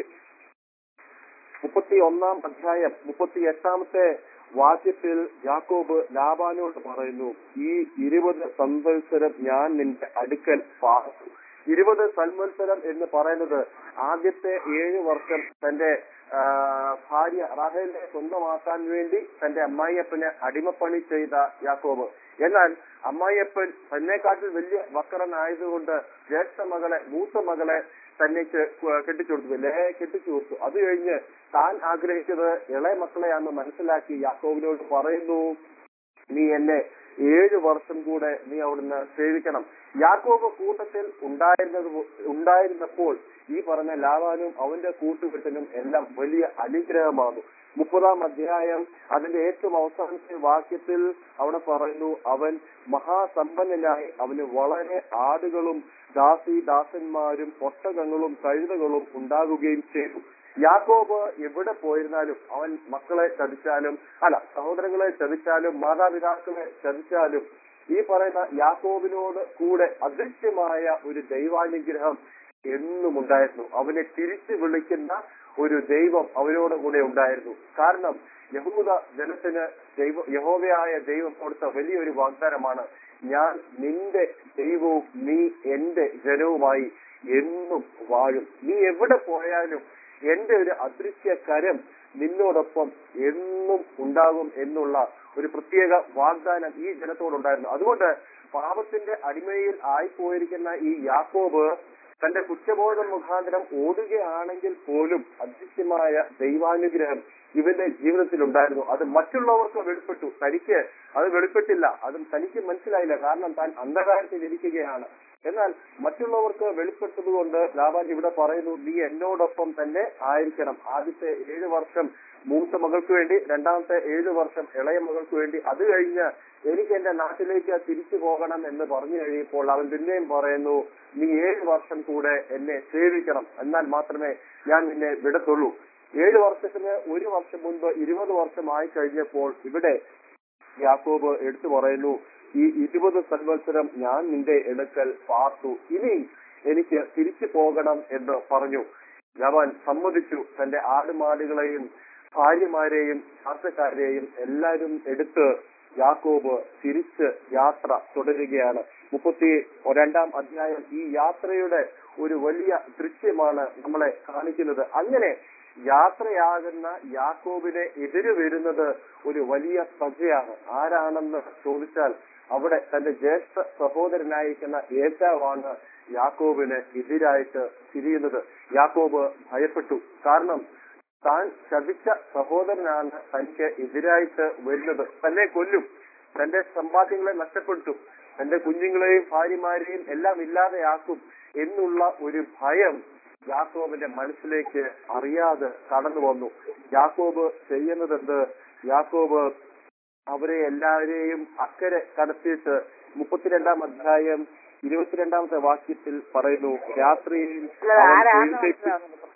മുപ്പത്തി ഒന്നാം അധ്യായം മുപ്പത്തി എട്ടാമത്തെ വാക്യത്തിൽ യാക്കോബ് ലാബാനോട് പറയുന്നു ഈ ഇരുപത് സംവത്സരം ഞാൻ നിന്റെ അടുക്കൽ പാർത്തു ഇരുപത് സംവത്സരം എന്ന് പറയുന്നത് ആദ്യത്തെ ഏഴ് വർഷം തന്റെ ആ, ഭാര്യ റാഹേലിനെ സ്വന്തമാക്കാൻ വേണ്ടി തന്റെ അമ്മായിയപ്പന് അടിമപ്പണി ചെയ്ത യാക്കോബ് എന്നാൽ അമ്മായിയപ്പൻ തന്നെക്കാട്ടിൽ വലിയ വക്രനായതുകൊണ്ട് ജ്യേഷ്ഠ മകളെ മൂത്ത മകളെ തന്നേക്ക് കെട്ടിച്ചു കൊടുത്തു അല്ലേ കെട്ടിച്ചു കൊടുത്തു അത് കഴിഞ്ഞ് താൻ ആഗ്രഹിച്ചത് ഇളയ മക്കളെയാണെന്ന് മനസ്സിലാക്കി യാക്കോബിനോട് പറയുന്നു നീ എന്നെ ഏഴ് വർഷം കൂടെ നീ അവിടുന്ന് സേവിക്കണം യാക്കോബ് കൂട്ടത്തിൽ ഉണ്ടായിരുന്നത് പോ- ഉണ്ടായിരുന്നപ്പോൾ ഈ പറഞ്ഞ ലാവാനും അവന്റെ കൂട്ടുകെട്ടിനും എല്ലാം വലിയ അനുഗ്രഹമാകും മുപ്പതാം അധ്യായം അതിന്റെ ഏറ്റവും അവസാനത്തെ വാക്യത്തിൽ അവിടെ പറയുന്നു അവൻ മഹാസമ്പന്നനായി അവന് വളരെ ആടുകളും ദാസി ദാസന്മാരും ഒട്ടകങ്ങളും കഴുതകളും ഉണ്ടാകുകയും ചെയ്തു യാക്കോബ് എവിടെ പോയിരുന്നാലും അവൻ മക്കളെ ചതിച്ചാലും അല്ല സഹോദരങ്ങളെ ചതിച്ചാലും മാതാപിതാക്കളെ ചതിച്ചാലും ഈ പറയുന്ന യാക്കോബിനോട് കൂടെ അദൃശ്യമായ ഒരു ദൈവാനുഗ്രഹം എന്നും ഉണ്ടായിരുന്നു അവനെ തിരിച്ചു വിളിക്കുന്ന ഒരു ദൈവം അവരോട് കൂടെ ഉണ്ടായിരുന്നു കാരണം യഹൂദ ജനത്തിന് ദൈവ യഹോവയായ ദൈവം കൊടുത്ത വലിയൊരു വാഗ്ദാനമാണ് ഞാൻ നിന്റെ ദൈവവും നീ എന്റെ ജനവുമായി എന്നും വാഴും നീ എവിടെ പോയാലും എന്റെ ഒരു അദൃശ്യ കരം നിന്നോടൊപ്പം എന്നും ഉണ്ടാകും എന്നുള്ള ഒരു പ്രത്യേക വാഗ്ദാനം ഈ ജനത്തോടുണ്ടായിരുന്നു അതുകൊണ്ട് പാപത്തിന്റെ അടിമയിൽ ആയിപ്പോയിരിക്കുന്ന ഈ യാക്കോബ് തന്റെ കുറ്റബോധം മുഖാന്തരം ഓടുകയാണെങ്കിൽ പോലും അദൃശ്യമായ ദൈവാനുഗ്രഹം ഇവന്റെ ജീവിതത്തിൽ ഉണ്ടായിരുന്നു അത് മറ്റുള്ളവർക്ക് വെളിപ്പെട്ടു തനിക്ക് അത് വെളിപ്പെട്ടില്ല അതും തനിക്ക് മനസ്സിലായില്ല കാരണം താൻ അന്ധകാരത്തിൽ ഇരിക്കുകയാണ് എന്നാൽ മറ്റുള്ളവർക്ക് വെളിപ്പെട്ടതുകൊണ്ട് ലാബാൻ ഇവിടെ പറയുന്നു നീ എന്നോടൊപ്പം തന്നെ ആയിരിക്കണം ആദ്യത്തെ ഏഴ് വർഷം മൂത്ത മകൾക്ക് വേണ്ടി രണ്ടാമത്തെ ഏഴ് വർഷം ഇളയ മകൾക്ക് വേണ്ടി അത് കഴിഞ്ഞ് എനിക്ക് എന്റെ നാട്ടിലേക്ക് തിരിച്ചു പോകണം എന്ന് പറഞ്ഞു കഴിയുമ്പോൾ അവൻ പിന്നെയും പറയുന്നു നീ ഏഴ് വർഷം കൂടെ എന്നെ സേവിക്കണം എന്നാൽ മാത്രമേ ഞാൻ നിന്നെ വിടത്തുള്ളൂ ഏഴ് വർഷത്തിന് ഒരു വർഷം മുൻപ് ഇരുപത് വർഷമായി കഴിഞ്ഞപ്പോൾ ഇവിടെ യാക്കോബ് എടുത്തു പറയുന്നു ഈ ഇരുപത് സംവത്സരം ഞാൻ നിന്റെ എടുക്കൽ പാർത്തു ഇനി എനിക്ക് തിരിച്ചു പോകണം എന്ന് പറഞ്ഞു അവൻ സമ്മതിച്ചു തന്റെ ആടുമാടുകളെയും ഭാര്യമാരെയും ശാസ്ത്രക്കാരെയും എല്ലാവരും എടുത്ത് യാക്കോബ് തിരിച്ച് യാത്ര തുടരുകയാണ് മുപ്പത്തി രണ്ടാം അധ്യായം ഈ യാത്രയുടെ ഒരു വലിയ ദൃശ്യമാണ് നമ്മളെ കാണിക്കുന്നത് അങ്ങനെ യാത്രയാകുന്ന യാക്കോബിനെ എതിര് വരുന്നത് ഒരു വലിയ പ്രജയാണ് ആരാണെന്ന് ചോദിച്ചാൽ അവിടെ തന്റെ ജ്യേഷ്ഠ സഹോദരനായിരിക്കുന്ന ഏറ്റാവാണ് യാക്കോബിന് എതിരായിട്ട് തിരിയുന്നത് യാക്കോബ് ഭയപ്പെട്ടു കാരണം താൻ ശപിച്ച സഹോദരനാണ് തനിക്ക് എതിരായിട്ട് വരുന്നത് തന്നെ കൊല്ലും തന്റെ സമ്പാദ്യങ്ങളെ നഷ്ടപ്പെടുത്തും തന്റെ കുഞ്ഞുങ്ങളെയും ഭാര്യമാരെയും എല്ലാം ഇല്ലാതെയാക്കും എന്നുള്ള ഒരു ഭയം യാക്കോബിന്റെ മനസ്സിലേക്ക് അറിയാതെ കടന്നു വന്നു യാക്കോബ് ചെയ്യുന്നതെന്ത് യാക്കോബ് അവരെ എല്ലാവരെയും അക്കരെ കടത്തിയിട്ട് മുപ്പത്തിരണ്ടാം അധ്യായം ഇരുപത്തിരണ്ടാമത്തെ വാക്യത്തിൽ പറയുന്നു രാത്രിയിൽ അവൻ എഴുന്നേറ്റ്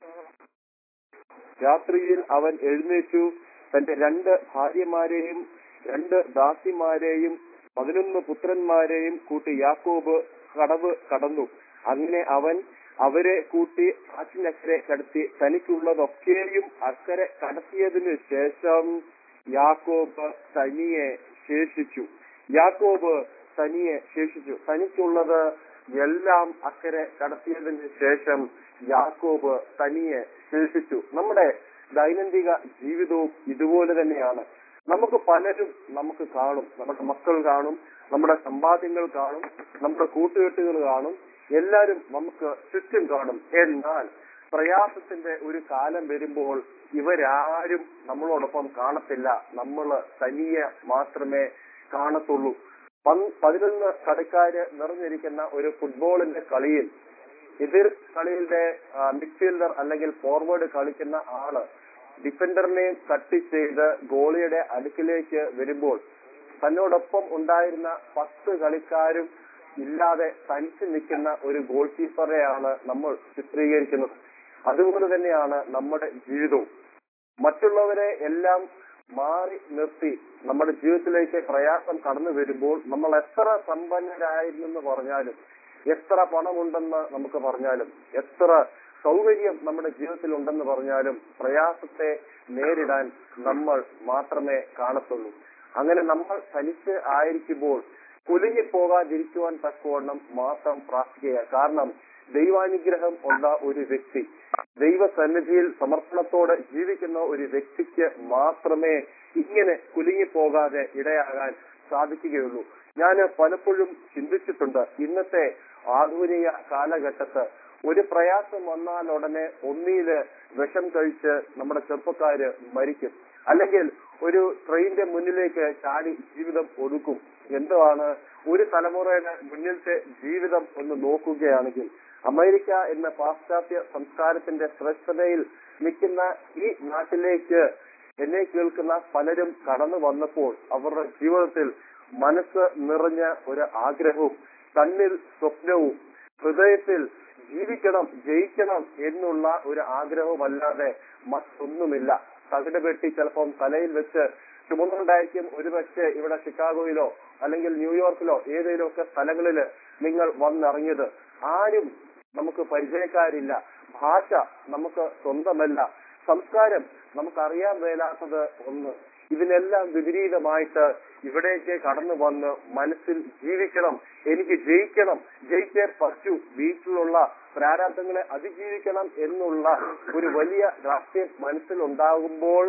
രാത്രിയിൽ അവൻ എഴുന്നേറ്റു തന്റെ രണ്ട് ഭാര്യമാരെയും രണ്ട് ദാസിമാരെയും പതിനൊന്ന് പുത്രന്മാരെയും കൂട്ടി യാക്കോബ് കടവ് കടന്നു അങ്ങനെ അവൻ അവരെ കൂട്ടി ആറ്റിനക്കരെ കടത്തി തനിക്കുള്ളതൊക്കെയും അക്കരെ കടത്തിയതിനു ശേഷം യാക്കോബ് തനിയെ ശേഷിച്ചു യാക്കോബ് തനിയെ ശേഷിച്ചു തനിക്കുള്ളത് എല്ലാം അക്കരെ കടത്തിയതിന് ശേഷം യാക്കോബ് തനിയെ ശേഷിച്ചു നമ്മുടെ ദൈനംദിന ജീവിതവും ഇതുപോലെ തന്നെയാണ് നമുക്ക് പലരും നമുക്ക് കാണും നമ്മുടെ മക്കൾ കാണും നമ്മുടെ സമ്പാദ്യങ്ങൾ കാണും നമ്മുടെ കൂട്ടുകെട്ടുകൾ കാണും എല്ലാരും നമുക്ക് ചുറ്റും കാണും എന്നാൽ പ്രയാസത്തിന്റെ ഒരു കാലം വരുമ്പോൾ ഇവരാരും നമ്മളോടൊപ്പം കാണത്തില്ല നമ്മൾ തനിയെ മാത്രമേ കാണത്തുള്ളൂ പന്ത് പതിനൊന്ന് കളിക്കാര് നിറഞ്ഞിരിക്കുന്ന ഒരു ഫുട്ബോളിന്റെ കളിയിൽ എതിർ കളിയുടെ മിഡ്ഫീൽഡർ അല്ലെങ്കിൽ ഫോർവേഡ് കളിക്കുന്ന ആള് ഡിഫൻഡറിനെ കട്ട് ചെയ്ത് ഗോളിയുടെ അടുക്കിലേക്ക് വരുമ്പോൾ തന്നോടൊപ്പം ഉണ്ടായിരുന്ന പത്ത് കളിക്കാരും ഇല്ലാതെ തനിച്ച് നിൽക്കുന്ന ഒരു ഗോൾ കീപ്പറെയാണ് നമ്മൾ ചിത്രീകരിക്കുന്നത് അതുപോലെ തന്നെയാണ് നമ്മുടെ ജീവിതവും മറ്റുള്ളവരെ എല്ലാം മാറി നിർത്തി നമ്മുടെ ജീവിതത്തിലേക്ക് പ്രയാസം കടന്നു വരുമ്പോൾ നമ്മൾ എത്ര സമ്പന്നരായിരുന്നെന്ന് പറഞ്ഞാലും എത്ര പണമുണ്ടെന്ന് നമുക്ക് പറഞ്ഞാലും എത്ര സൗകര്യം നമ്മുടെ ജീവിതത്തിൽ ഉണ്ടെന്ന് പറഞ്ഞാലും പ്രയാസത്തെ നേരിടാൻ നമ്മൾ മാത്രമേ കാണത്തുള്ളൂ അങ്ങനെ നമ്മൾ തനിച്ച് ആയിരിക്കുമ്പോൾ കുലുങ്ങിപ്പോകാതിരിക്കുവാൻ തക്കവണ്ണം മാത്രം പ്രാർത്ഥിക്കുക കാരണം ദൈവാനുഗ്രഹം ഉള്ള ഒരു വ്യക്തി ദൈവസന്നിധിയിൽ സമർപ്പണത്തോടെ ജീവിക്കുന്ന ഒരു വ്യക്തിക്ക് മാത്രമേ ഇങ്ങനെ കുലുങ്ങിപ്പോകാതെ ഇടയാകാൻ സാധിക്കുകയുള്ളൂ ഞാൻ പലപ്പോഴും ചിന്തിച്ചിട്ടുണ്ട് ഇന്നത്തെ ആധുനിക കാലഘട്ടത്ത് ഒരു പ്രയാസം വന്നാൽ ഉടനെ ഒന്നിയില് വിഷം കഴിച്ച് നമ്മുടെ ചെറുപ്പക്കാര് മരിക്കും അല്ലെങ്കിൽ ഒരു ട്രെയിനിന്റെ മുന്നിലേക്ക് ചാടി ജീവിതം ഒടുക്കും എന്താണ് ഒരു തലമുറയുടെ മുന്നിലത്തെ ജീവിതം ഒന്ന് നോക്കുകയാണെങ്കിൽ അമേരിക്ക എന്ന പാശ്ചാത്യ സംസ്കാരത്തിന്റെ ശ്രേഷ്ഠതയിൽ നിൽക്കുന്ന ഈ നാട്ടിലേക്ക് എന്നെ കേൾക്കുന്ന പലരും കടന്നു വന്നപ്പോൾ അവരുടെ ജീവിതത്തിൽ മനസ്സ് നിറഞ്ഞ ഒരു ആഗ്രഹവും കണ്ണിൽ സ്വപ്നവും ഹൃദയത്തിൽ ജീവിക്കണം ജയിക്കണം എന്നുള്ള ഒരു ആഗ്രഹവുമല്ലാതെ മറ്റൊന്നുമില്ല തകിട് വെട്ടി ചിലപ്പം തലയിൽ വെച്ച് ചുമന്നുണ്ടായിരിക്കും ഒരുപക്ഷെ ഇവിടെ ചിക്കാഗോയിലോ അല്ലെങ്കിൽ ന്യൂയോർക്കിലോ ഏതെങ്കിലും ഒക്കെ സ്ഥലങ്ങളിൽ നിങ്ങൾ വന്നിറങ്ങിയത് ആരും നമുക്ക് പരിചയക്കാരില്ല ഭാഷ നമുക്ക് സ്വന്തമല്ല സംസ്കാരം നമുക്കറിയാൻ മേലാത്തത് ഒന്ന് ഇതിനെല്ലാം വിപരീതമായിട്ട് ഇവിടേക്ക് കടന്നു വന്ന് മനസ്സിൽ ജീവിക്കണം എനിക്ക് ജയിക്കണം ജയിച്ചേ പറ്റൂ വീട്ടിലുള്ള പ്രാരാബ്ദങ്ങളെ അതിജീവിക്കണം എന്നുള്ള ഒരു വലിയ രാഷ്ട്രീയം മനസ്സിലുണ്ടാകുമ്പോൾ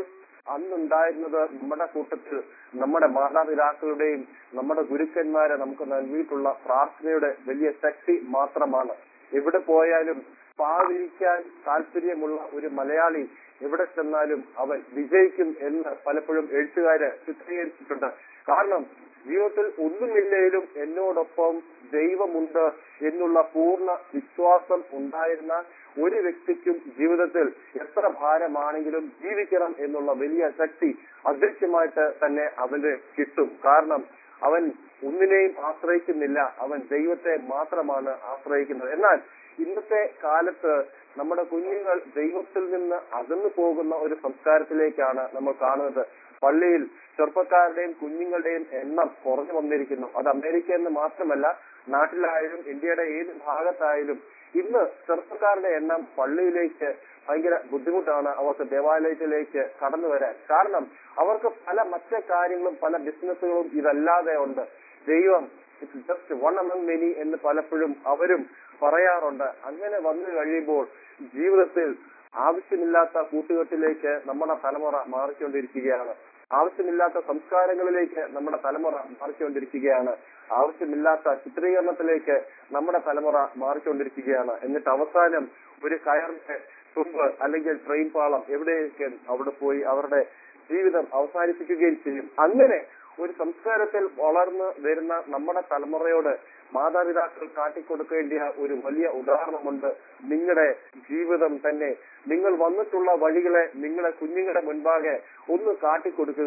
അന്നുണ്ടായിരുന്നത് നമ്മുടെ കൂട്ടത്തിൽ നമ്മുടെ മാതാപിതാക്കളുടെയും നമ്മുടെ ഗുരുക്കന്മാരെ നമുക്ക് നൽകിയിട്ടുള്ള പ്രാർത്ഥനയുടെ വലിയ ശക്തി മാത്രമാണ് എവിടെ പോയാലും പാവിരിക്കാൻ താല്പര്യമുള്ള ഒരു മലയാളി എവിടെ ചെന്നാലും അവൻ വിജയിക്കും എന്ന് പലപ്പോഴും എഴുത്തുകാര് ചിത്രീകരിച്ചിട്ടുണ്ട് കാരണം ജീവിതത്തിൽ ഒന്നുമില്ലെങ്കിലും എന്നോടൊപ്പം ദൈവമുണ്ട് എന്നുള്ള പൂർണ്ണ വിശ്വാസം ഉണ്ടായിരുന്ന ഒരു വ്യക്തിക്കും ജീവിതത്തിൽ എത്ര ഭാരമാണെങ്കിലും ജീവിക്കണം എന്നുള്ള വലിയ ശക്തി അദൃശ്യമായിട്ട് തന്നെ അവന് കിട്ടും കാരണം അവൻ ഒന്നിനെയും ആശ്രയിക്കുന്നില്ല അവൻ ദൈവത്തെ മാത്രമാണ് ആശ്രയിക്കുന്നത് എന്നാൽ ഇന്നത്തെ കാലത്ത് നമ്മുടെ കുഞ്ഞുങ്ങൾ ദൈവത്തിൽ നിന്ന് അകന്നു പോകുന്ന ഒരു സംസ്കാരത്തിലേക്കാണ് നമ്മൾ കാണുന്നത് പള്ളിയിൽ ചെറുപ്പക്കാരുടെയും കുഞ്ഞുങ്ങളുടെയും എണ്ണം കുറഞ്ഞു വന്നിരിക്കുന്നു അത് അമേരിക്ക എന്ന് മാത്രമല്ല നാട്ടിലായാലും ഇന്ത്യയുടെ ഏത് ഭാഗത്തായാലും ഇന്ന് ചെറുപ്പക്കാരുടെ എണ്ണം പള്ളിയിലേക്ക് ഭയങ്കര ബുദ്ധിമുട്ടാണ് അവർക്ക് ദേവാലയത്തിലേക്ക് കടന്നു വരാൻ കാരണം അവർക്ക് പല മറ്റു കാര്യങ്ങളും പല ബിസിനസ്സുകളും ഇതല്ലാതെ ഉണ്ട് ദൈവം it's just one among many എന്ന് പലപ്പോഴും അവരും പറയാറുണ്ട് അങ്ങനെ വന്നു കഴിയുമ്പോൾ ജീവിതത്തിൽ ആവശ്യമില്ലാത്ത കൂട്ടുകെട്ടിലേക്ക് നമ്മുടെ തലമുറ മാറിക്കൊണ്ടിരിക്കുകയാണ് ആവശ്യമില്ലാത്ത സംസ്കാരങ്ങളിലേക്ക് നമ്മുടെ തലമുറ മാറിക്കൊണ്ടിരിക്കുകയാണ് ആവശ്യമില്ലാത്ത ചിത്രീകരണത്തിലേക്ക് നമ്മുടെ തലമുറ മാറിക്കൊണ്ടിരിക്കുകയാണ് എന്നിട്ട് അവസാനം ഒരു കയറിന്റെ തുമ്പ് അല്ലെങ്കിൽ ട്രെയിൻ പാളം എവിടെയൊക്കെ അവിടെ പോയി അവരുടെ ജീവിതം അവസാനിപ്പിക്കുകയും ചെയ്യും അങ്ങനെ ഒരു സംസ്കാരത്തിൽ വളർന്നു വരുന്ന നമ്മുടെ തലമുറയോട് മാതാപിതാക്കൾ കാട്ടിക്കൊടുക്കേണ്ട ഒരു വലിയ ഉദാഹരണമുണ്ട് നിങ്ങളുടെ ജീവിതം തന്നെ നിങ്ങൾ വന്നിട്ടുള്ള വഴികളെ നിങ്ങളുടെ കുഞ്ഞുങ്ങളുടെ മുൻപാകെ ഒന്ന് കാട്ടിക്കൊടുക്കുക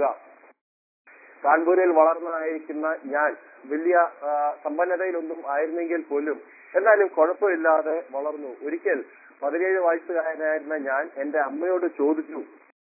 കാൺപൂരിൽ വളർന്നതായിരിക്കുന്ന ഞാൻ വലിയ ആ, സമ്പന്നതയിലൊന്നും ആയിരുന്നെങ്കിൽ പോലും എന്നാലും കുഴപ്പമില്ലാതെ വളർന്നു ഒരിക്കൽ പതിനേഴ് വയസ്സുകാരനായിരുന്ന ഞാൻ എന്റെ അമ്മയോട് ചോദിച്ചു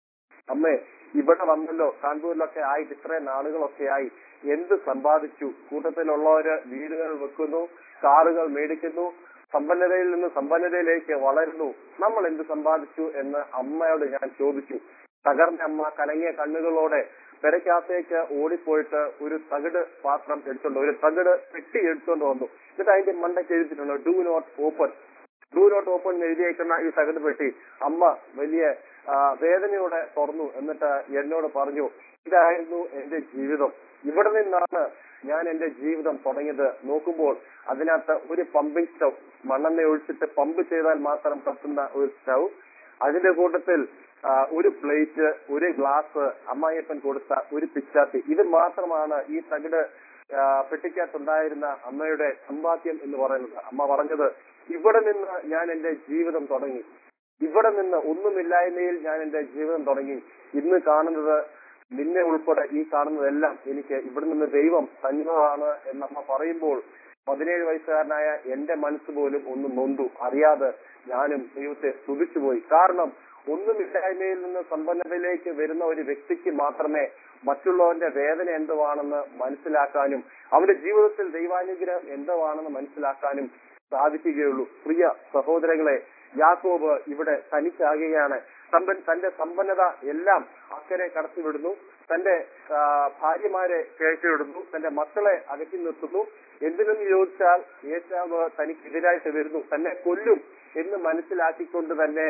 അമ്മേ ഇവിടെ വന്നല്ലോ കാൺപൂരിലൊക്കെ ആയിട്ട് ഇത്രയും നാളുകളൊക്കെ ആയി എന്ത് സമ്പാദിച്ചു കൂട്ടത്തിലുള്ളവര് വീടുകൾ വെക്കുന്നു കാറുകൾ മേടിക്കുന്നു സമ്പന്നതയിൽ നിന്ന് സമ്പന്നതയിലേക്ക് വളരുന്നു നമ്മൾ എന്ത് സമ്പാദിച്ചു എന്ന് അമ്മയോട് ഞാൻ ചോദിച്ചു തകർന്ന അമ്മ കലങ്ങിയ കണ്ണുകളോടെ പെരക്കകത്തേക്ക് ഓടിപ്പോയിട്ട് ഒരു തകിട് പാത്രം എടുത്തോണ്ട് ഒരു തകിട് പെട്ടി എടുത്തോണ്ട് വന്നു എന്നിട്ട് അതിന്റെ മണ്ടയ്ക്ക് എഴുതിയിട്ടുണ്ട് do not open do not open എഴുതിയേക്കുന്ന ഈ തകിട് പെട്ടി അമ്മ വലിയ ആ, വേദനയോടെ തുറന്നു എന്നിട്ട് എന്നോട് പറഞ്ഞു ഇതായിരുന്നു എന്റെ ജീവിതം ഇവിടെ നിന്നാണ് ഞാൻ എന്റെ ജീവിതം തുടങ്ങിയത് നോക്കുമ്പോൾ അതിനകത്ത് ഒരു പമ്പിംഗ് സ്റ്റൗ മണ്ണെണ്ണ ഒഴിച്ചിട്ട് പമ്പ് ചെയ്താൽ മാത്രം കത്തുന്ന ഒരു സ്റ്റൗ അതിന്റെ കൂട്ടത്തിൽ ആ, ഒരു പ്ലേറ്റ് ഒരു ഗ്ലാസ് അമ്മായിയപ്പൻ കൊടുത്ത ഒരു പിച്ചാത്തി ഇത് മാത്രമാണ് ഈ തകിട് ആ, പെട്ടിക്കകത്തുണ്ടായിരുന്ന അമ്മയുടെ സമ്പാദ്യം എന്ന് പറയുന്നത് അമ്മ പറഞ്ഞത് ഇവിടെ നിന്ന് ഞാൻ എന്റെ ജീവിതം തുടങ്ങി ഇവിടെ നിന്ന് ഒന്നുമില്ലായ്മയിൽ ഞാൻ എന്റെ ജീവിതം തുടങ്ങി ഇന്ന് കാണുന്നത് നിന്നെ ഉൾപ്പെടെ ഈ കാണുന്നതെല്ലാം എനിക്ക് ഇവിടെ നിന്ന് ദൈവം തന്നതാണ് എന്നമ്മ പറയുമ്പോൾ പതിനേഴ് വയസ്സുകാരനായ എന്റെ മനസ്സ് പോലും ഒന്ന് നൊന്തു അറിയാതെ ഞാനും ദൈവത്തെ സ്തുതിച്ചുപോയി കാരണം ഒന്നുമില്ലായ്മയിൽ നിന്ന് സമ്പന്നതയിലേക്ക് വരുന്ന ഒരു വ്യക്തിക്ക് മാത്രമേ മറ്റുള്ളവന്റെ വേദന എന്തുവാണെന്ന് മനസ്സിലാക്കാനും അവന്റെ ജീവിതത്തിൽ ദൈവാനുഗ്രഹം എന്തുവാണെന്ന് മനസ്സിലാക്കാനും സാധിക്കുകയുള്ളൂ പ്രിയ സഹോദരങ്ങളെ യാക്കോബ് ഇവിടെ തനിച്ചാകുകയാണ് സമ്പൻ തന്റെ സമ്പന്നത എല്ലാം അക്കരെ കടത്തിവിടുന്നു തന്റെ ആ, ഭാര്യമാരെ കയറ്റിവിടുന്നു തന്റെ മക്കളെ അകറ്റി നിർത്തുന്നു എന്തിനെന്ന് ചോദിച്ചാൽ ഏശാവ് തനിക്കെതിരായിട്ട് വരുന്നു തന്നെ കൊല്ലും എന്ന് മനസ്സിലാക്കിക്കൊണ്ട് തന്നെ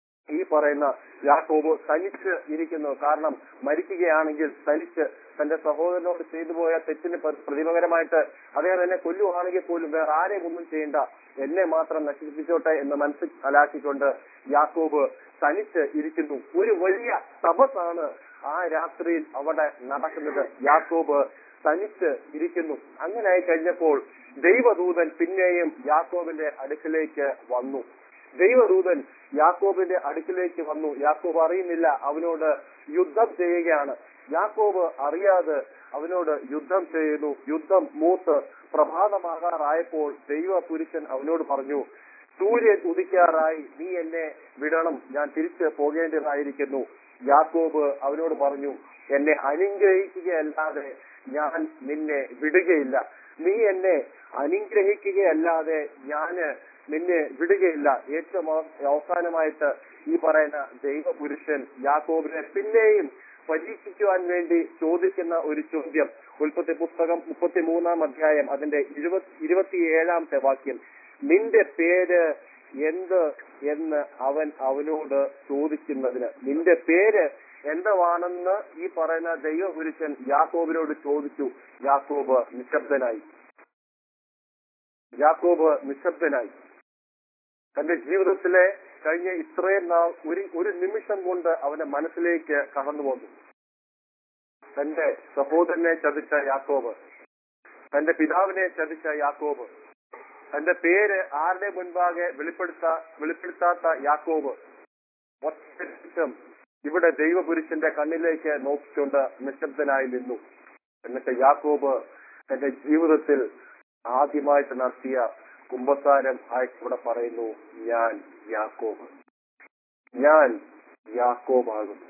ഈ പറയുന്ന യാക്കോബ് തനിച്ച് ഇരിക്കുന്നു കാരണം മരിക്കുകയാണെങ്കിൽ തനിച്ച് തന്റെ സഹോദരനോട് ചെയ്തു പോയ തെറ്റിന് പ്ര- പ്രതിപകരമായിട്ട് അദ്ദേഹം എന്നെ കൊല്ലുവാണെങ്കിൽ പോലും വേറെ ആരെയും ഒന്നും ചെയ്യണ്ട എന്നെ മാത്രം നശിപ്പിച്ചോട്ടെ എന്ന് മനസ്സിലാക്കിക്കൊണ്ട് യാക്കോബ് തനിച്ച് ഇരിക്കുന്നു ഒരു വലിയ തപസ്സാണ് ആ രാത്രിയിൽ അവിടെ നടക്കുന്നത് യാക്കോബ് തനിച്ച് ഇരിക്കുന്നു അങ്ങനെ ആയി കഴിഞ്ഞപ്പോൾ ദൈവദൂതൻ പിന്നെയും യാക്കോബിന്റെ അടുക്കിലേക്ക് വന്നു ദൈവദൂതൻ യാക്കോബിന്റെ അടുക്കിലേക്ക് വന്നു യാക്കോബ് അറിയുന്നില്ല അവനോട് യുദ്ധം ചെയ്യുകയാണ് യാക്കോബ് അറിയാതെ അവനോട് യുദ്ധം ചെയ്യുന്നു യുദ്ധം മൂത്ത് പ്രഭാതമാകാറായപ്പോൾ ദൈവ പുരുഷൻ അവനോട് പറഞ്ഞു സൂര്യൻ ഉദിക്കാറായി നീ എന്നെ വിടണം ഞാൻ തിരിച്ച് പോകേണ്ടതായിരിക്കുന്നു യാക്കോബ് അവനോട് പറഞ്ഞു എന്നെ അനുഗ്രഹിക്കുകയല്ലാതെ ഞാൻ നിന്നെ വിടുകയില്ല നീ എന്നെ അനുഗ്രഹിക്കുകയല്ലാതെ ഞാന് നിന്നെ വിടുകയില്ല ഏറ്റവും അവ- അവസാനമായിട്ട് ഈ പറയുന്ന ദൈവപുരുഷൻ യാക്കോബിനെ പിന്നെയും പരീക്ഷിക്കുവാൻ വേണ്ടി ചോദിക്കുന്ന ഒരു ചോദ്യം ഉൽപ്പത്തി പുസ്തകം മുപ്പത്തിമൂന്നാം അധ്യായം അതിന്റെ ഇരുപത്തി ഇരുപത്തിയേഴാമത്തെ വാക്യം നിന്റെ പേര് എന്ത് എന്ന് അവൻ അവനോട് ചോദിക്കുന്നതിന് നിന്റെ പേര് എന്തുവാണെന്ന് ഈ പറയുന്ന ദൈവപുരുഷൻ യാക്കോബിനോട് ചോദിച്ചു യാക്കോബ് നിശബ്ദനായി യാക്കോബ് നിശബ്ദനായി തന്റെ ജീവിതത്തിലെ കഴിഞ്ഞ ഇത്രയും നാൾ ഒരു ഒരു നിമിഷം കൊണ്ട് അവന്റെ മനസ്സിലേക്ക് കടന്നു വന്നു തന്റെ സഹോദരനെ ചതിച്ച യാക്കോബ് തന്റെ പിതാവിനെ ചതിച്ച യാക്കോബ് തന്റെ പേര് ആരുടെ മുൻപാകെ വെളിപ്പെടുത്താ വെളിപ്പെടുത്താത്ത യാക്കോബ് ഒറ്റ നിമിഷം ഇവിടെ ദൈവപുരുഷന്റെ കണ്ണിലേക്ക് നോക്കിക്കൊണ്ട് നിശബ്ദനായി നിന്നു എന്നിട്ട് യാക്കോബ് തന്റെ ജീവിതത്തിൽ ആദ്യമായിട്ട് നടത്തിയ കുംഭസാരം ആയിട്ട് ഇവിടെ പറയുന്നു ഞാൻ യാക്കോബ് ഞാൻ യാക്കോബാകുന്നു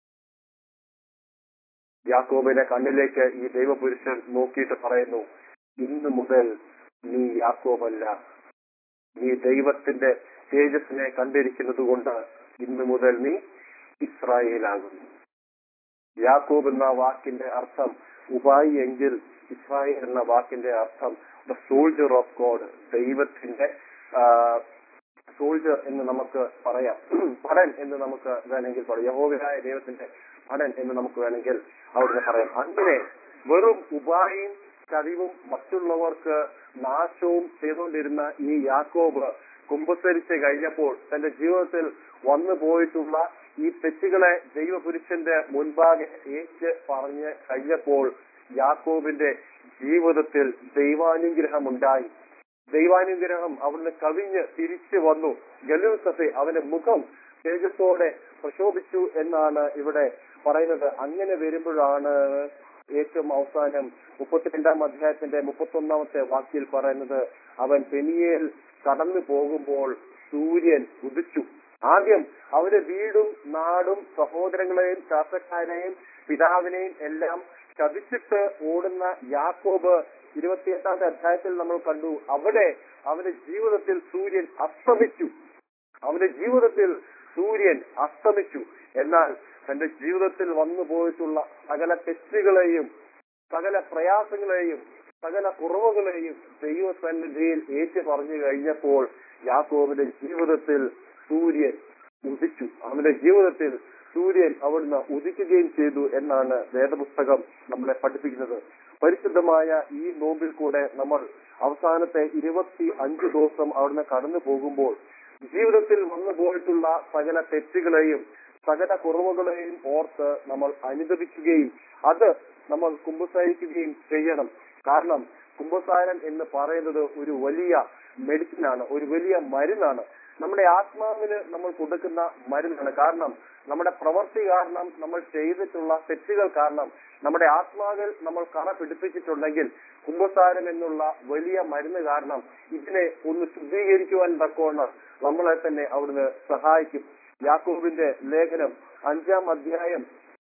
യാക്കോബിന്റെ കണ്ണിലേക്ക് ഈ ദൈവപുരുഷൻ നോക്കിയിട്ട് പറയുന്നു ഇന്നു മുതൽ നീ യാക്കോബല്ല നീ ദൈവത്തിന്റെ തേജസ്സിനെ കണ്ടിരിക്കുന്നത് കൊണ്ട് ഇന്നു മുതൽ നീ ഇസ്രായേലാകുന്നു യാക്കോബ് എന്ന വാക്കിന്റെ അർത്ഥം ഉപായി എങ്കിൽ ഇസ്രായേൽ എന്ന വാക്കിന്റെ അർത്ഥം ദ സോൾജർ ഓഫ് ഗോഡ് ദൈവത്തിന്റെ സോൾജർ എന്ന് നമുക്ക് പറയാം പടൻ എന്ന് നമുക്ക് വേണമെങ്കിൽ പറയാം യഹോവയായ ദൈവത്തിന്റെ പടൻ എന്ന് നമുക്ക് വേണമെങ്കിൽ അവിടുന്ന് പറയാം അങ്ങനെ വെറും ഉപായും ചതിവും മറ്റുള്ളവർക്ക് നാശവും ചെയ്തുകൊണ്ടിരുന്ന ഈ യാക്കോബ് കുമ്പസരിച്ച് കഴിഞ്ഞപ്പോൾ തന്റെ ജീവിതത്തിൽ വന്നു പോയിട്ടുള്ള ഈ തെറ്റുകളെ ദൈവപുരുഷന്റെ മുൻപാകെ ഏറ്റ് പറഞ്ഞ് കഴിഞ്ഞപ്പോൾ യാക്കോബിന്റെ ജീവിതത്തിൽ ദൈവാനുഗ്രഹം ഉണ്ടായി ദൈവാനുഗ്രഹം അവിടുന്ന് കവിഞ്ഞ് തിരിച്ചു വന്നു ഗലൂസഫെ അവന്റെ മുഖം തേജസ്സോടെ പ്രശോഭിച്ചു എന്നാണ് ഇവിടെ പറയുന്നത് അങ്ങനെ വരുമ്പോഴാണ് ഏറ്റവും അവസാനം മുപ്പത്തിരണ്ടാം അധ്യായത്തിന്റെ മുപ്പത്തൊന്നാമത്തെ വാക്യത്തിൽ പറയുന്നത് അവൻ പെനിയേൽ കടന്നു പോകുമ്പോൾ സൂര്യൻ ഉദിച്ചു ആദ്യം അവന്റെ വീടും നാടും സഹോദരങ്ങളെയും ശാസ്ത്രക്കാരെയും പിതാവിനെയും എല്ലാം ചതിച്ചിട്ട് ഓടുന്ന യാക്കോബ് ഇരുപത്തിയെട്ടാമത്തെ അധ്യായത്തിൽ നമ്മൾ കണ്ടു അവിടെ അവന്റെ ജീവിതത്തിൽ സൂര്യൻ അസ്തമിച്ചു അവന്റെ ജീവിതത്തിൽ സൂര്യൻ അസ്തമിച്ചു എന്നാൽ തന്റെ ജീവിതത്തിൽ വന്നു പോയിട്ടുള്ള സകല തെറ്റുകളെയും സകല പ്രയാസങ്ങളെയും സകല കുറവുകളെയും ദൈവസന്നിധിയിൽ ഏറ്റു പറഞ്ഞു കഴിഞ്ഞപ്പോൾ യാക്കോബിന്റെ ജീവിതത്തിൽ സൂര്യൻ ഉദിച്ചു അവന്റെ ജീവിതത്തിൽ സൂര്യൻ അവിടുന്ന് ഉദിക്കുകയും ചെയ്തു എന്നാണ് വേദപുസ്തകം നമ്മളെ പഠിപ്പിക്കുന്നത് പരിശുദ്ധമായ ഈ നോമ്പിൽ കൂടെ നമ്മൾ അവസാനത്തെ ഇരുപത്തി അഞ്ച് ദിവസം അവിടുന്ന് കടന്നു പോകുമ്പോൾ ജീവിതത്തിൽ വന്നു പോയിട്ടുള്ള സകല തെറ്റുകളെയും സകല കുറവുകളെയും ഓർത്ത് നമ്മൾ അനുദപിക്കുകയും അത് നമ്മൾ കുമ്പസാരിക്കുകയും ചെയ്യണം കാരണം കുമ്പസാരം എന്ന് പറയുന്നത് ഒരു വലിയ മെഡിസിനാണ് ഒരു വലിയ മരുന്നാണ് നമ്മുടെ ആത്മാവിന് നമ്മൾ കൊടുക്കുന്ന മരുന്നാണ് കാരണം നമ്മുടെ പ്രവൃത്തി കാരണം നമ്മൾ ചെയ്തിട്ടുള്ള തെറ്റുകൾ കാരണം നമ്മുടെ ആത്മാവിൽ നമ്മൾ കറ പിടിപ്പിച്ചിട്ടുണ്ടെങ്കിൽ കുംഭസാരം എന്നുള്ള വലിയ മരുന്ന് കാരണം ഇതിനെ ഒന്ന് ശുദ്ധീകരിക്കുവാൻ തക്കവണ്ണം നമ്മളെ തന്നെ അവിടുന്ന് സഹായിക്കും യാക്കോബിന്റെ ലേഖനം അഞ്ചാം അധ്യായം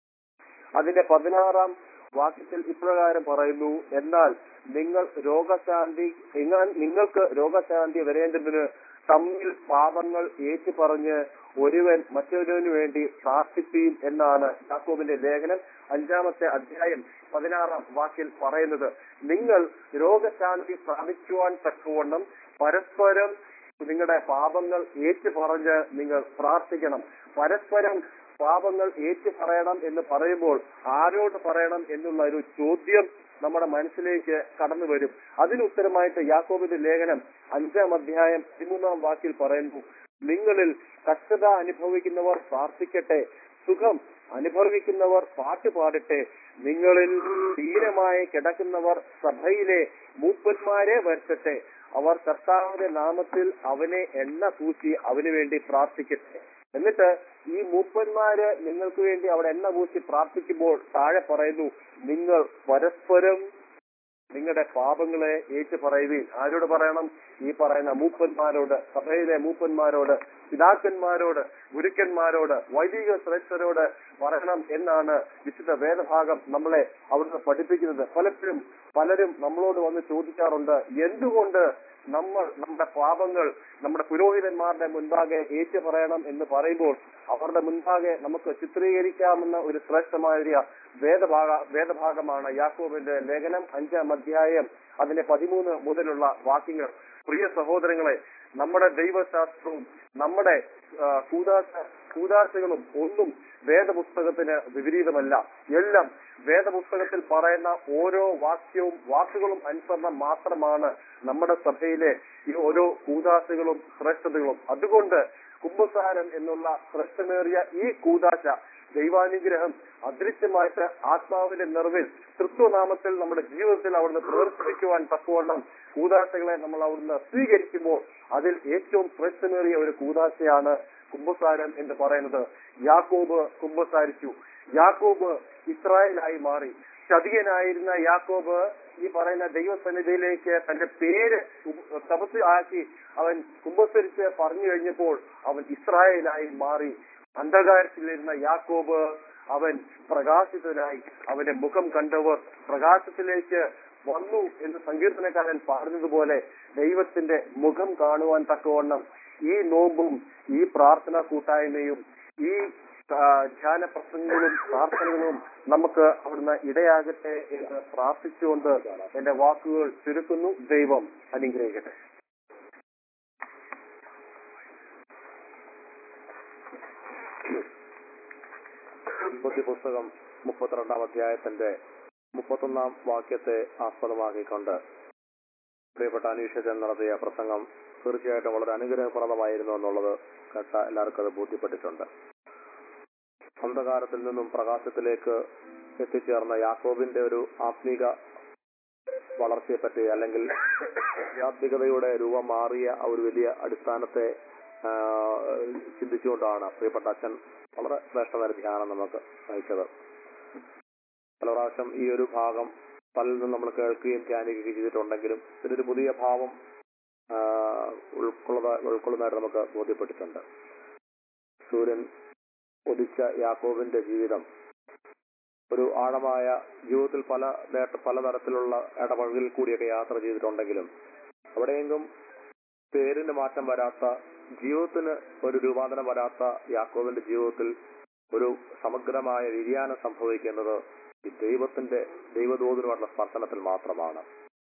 അതിന്റെ പതിനാറാം വാക്യത്തിൽ ഇപ്രകാരം പറയുന്നു എന്നാൽ നിങ്ങൾ രോഗശാന്തി എന്നാൽ നിങ്ങൾക്ക് രോഗശാന്തി വരേണ്ടതിന് തമ്മിൽ പാപങ്ങൾ ഏറ്റുപറഞ്ഞ് ഒരുവൻ മറ്റൊരുവന് വേണ്ടി പ്രാർത്ഥിപ്പീൻ എന്നാണ് യാക്കോബിന്റെ ലേഖനം അഞ്ചാമത്തെ അധ്യായം പതിനാറാം വാക്കിൽ പറയുന്നത് നിങ്ങൾ രോഗശാന്തി പ്രാപിക്കുവാൻ തക്കവണ്ണം പരസ്പരം നിങ്ങളുടെ പാപങ്ങൾ ഏറ്റുപറഞ്ഞ് നിങ്ങൾ പ്രാർത്ഥിക്കണം പരസ്പരം പാപങ്ങൾ ഏറ്റു പറയണം എന്ന് പറയുമ്പോൾ ആരോട് പറയണം എന്നുള്ള ഒരു ചോദ്യം നമ്മുടെ മനസ്സിലേക്ക് കടന്നു വരും അതിനുത്തരമായിട്ട് യാക്കോബിന്റെ ലേഖനം അഞ്ചാം അധ്യായം പതിമൂന്നാം വാക്കിൽ പറയുന്നു നിങ്ങളിൽ കഷ്ടത അനുഭവിക്കുന്നവർ പ്രാർത്ഥിക്കട്ടെ സുഖം അനുഭവിക്കുന്നവർ പാട്ട് പാടട്ടെ നിങ്ങളിൽ ധീരമായി കിടക്കുന്നവർ സഭയിലെ മൂപ്പന്മാരെ വരുത്തട്ടെ അവർ കർത്താവിന്റെ നാമത്തിൽ അവനെ എണ്ണ പൂശി അവന് വേണ്ടി പ്രാർത്ഥിക്കട്ടെ എന്നിട്ട് ഈ മൂപ്പന്മാര് നിങ്ങൾക്ക് വേണ്ടി അവിടെ എണ്ണ പൂശി പ്രാർത്ഥിക്കുമ്പോൾ താഴെ പറയുന്നു നിങ്ങൾ പരസ്പരം നിങ്ങളുടെ പാപങ്ങളെ ഏറ്റു പറയുകയും ആരോട് പറയണം ഈ പറയുന്ന മൂപ്പന്മാരോട് സഭയിലെ മൂപ്പന്മാരോട് പിതാക്കന്മാരോട് ഗുരുക്കന്മാരോട് വൈദിക ശ്രേഷ്ഠരോട് പറയണം എന്നാണ് വിശുദ്ധ വേദഭാഗം നമ്മളെ അവിടുന്ന് പഠിപ്പിക്കുന്നത് പലപ്പോഴും പലരും നമ്മളോട് വന്ന് ചോദിക്കാറുണ്ട് എന്തുകൊണ്ട് നമ്മൾ നമ്മുടെ പാപങ്ങൾ നമ്മുടെ പുരോഹിതന്മാരുടെ മുൻപാകെ ഏറ്റു പറയണം എന്ന് പറയുമ്പോൾ അവരുടെ മുൻപാകെ നമുക്ക് ചിത്രീകരിക്കാമെന്ന ഒരു ശ്രേഷ്ഠമായ ഒരു വേദഭാഗ വേദഭാഗമാണ് യാക്കോബിന്റെ ലേഖനം അഞ്ചാം അധ്യായം അതിന്റെ പതിമൂന്ന് മുതലുള്ള വാക്യങ്ങൾ പ്രിയ സഹോദരങ്ങളെ നമ്മുടെ ദൈവശാസ്ത്രവും നമ്മുടെ ആ, കൂതാശ കൂതാശകളും ഒന്നും വേദപുസ്തകത്തിന് വിപരീതമല്ല എല്ലാം വേദപുസ്തകത്തിൽ പറയുന്ന ഓരോ വാക്യവും വാക്കുകളും അനുസരണം മാത്രമാണ് നമ്മുടെ സഭയിലെ ഈ ഓരോ കൂതാശകളും ശ്രേഷ്ഠതകളും അതുകൊണ്ട് കുംഭസാരം എന്നുള്ള ശ്രേഷ്ഠമേറിയ ഈ കൂതാശ ദൈവാനുഗ്രഹം അദൃശ്യമായിട്ട് ആത്മാവിന്റെ നിറവിൽ തൃത്വനാമത്തിൽ നമ്മുടെ ജീവിതത്തിൽ അവിടുന്ന് പ്രദർശിപ്പിക്കുവാൻ തക്കവണ്ണം കൂതാശകളെ നമ്മൾ അവിടുന്ന് സ്വീകരിക്കുമ്പോൾ അതിൽ ഏറ്റവും ശ്രേഷ്ഠമേറിയ ഒരു കൂതാശയാണ് കുംഭസാരം എന്ന് പറയുന്നത് യാക്കോബ് കുംഭസാരിച്ചു യാക്കോബ് ഇസ്രായേലായി മാറി ചതിയനായിരുന്ന യാക്കോബ് ഈ പറയുന്ന ദൈവസന്നിധിയിലേക്ക് തന്റെ പേര് ഉപ- തപസ് ആക്കി അവൻ കുംഭസരിച്ച് പറഞ്ഞു കഴിഞ്ഞപ്പോൾ അവൻ ഇസ്രായേലായി മാറി അന്ധകാരത്തിലിരുന്ന യാക്കോബ് അവൻ പ്രകാശിതനായി അവന്റെ മുഖം കണ്ടവർ പ്രകാശത്തിലേക്ക് വന്നു എന്ന് സങ്കീർത്തനക്കാരൻ പറഞ്ഞതുപോലെ ദൈവത്തിന്റെ മുഖം കാണുവാൻ തക്കവണ്ണം ഈ നോമ്പും ഈ പ്രാർത്ഥനാ കൂട്ടായ്മയും ഈ ആ, ധ്യാന പ്രസംഗങ്ങളും പ്രാർത്ഥനകളും നമുക്ക് അവിടുന്ന് ഇടയാകട്ടെ എന്ന് പ്രാർത്ഥിച്ചുകൊണ്ട് എന്റെ വാക്കുകൾ ചുരുക്കുന്നു ദൈവം അനുഗ്രഹിക്കട്ടെ ഉൽപ്പത്തി പുസ്തകം മുപ്പത്തിരണ്ടാം അധ്യായത്തിന്റെ മുപ്പത്തൊന്നാം വാക്യത്തെ ആസ്പദമാക്കിക്കൊണ്ട് പ്രിയപ്പെട്ട അനീഷജൻ നടത്തിയ പ്രസംഗം തീർച്ചയായിട്ടും വളരെ അനുഗ്രഹപ്രദമായിരുന്നു എന്നുള്ളത് കേട്ട എല്ലാവർക്കും അത് ബോധ്യപ്പെട്ടിട്ടുണ്ട് അന്ധകാരത്തിൽ നിന്നും പ്രകാശത്തിലേക്ക് എത്തിച്ചേർന്ന യാക്കോബിന്റെ ഒരു ആത്മീക വളർച്ചയെപ്പറ്റി അല്ലെങ്കിൽ ആധ്യാത്മികതയുടെ രൂപം മാറിയ ആ ഒരു വലിയ അടിസ്ഥാനത്തെ ആ, ചിന്തിച്ചുകൊണ്ടാണ് പ്രിയപ്പെട്ട അച്ഛൻ വളരെ ശ്രേഷ്ഠമായ ഒരു ധ്യാനം നമുക്ക് നയിച്ചത് പല പ്രാവശ്യം ഈ ഒരു ഭാഗം പലരിൽ നമ്മൾ കേൾക്കുകയും ധ്യാനിക്കുകയും ചെയ്തിട്ടുണ്ടെങ്കിലും ഇതിനൊരു പുതിയ ഭാവം ആ, ഉൾക്കൊള്ളുന്ന ഉൾക്കൊള്ളുന്നതായിട്ട് നമുക്ക് ബോധ്യപ്പെട്ടിട്ടുണ്ട് സൂര്യൻ ഉദിച്ച യാക്കോബിന്റെ ജീവിതം ഒരു ആഴമായ ജീവിതത്തിൽ പല നേട്ട പലതരത്തിലുള്ള ഇടപഴകിൽ കൂടിയൊക്കെ യാത്ര ചെയ്തിട്ടുണ്ടെങ്കിലും അവിടെയെങ്കും പേരിന് മാറ്റം വരാത്ത ജീവിതത്തിന് ഒരു രൂപാന്തരം വരാത്ത യാക്കോബിന്റെ ജീവിതത്തിൽ ഒരു സമഗ്രമായ വ്യതിയാനം സംഭവിക്കുന്നത് ഈ ദൈവത്തിന്റെ ദൈവദൂതനുമായിട്ടുള്ള സ്പർശനത്തിൽ മാത്രമാണ്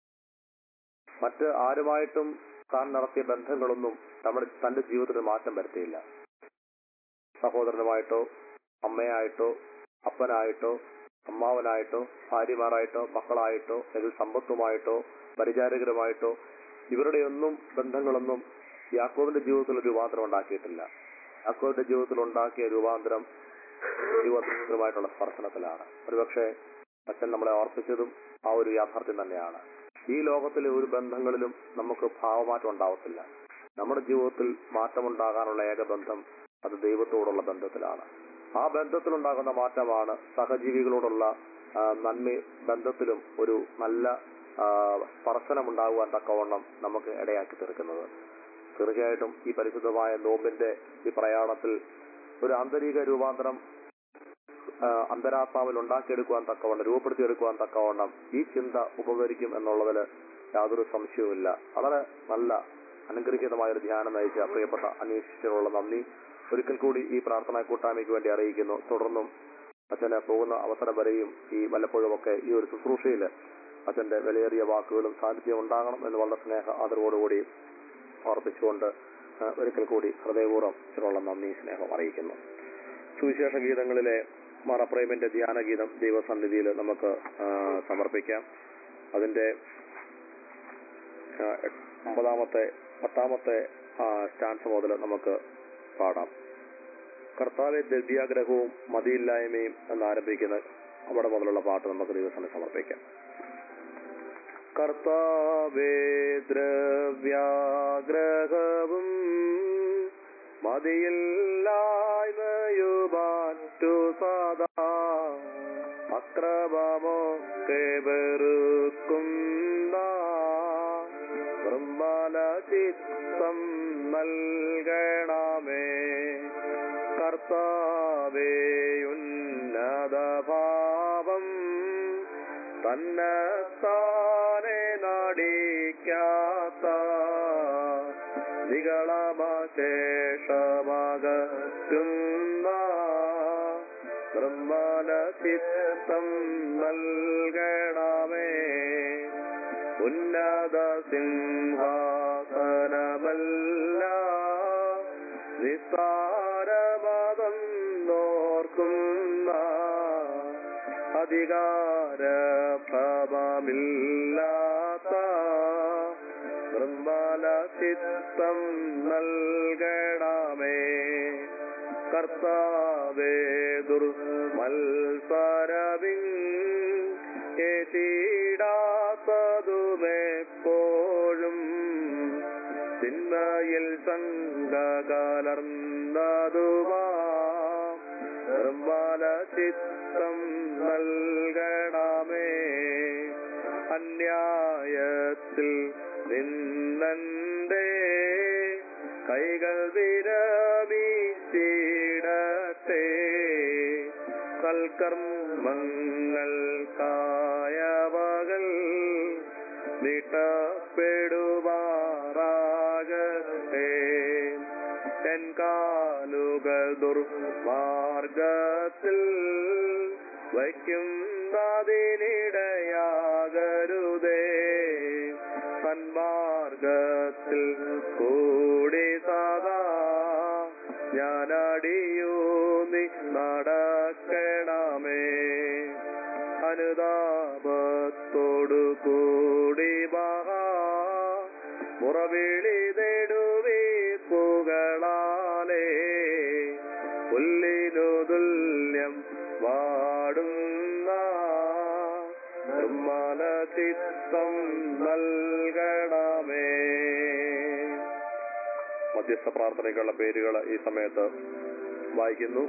മറ്റ് ആരുമായിട്ടും താൻ നടത്തിയ ബന്ധങ്ങളൊന്നും നമ്മുടെ തന്റെ ജീവിതത്തിൽ മാറ്റം വരുത്തിയില്ല സഹോദരനുമായിട്ടോ അമ്മയായിട്ടോ അപ്പനായിട്ടോ അമ്മാവനായിട്ടോ ഭാര്യമാരായിട്ടോ മക്കളായിട്ടോ അല്ലെങ്കിൽ സമ്പത്തുമായിട്ടോ പരിചാരകരുമായിട്ടോ ഇവരുടെയൊന്നും ബന്ധങ്ങളൊന്നും യാക്കോബിന്റെ ജീവിതത്തിൽ ഒരു രൂപാന്തരം ഉണ്ടാക്കിയിട്ടില്ല യാക്കോബിന്റെ ജീവിതത്തിൽ ഉണ്ടാക്കിയ രൂപാന്തരം ദൈവത്തിനുമായിട്ടുള്ള സ്പർശനത്തിലാണ് ഒരുപക്ഷെ അച്ഛൻ നമ്മളെ ഓർപ്പിച്ചതും ആ ഒരു യാഥാർത്ഥ്യം തന്നെയാണ് ഈ ലോകത്തിലെ ഒരു ബന്ധങ്ങളിലും നമുക്ക് ഭാവമാറ്റം ഉണ്ടാവത്തില്ല നമ്മുടെ ജീവിതത്തിൽ മാറ്റമുണ്ടാകാനുള്ള ഏക ബന്ധം അത് ദൈവത്തോടുള്ള ബന്ധത്തിലാണ് ആ ബന്ധത്തിലുണ്ടാകുന്ന മാറ്റമാണ് സഹജീവികളോടുള്ള ആ, നന്മ ബന്ധത്തിലും ഒരു നല്ല ആ, സ്പർശനമുണ്ടാകുവാൻ തക്കവണ്ണം നമുക്ക് ഇടയാക്കി തീർക്കുന്നത് തീർച്ചയായിട്ടും ഈ പരിശുദ്ധമായ നോമ്പിന്റെ ഈ പ്രയാണത്തിൽ ഒരു ആന്തരിക രൂപാന്തരം ആ, അന്തരാത്മാവിൽ ഉണ്ടാക്കിയെടുക്കുവാൻ തക്കവണ്ണം രൂപപ്പെടുത്തിയെടുക്കുവാൻ തക്കവണ്ണം ഈ ചിന്ത ഉപകരിക്കും എന്നുള്ളതിൽ യാതൊരു സംശയവുമില്ല വളരെ നല്ല അനുഗ്രഹീതമായ ഒരു ധ്യാനം നയിച്ച പ്രിയപ്പെട്ട അന്വേഷിച്ചിട്ടുള്ള നന്ദി ഒരിക്കൽ കൂടി ഈ പ്രാർത്ഥനാ കൂട്ടായ്മയ്ക്ക് വേണ്ടി അറിയിക്കുന്നു തുടർന്നും അച്ഛന് പോകുന്ന അവസരം വരെയും ഈ വല്ലപ്പോഴുമൊക്കെ ഈ ഒരു ശുശ്രൂഷയിൽ അച്ഛന്റെ വിലയേറിയ വാക്കുകളും സാന്നിധ്യം ഉണ്ടാകണം എന്ന് വളരെ സ്നേഹ ആദരവോടുകൂടി ഓർപ്പിച്ചുകൊണ്ട് ആ, ഒരിക്കൽ കൂടി ഹൃദയപൂർവ്വം ഇതിനുള്ള നന്ദി സ്നേഹം അറിയിക്കുന്നു സുവിശേഷ ഗീതങ്ങളിലെ മറപ്രേമിന്റെ ധ്യാനഗീതം ദൈവസന്നിധിയിൽ നമുക്ക് ആ, സമർപ്പിക്കാം അതിന്റെ ആ, ഒമ്പതാമത്തെ പത്താമത്തെ സ്റ്റാൻസ് മുതൽ നമുക്ക് പാടാം കർത്താവെ ദ്രവ്യാഗ്രഹവും മതിയില്ലായ്മയും എന്നാരംഭിക്കുന്ന അവിടെ മുതലുള്ള പാട്ട് നമുക്ക് ദൈവസനെ സമർപ്പിക്കാം കർത്താവേ ദ്രവ്യാഗ്രഹവും മതിയില്ലായ്മയുമാറ്റു സദാ അക്രമമൊക്കെ വെറുക്കുന്ന നിർമ്മല ചിത്തം നൽകണമേ കർത്താവേ ഉന്നത ഭാവം തന്നെത്താനെ നടിക്കാത്ത നികളമശേഷമകറ്റുന്ന നിർമ്മല ചിത്തം നൽകണമേ ഉന്നത സിംഹാസനമല്ല നിസ്സാരമതെന്നോർക്കുന്ന അധികാര ഭവമില്ലാത്ത നിർമ്മല ചിത്തം നൽകണമേ കർത്താവേ ദുർമത്സരവിൻ ഏറ്റിടാത്തതുമെപ്പോഴും തിന്മയിൽ സംഘ കലർന്നതുമാ നിർമ്മല ചിത്തം നൽകണമേ അന്യായത്തിൽ നിന്നന്റെ കൈകൾ വിരമീച്ചിടട്ടെ സൽക്കർമ്മങ്ങൾക്കായവകൾ നീട്ടപ്പെടുമാറാകട്ടെ എൻ കാലുകൾ ദുർമാർഗത്തിൽ വയ്ക്കുന്നതിനിടയാകരുതേ സന്മാർഗത്തിൽ കൂടി സദാ ഞാനടിയൂന്നി നടക്കണമേ അനുതാപത്തോടു കൂടി മഹാ മുറവിളി നെടുവീപ്പുകളാലേ പുല്ലിനു തുല്യം വാടുന്ന നിർമ്മല ചിത്തം നൽകണമേ മധ്യസ്ഥ പ്രാർത്ഥനയ്ക്കുള്ള പേരുകൾ ഈ സമയത്ത് വായിക്കുന്നു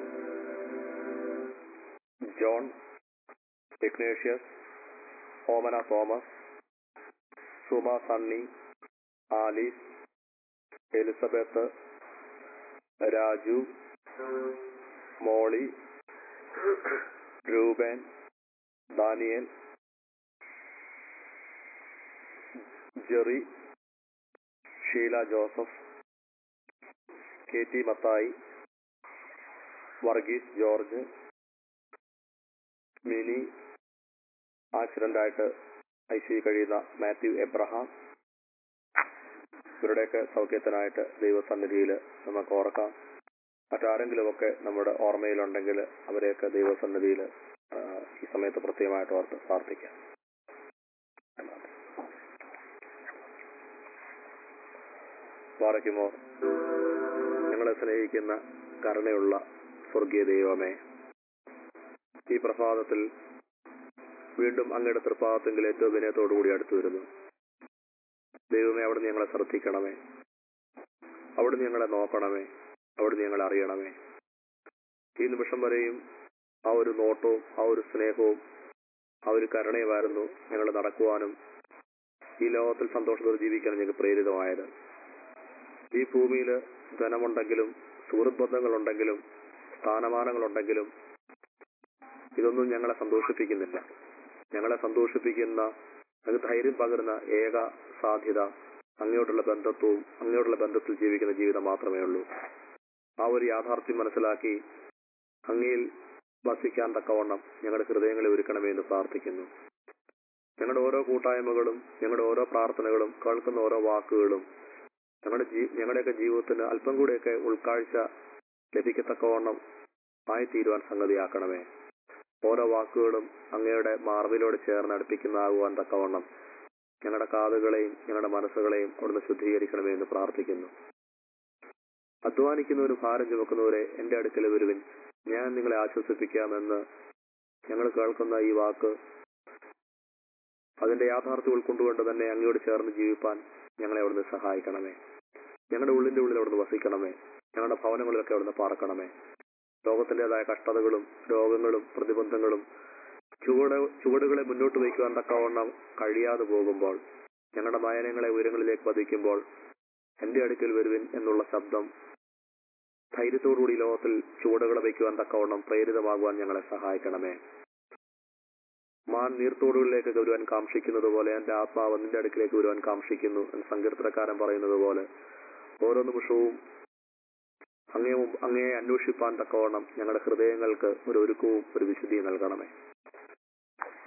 ജോൺ ഇഗ്നേഷ്യസ് ഓമന തോമസ് സുമ സണ്ണി ആലീസ് എലിസബത്ത് രാജു മോളി രൂപൻ ദാനിയൽ ജെറി ഷീല ജോസഫ് കെ ടി മത്തായി വർഗീസ് ജോർജ് മിനി ആക്സിഡന്റായിട്ട് ഐ സി കഴിയുന്ന മാത്യു എബ്രഹാം ഇവരുടെയൊക്കെ സൗഖ്യത്തിനായിട്ട് ദൈവസന്നിധിയിൽ നമുക്ക് ഓർക്കാം മറ്റാരെങ്കിലുമൊക്കെ നമ്മുടെ ഓർമ്മയിലുണ്ടെങ്കിൽ അവരെയൊക്കെ ദൈവസന്നിധിയിൽ ആ, ഈ സമയത്ത് പ്രത്യേകമായിട്ട് ഓർത്ത് പ്രാർത്ഥിക്കാം പാറയ്ക്കുമോ ഞങ്ങളെ സ്നേഹിക്കുന്ന കരുണയുള്ള സ്വർഗീയ ദൈവമേ ഈ പ്രഭാതത്തിൽ വീണ്ടും അങ്ങയുടെ തൃപ്പാദത്തെങ്കിൽ ഏറ്റവും വിനയത്തോടുകൂടി അടുത്തു വരുന്നു ദൈവമേ അവിടുന്ന് ഞങ്ങളെ ശ്രദ്ധിക്കണമേ അവിടുന്ന് ഞങ്ങളെ നോക്കണമേ അവിടുന്ന് ഞങ്ങളെ അറിയണമേ ഈ നിമിഷം വരെയും ആ ഒരു നോട്ടവും ആ ഒരു സ്നേഹവും ആ ഒരു കരുണയുമായിരുന്നു ഞങ്ങൾ നടക്കുവാനും ഈ ലോകത്തിൽ സന്തോഷത്തോടെ ജീവിക്കാനും ഞങ്ങൾക്ക് പ്രേരിതമായത് ഈ ഭൂമിയിൽ ധനമുണ്ടെങ്കിലും സുഹൃത്ത് ബന്ധങ്ങളുണ്ടെങ്കിലും സ്ഥാനമാനങ്ങളുണ്ടെങ്കിലും ഇതൊന്നും ഞങ്ങളെ സന്തോഷിപ്പിക്കുന്നില്ല ഞങ്ങളെ സന്തോഷിപ്പിക്കുന്ന ഞങ്ങൾക്ക് ധൈര്യം പകരുന്ന ഏക സാധ്യത അങ്ങോട്ടുള്ള ബന്ധത്വവും അങ്ങോട്ടുള്ള ബന്ധത്തിൽ ജീവിക്കുന്ന ജീവിതം മാത്രമേ ഉള്ളൂ ആ ഒരു യാഥാർത്ഥ്യം മനസ്സിലാക്കി അങ്ങയിൽ വസിക്കാൻ തക്കവണ്ണം ഞങ്ങളുടെ ഹൃദയങ്ങളെ ഒരുക്കണമേ എന്ന് പ്രാർത്ഥിക്കുന്നു ഞങ്ങളുടെ ഓരോ കൂട്ടായ്മകളും ഞങ്ങളുടെ ഓരോ പ്രാർത്ഥനകളും കേൾക്കുന്ന ഓരോ വാക്കുകളും ഞങ്ങളുടെ ജീ ഞങ്ങളുടെയൊക്കെ ജീവിതത്തിന് അല്പം കൂടെയൊക്കെ ഉൾക്കാഴ്ച ലഭിക്കത്തക്കവണ്ണം ആയിത്തീരുവാൻ സംഗതിയാക്കണമേ ഓരോ വാക്കുകളും അങ്ങയുടെ മാർവിലോട് ചേർന്ന് അടുപ്പിക്കുന്നതാകുവാൻ തക്കവണ്ണം ഞങ്ങളുടെ കാതുകളെയും ഞങ്ങളുടെ മനസ്സുകളെയും അവിടുന്ന് ശുദ്ധീകരിക്കണമേ എന്ന് പ്രാർത്ഥിക്കുന്നു അധ്വാനിക്കുന്നവരും ഭാരം ചുമക്കുന്നവരെ എന്റെ അടുക്കൽ വരുവിൻ ഞാൻ നിങ്ങളെ ആശ്വസിപ്പിക്കാമെന്ന് ഞങ്ങൾ കേൾക്കുന്ന ഈ വാക്ക് അതിന്റെ യാഥാർത്ഥ്യം ഉൾക്കൊണ്ടുകൊണ്ട് തന്നെ അങ്ങയോട് ചേർന്ന് ജീവിപ്പാൻ ഞങ്ങളെ അവിടുന്ന് സഹായിക്കണമേ ഞങ്ങളുടെ ഉള്ളിന്റെ ഉള്ളിൽ അവിടുന്ന് വസിക്കണമേ ഞങ്ങളുടെ ഭവനങ്ങളിലൊക്കെ അവിടുന്ന് പാർക്കണമേ ലോകത്തിൻ്റെതായ കഷ്ടതകളും രോഗങ്ങളും പ്രതിബന്ധങ്ങളും ചുവട് ചുവടുകളെ മുന്നോട്ട് വയ്ക്കുവാൻ തക്കവണ്ണം കഴിയാതെ പോകുമ്പോൾ ഞങ്ങളുടെ നയനങ്ങളെ ഉയരങ്ങളിലേക്ക് പതിക്കുമ്പോൾ എന്റെ അടുക്കൽ വരുവിൻ എന്നുള്ള ശബ്ദം ധൈര്യത്തോടുകൂടി ലോകത്തിൽ ചുവടുകളെ വയ്ക്കുവാൻ തക്കവണ്ണം പ്രേരിതമാകുവാൻ ഞങ്ങളെ സഹായിക്കണമേ മാൻ നീർത്തോടുകളിലേക്ക് വരുവാൻ കാക്ഷിക്കുന്നത് പോലെ എന്റെ ആത്മാവ് നിന്റെ അടുക്കിലേക്ക് വരുവാൻ കാക്ഷിക്കുന്നു എന്ന് സങ്കീർത്തനക്കാരൻ പറയുന്നത് പോലെ ഓരോ നിമിഷവും അങ്ങേ മുമ്പ് അങ്ങയെ അന്വേഷിപ്പാൻ തക്കവണ്ണം ഞങ്ങളുടെ ഹൃദയങ്ങൾക്ക് ഒരു ഒരുക്കവും ഒരു വിശുദ്ധിയും നൽകണമേ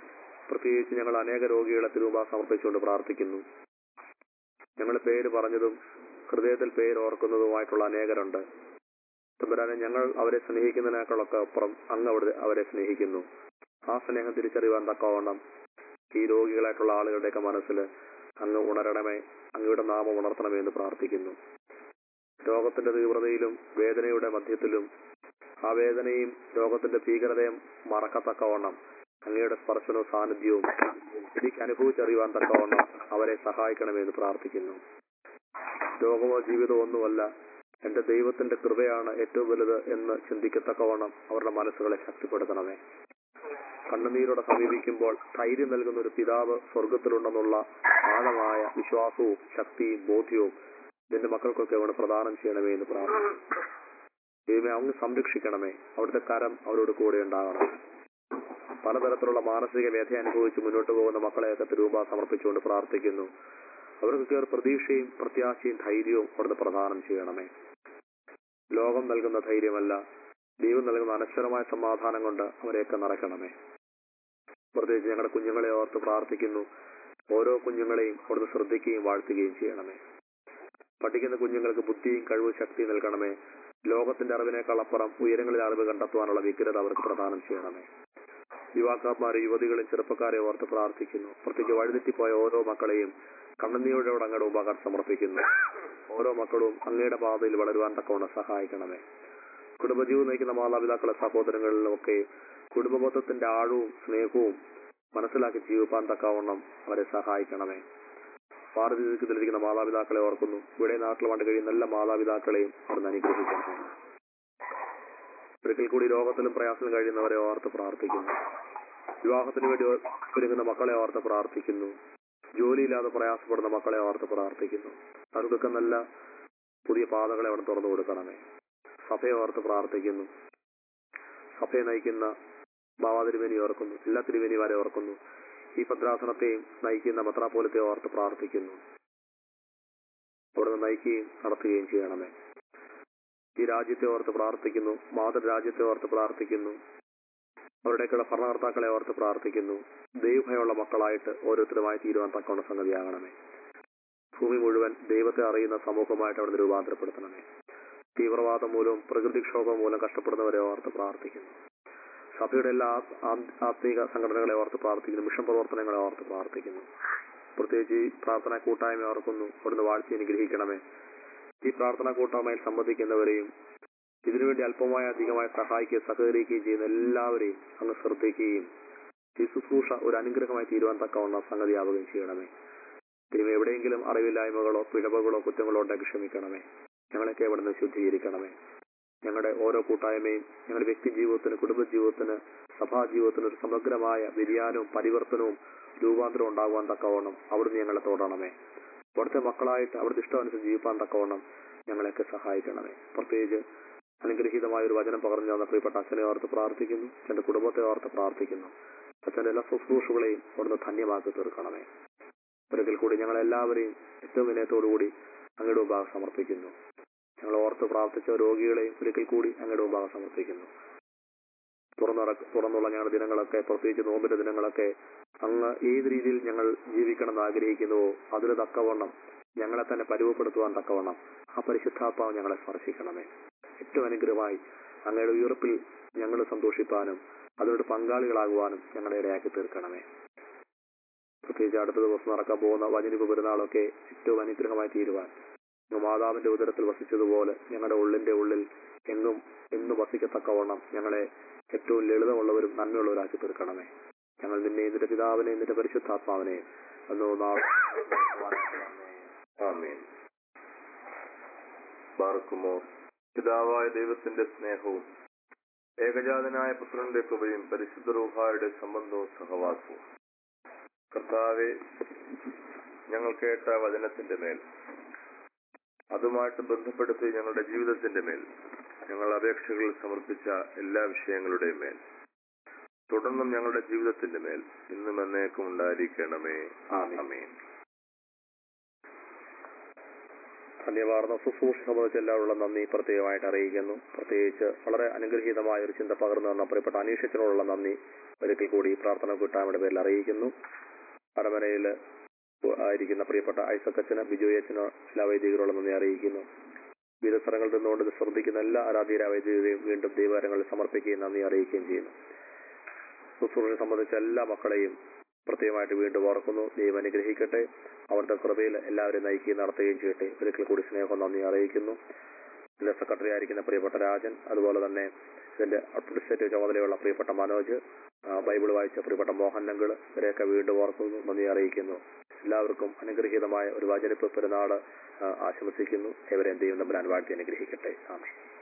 പ്രത്യേകിച്ച് ഞങ്ങൾ അനേക രോഗികളെ തിരുമുമ്പ സമർപ്പിച്ചുകൊണ്ട് പ്രാർത്ഥിക്കുന്നു ഞങ്ങൾ പേര് പറഞ്ഞതും ഹൃദയത്തിൽ പേര് ഓർക്കുന്നതുമായിട്ടുള്ള അനേകരുണ്ട് തമ്പുരാനെ ഞങ്ങൾ അവരെ സ്നേഹിക്കുന്നതിനേക്കാളൊക്കെ അപ്പുറം അങ്ങ് അവിടെ അവരെ സ്നേഹിക്കുന്നു ആ സ്നേഹം തിരിച്ചറിയുവാൻ തക്കവണ്ണം ഈ രോഗികളായിട്ടുള്ള ആളുകളുടെയൊക്കെ മനസ്സിൽ അങ്ങ് ഉണരണമേ അങ്ങയുടെ നാമം ഉണർത്തണമേ എന്ന് പ്രാർത്ഥിക്കുന്നു രോഗത്തിന്റെ തീവ്രതയിലും വേദനയുടെ മധ്യത്തിലും ആ വേദനയും രോഗത്തിന്റെ ഭീകരതയും മറക്കത്തക്കവണ്ണം അങ്ങയുടെ സ്പർശനവും സാന്നിധ്യവും എനിക്ക് അനുഭവിച്ചറിയുവാൻ തക്കവണ്ണം അവരെ സഹായിക്കണമേ എന്ന് പ്രാർത്ഥിക്കുന്നു രോഗമോ ജീവിതമോ ഒന്നുമല്ല എന്റെ ദൈവത്തിന്റെ കൃപയാണ് ഏറ്റവും വലുത് എന്ന് ചിന്തിക്കത്തക്കവണ്ണം അവരുടെ മനസ്സുകളെ ശക്തിപ്പെടുത്തണമേ കണ്ണുനീരോടെ സമീപിക്കുമ്പോൾ ധൈര്യം നൽകുന്ന ഒരു പിതാവ് സ്വർഗത്തിലുണ്ടെന്നുള്ള ആഴമായ വിശ്വാസവും ശക്തിയും ബോധ്യവും നിന്റെ മക്കൾക്കൊക്കെ അവിടെ പ്രദാനം ചെയ്യണമേ എന്ന് പ്രാർത്ഥിക്കുന്നു ദൈവമേ അങ്ങ് സംരക്ഷിക്കണമേ അവിടുത്തെ കരം അവരോട് കൂടെ ഉണ്ടാകണം പലതരത്തിലുള്ള മാനസിക വ്യഥ അനുഭവിച്ച് മുന്നോട്ട് പോകുന്ന മക്കളെയൊക്കെ തിരുവുമ്പ സമർപ്പിച്ചുകൊണ്ട് പ്രാർത്ഥിക്കുന്നു അവർക്കൊക്കെ ഒരു പ്രതീക്ഷയും പ്രത്യാശയും ധൈര്യവും അവിടുന്ന് പ്രദാനം ചെയ്യണമേ ലോകം നൽകുന്ന ധൈര്യമല്ല ദൈവം നൽകുന്ന അനശ്വരമായ സമാധാനം കൊണ്ട് അവരെയൊക്കെ നിറയ്ക്കണമേ പ്രത്യേകിച്ച് ഞങ്ങളുടെ കുഞ്ഞുങ്ങളെ ഓർത്ത് പ്രാർത്ഥിക്കുന്നു ഓരോ കുഞ്ഞുങ്ങളെയും അവിടുന്ന് ശ്രദ്ധിക്കുകയും വാഴ്ത്തുകയും ചെയ്യണമേ പഠിക്കുന്ന കുഞ്ഞുങ്ങൾക്ക് ബുദ്ധിയും കഴിവും ശക്തിയും നൽകണമേ ലോകത്തിന്റെ അറിവിനേക്കാൾ അപ്പുറം ഉയരങ്ങളിൽ അറിവ് കണ്ടെത്തുവാനുള്ള വ്യഗ്രത അവർക്ക് പ്രദാനം ചെയ്യണമേ യുവാക്കന്മാരെ യുവതികളും ചെറുപ്പക്കാരെ ഓർത്ത് പ്രാർത്ഥിക്കുന്നു പ്രത്യേകിച്ച് വഴിതെറ്റിപ്പോയ ഓരോ മക്കളെയും കണ്ണുനീരോടെ അങ്ങയുടെ മുമ്പാകാൻ സമർപ്പിക്കുന്നു ഓരോ മക്കളും അങ്ങയുടെ പാതയിൽ വളരുവാൻ തക്കവണ്ണം സഹായിക്കണമേ കുടുംബജീവിതം നയിക്കുന്ന മാതാപിതാക്കളെ സഹോദരങ്ങളിലുമൊക്കെ കുടുംബബോധത്തിന്റെ ആഴവും സ്നേഹവും മനസ്സിലാക്കി ജീവിപ്പാൻ തക്കവണ്ണം അവരെ സഹായിക്കണമേ ഭാരതീയത്തിലിരിക്കുന്ന മാതാപിതാക്കളെ ഓർക്കുന്നു ഇവിടെ നാട്ടിൽ വണ്ട് കഴിയുന്ന എല്ലാ മാതാപിതാക്കളെയും അവിടുന്ന് അനുഗ്രഹിക്കണമേ ഒരിക്കൽ കൂടി രോഗത്തിലും പ്രയാസത്തിലും കഴിയുന്നവരെ ഓർത്ത് പ്രാർത്ഥിക്കുന്നു വിവാഹത്തിന് വേണ്ടി ഒരുങ്ങുന്ന മക്കളെ ഓർത്ത് പ്രാർത്ഥിക്കുന്നു ജോലിയില്ലാതെ പ്രയാസപ്പെടുന്ന മക്കളെ ഓർത്ത് പ്രാർത്ഥിക്കുന്നു അവർക്കൊക്കെ നല്ല പുതിയ പാതകളെ അവിടെ തുറന്നു കൊടുക്കണമേ സഭയെ ഓർത്ത് പ്രാർത്ഥിക്കുന്നു സഭയെ നയിക്കുന്ന ബാവാതിരുമേനി ഓർക്കുന്നു എല്ലാ തിരുമേനിമാരെ ഓർക്കുന്നു ഈ ഭദ്രാസനത്തെയും നയിക്കുന്ന പത്രാപോലത്തെ ഓർത്ത് പ്രാർത്ഥിക്കുന്നു അവിടുന്ന് നയിക്കുകയും നടത്തുകയും ചെയ്യണമേ ഈ രാജ്യത്തെ ഓർത്ത് പ്രാർത്ഥിക്കുന്നു മാതൃരാജ്യത്തെ ഓർത്ത് പ്രാർത്ഥിക്കുന്നു അവരുടെയൊക്കെയുള്ള ഭരണകർത്താക്കളെ ഓർത്ത് പ്രാർത്ഥിക്കുന്നു ദൈവഭയമുള്ള മക്കളായിട്ട് ഓരോരുത്തരുമായി തീരുവാൻ തക്കവണ്ണ സംഗതിയാകണമേ ഭൂമി മുഴുവൻ ദൈവത്തെ അറിയുന്ന സമൂഹമായിട്ട് അവിടെ രൂപാന്തരപ്പെടുത്തണമേ തീവ്രവാദം മൂലവും പ്രകൃതിക്ഷോഭം മൂലം കഷ്ടപ്പെടുന്നവരെ ഓർത്ത് പ്രാർത്ഥിക്കുന്നു സഭയുടെ എല്ലാ ആ- ആ- ആത്മീക സംഘടനകളെ ഓർത്ത് പ്രാർത്ഥിക്കുന്നു മിഷൻ പ്രവർത്തനങ്ങളെ ഓർത്ത് പ്രാർത്ഥിക്കുന്നു പ്രത്യേകിച്ച് ഈ പ്രാർത്ഥനാ കൂട്ടായ്മ ഓർക്കുന്നു അവിടുന്ന് വാഴ്ച അനുഗ്രഹിക്കണമേ ഈ പ്രാർത്ഥനാ കൂട്ടായ്മയിൽ സംബന്ധിക്കുന്നവരെയും ഇതിനുവേണ്ടി അല്പമായ അധികമായി സഹായിക്കുകയും സഹകരിക്കുകയും ചെയ്യുന്ന എല്ലാവരെയും അങ്ങ് ശ്രദ്ധിക്കുകയും ഈ ശുശ്രൂഷ ഒരു അനുഗ്രഹമായി തീരുവാൻ തക്കവണ്ണം സംഗതിയാവുകയും ചെയ്യണമേ തിരുമ എവിടെയെങ്കിലും അറിവില്ലായ്മകളോ പിഴവുകളോ കുറ്റങ്ങളോ ഉണ്ടെങ്കിൽ ക്ഷമിക്കണമേ ഞങ്ങളൊക്കെ ഇവിടുന്ന് ശുദ്ധീകരിക്കണമേ ഞങ്ങളുടെ ഓരോ കൂട്ടായ്മയും ഞങ്ങളുടെ വ്യക്തി ജീവിതത്തിന് കുടുംബ ജീവിതത്തിന് സഭാ ജീവിതത്തിന് ഒരു സമഗ്രമായ വ്യതിയാനവും പരിവർത്തനവും രൂപാന്തരവും ഉണ്ടാകുവാൻ തക്കവണ്ണം അവിടുന്ന് ഞങ്ങളെ തോടണമേ അവിടുത്തെ മക്കളായിട്ട് അവിടുത്തെ ഇഷ്ടമനുസരിച്ച് ജീവിപ്പാൻ തക്കവണ്ണം ഞങ്ങളെയൊക്കെ സഹായിക്കണമേ പ്രത്യേകിച്ച് അനുഗ്രഹീതമായ ഒരു വചനം പകർന്നു തന്ന പ്രിയപ്പെട്ട അച്ഛനെ ഓർത്ത് പ്രാർത്ഥിക്കുന്നു എന്റെ കുടുംബത്തെ ഓർത്ത് പ്രാർത്ഥിക്കുന്നു അച്ഛന്റെ എല്ലാ ശുശ്രൂഷകളെയും അവിടുന്ന് ധന്യമാക്കി തീർക്കണമേ ഒരിക്കൽ കൂടി ഞങ്ങൾ എല്ലാവരെയും ഏറ്റവും വിനയത്തോടുകൂടി അങ്ങയുടെ മുമ്പാകെ സമർപ്പിക്കുന്നു ഞങ്ങൾ ഓർത്ത് പ്രാർത്ഥിച്ച രോഗികളെയും ഒരിക്കൽ കൂടി അങ്ങയുടെ മുമ്പാകെ സമർപ്പിക്കുന്നു തുറന്നറ തുറന്നുള്ള ഞങ്ങളുടെ ദിനങ്ങളൊക്കെ പ്രത്യേകിച്ച് നോമ്പിന്റെ ദിനങ്ങളൊക്കെ അങ്ങ് ഏത് രീതിയിൽ ഞങ്ങൾ ജീവിക്കണം എന്ന് ആഗ്രഹിക്കുന്നുവോ അതിന് തക്കവണ്ണം ഞങ്ങളെ തന്നെ പരുവപ്പെടുത്തുവാൻ തക്കവണ്ണം ആ പരിശുദ്ധാത്മാവ് ഞങ്ങളെ സ്പർശിക്കണമേ ഏറ്റവും അനുഗ്രഹമായി അങ്ങയുടെ ഉയർപ്പിൽ ഞങ്ങൾ സന്തോഷിപ്പാനും അതിനോട് പങ്കാളികളാകുവാനും ഞങ്ങളെ ഇടയാക്കി തീർക്കണമേ പ്രത്യേകിച്ച് അടുത്ത ദിവസം നടക്കാൻ പോകുന്ന വചനിപ്പ് പെരുന്നാളൊക്കെ ഏറ്റവും അനുഗ്രഹമായി തീരുവാൻ അങ്ങ് മാതാവിന്റെ ഉദരത്തിൽ വസിച്ചതുപോലെ ഞങ്ങളുടെ ഉള്ളിന്റെ ഉള്ളിൽ എങ്ങും എന്നും വസിക്കത്തക്കവണ്ണം ഞങ്ങളെ ഏറ്റവും ലളിതമുള്ളവരും നന്മയുള്ളവരാക്കി തീർക്കണമേ ഞങ്ങൾ നിന്നെ നിന്റെ പിതാവിനെ നിന്റെ പരിശുദ്ധാത്മാവിനെ അന്ന് നാളെ ആമേൻ ബാർക്കുമോ പിതാവായ ദൈവത്തിന്റെ സ്നേഹവും ഏകജാതനായ പുത്രന്റെ കൃപയും പരിശുദ്ധ റൂഹായുടെ സംബന്ധവും സഹവാസവും കർത്താവെ ഞങ്ങൾ കേട്ട വചനത്തിന്റെ മേൽ അതുമായിട്ട് ബന്ധപ്പെടുത്തി ഞങ്ങളുടെ ജീവിതത്തിന്റെ മേൽ ഞങ്ങൾ അപേക്ഷകൾ സമർപ്പിച്ച എല്ലാ വിഷയങ്ങളുടെയും മേൽ തുടർന്നും ഞങ്ങളുടെ ജീവിതത്തിന്റെ മേൽ ഇന്നും എന്നേക്കും ഉണ്ടായിരിക്കണമേ ആമേൻ. ആമേൻ ധന്യവാർന്ന ശുശ്രൂഷ സംബന്ധിച്ച് എല്ലാവരുള്ള നന്ദി പ്രത്യേകമായിട്ട് അറിയിക്കുന്നു പ്രത്യേകിച്ച് വളരെ അനുഗ്രഹീതമായ ഒരു ചിന്ത പകർന്നു തന്ന പ്രിയപ്പെട്ട അനീഷത്തിനോടുള്ള നന്ദി ഒരിക്കൽ കൂടി ഈ പ്രാർത്ഥന കൂട്ടായ്മയുടെ പേരിൽ അറിയിക്കുന്നു അരമനയിൽ ആയിരിക്കുന്ന പ്രിയപ്പെട്ട ഐസക്കച്ചന് ബിജോയ് അച്ഛന് എല്ലാ വൈദികരോടുള്ള നന്ദി അറിയിക്കുന്നു വിവിധ സ്ഥലങ്ങളിൽ നിന്നുകൊണ്ട് ഇത് ശ്രദ്ധിക്കുന്ന എല്ലാ ആരാധീര വൈദികരെയും വീണ്ടും ദൈവകരങ്ങളിൽ സമർപ്പിക്കുകയും നന്ദി അറിയിക്കുകയും ചെയ്യുന്നു ശുശ്രൂഷ സംബന്ധിച്ച എല്ലാ മക്കളെയും പ്രത്യേകമായിട്ട് വീണ്ടും ഓർക്കുന്നു ദൈവം അനുഗ്രഹിക്കട്ടെ അവരുടെ കൃപയിൽ എല്ലാവരെയും നയിക്കുകയും നടത്തുകയും ചെയ്യട്ടെ ഒരിക്കൽ കൂടി സ്നേഹം നന്ദി അറിയിക്കുന്നു ഇതിന്റെ സെക്രട്ടറി ആയിരിക്കുന്ന പ്രിയപ്പെട്ട രാജൻ അതുപോലെ തന്നെ ഇതിന്റെ അഡ്മിനിസ്ട്രേറ്റീവ് ചുമതലയുള്ള പ്രിയപ്പെട്ട മനോജ് ആ, ബൈബിൾ വായിച്ച പ്രിയപ്പെട്ട മോഹൻ നങ്കിൾ ഇവരെയൊക്കെ വീണ്ടും ഓർക്കുന്നു നന്ദി അറിയിക്കുന്നു എല്ലാവർക്കും അനുഗ്രഹീതമായ ഒരു വചനിപ്പ് പെരുന്നാള് ആ, ആശംസിക്കുന്നു ഏവരെയും ദൈവം തമ്മിൽ വാഴ്ത്തി അനുഗ്രഹിക്കട്ടെ ആമേ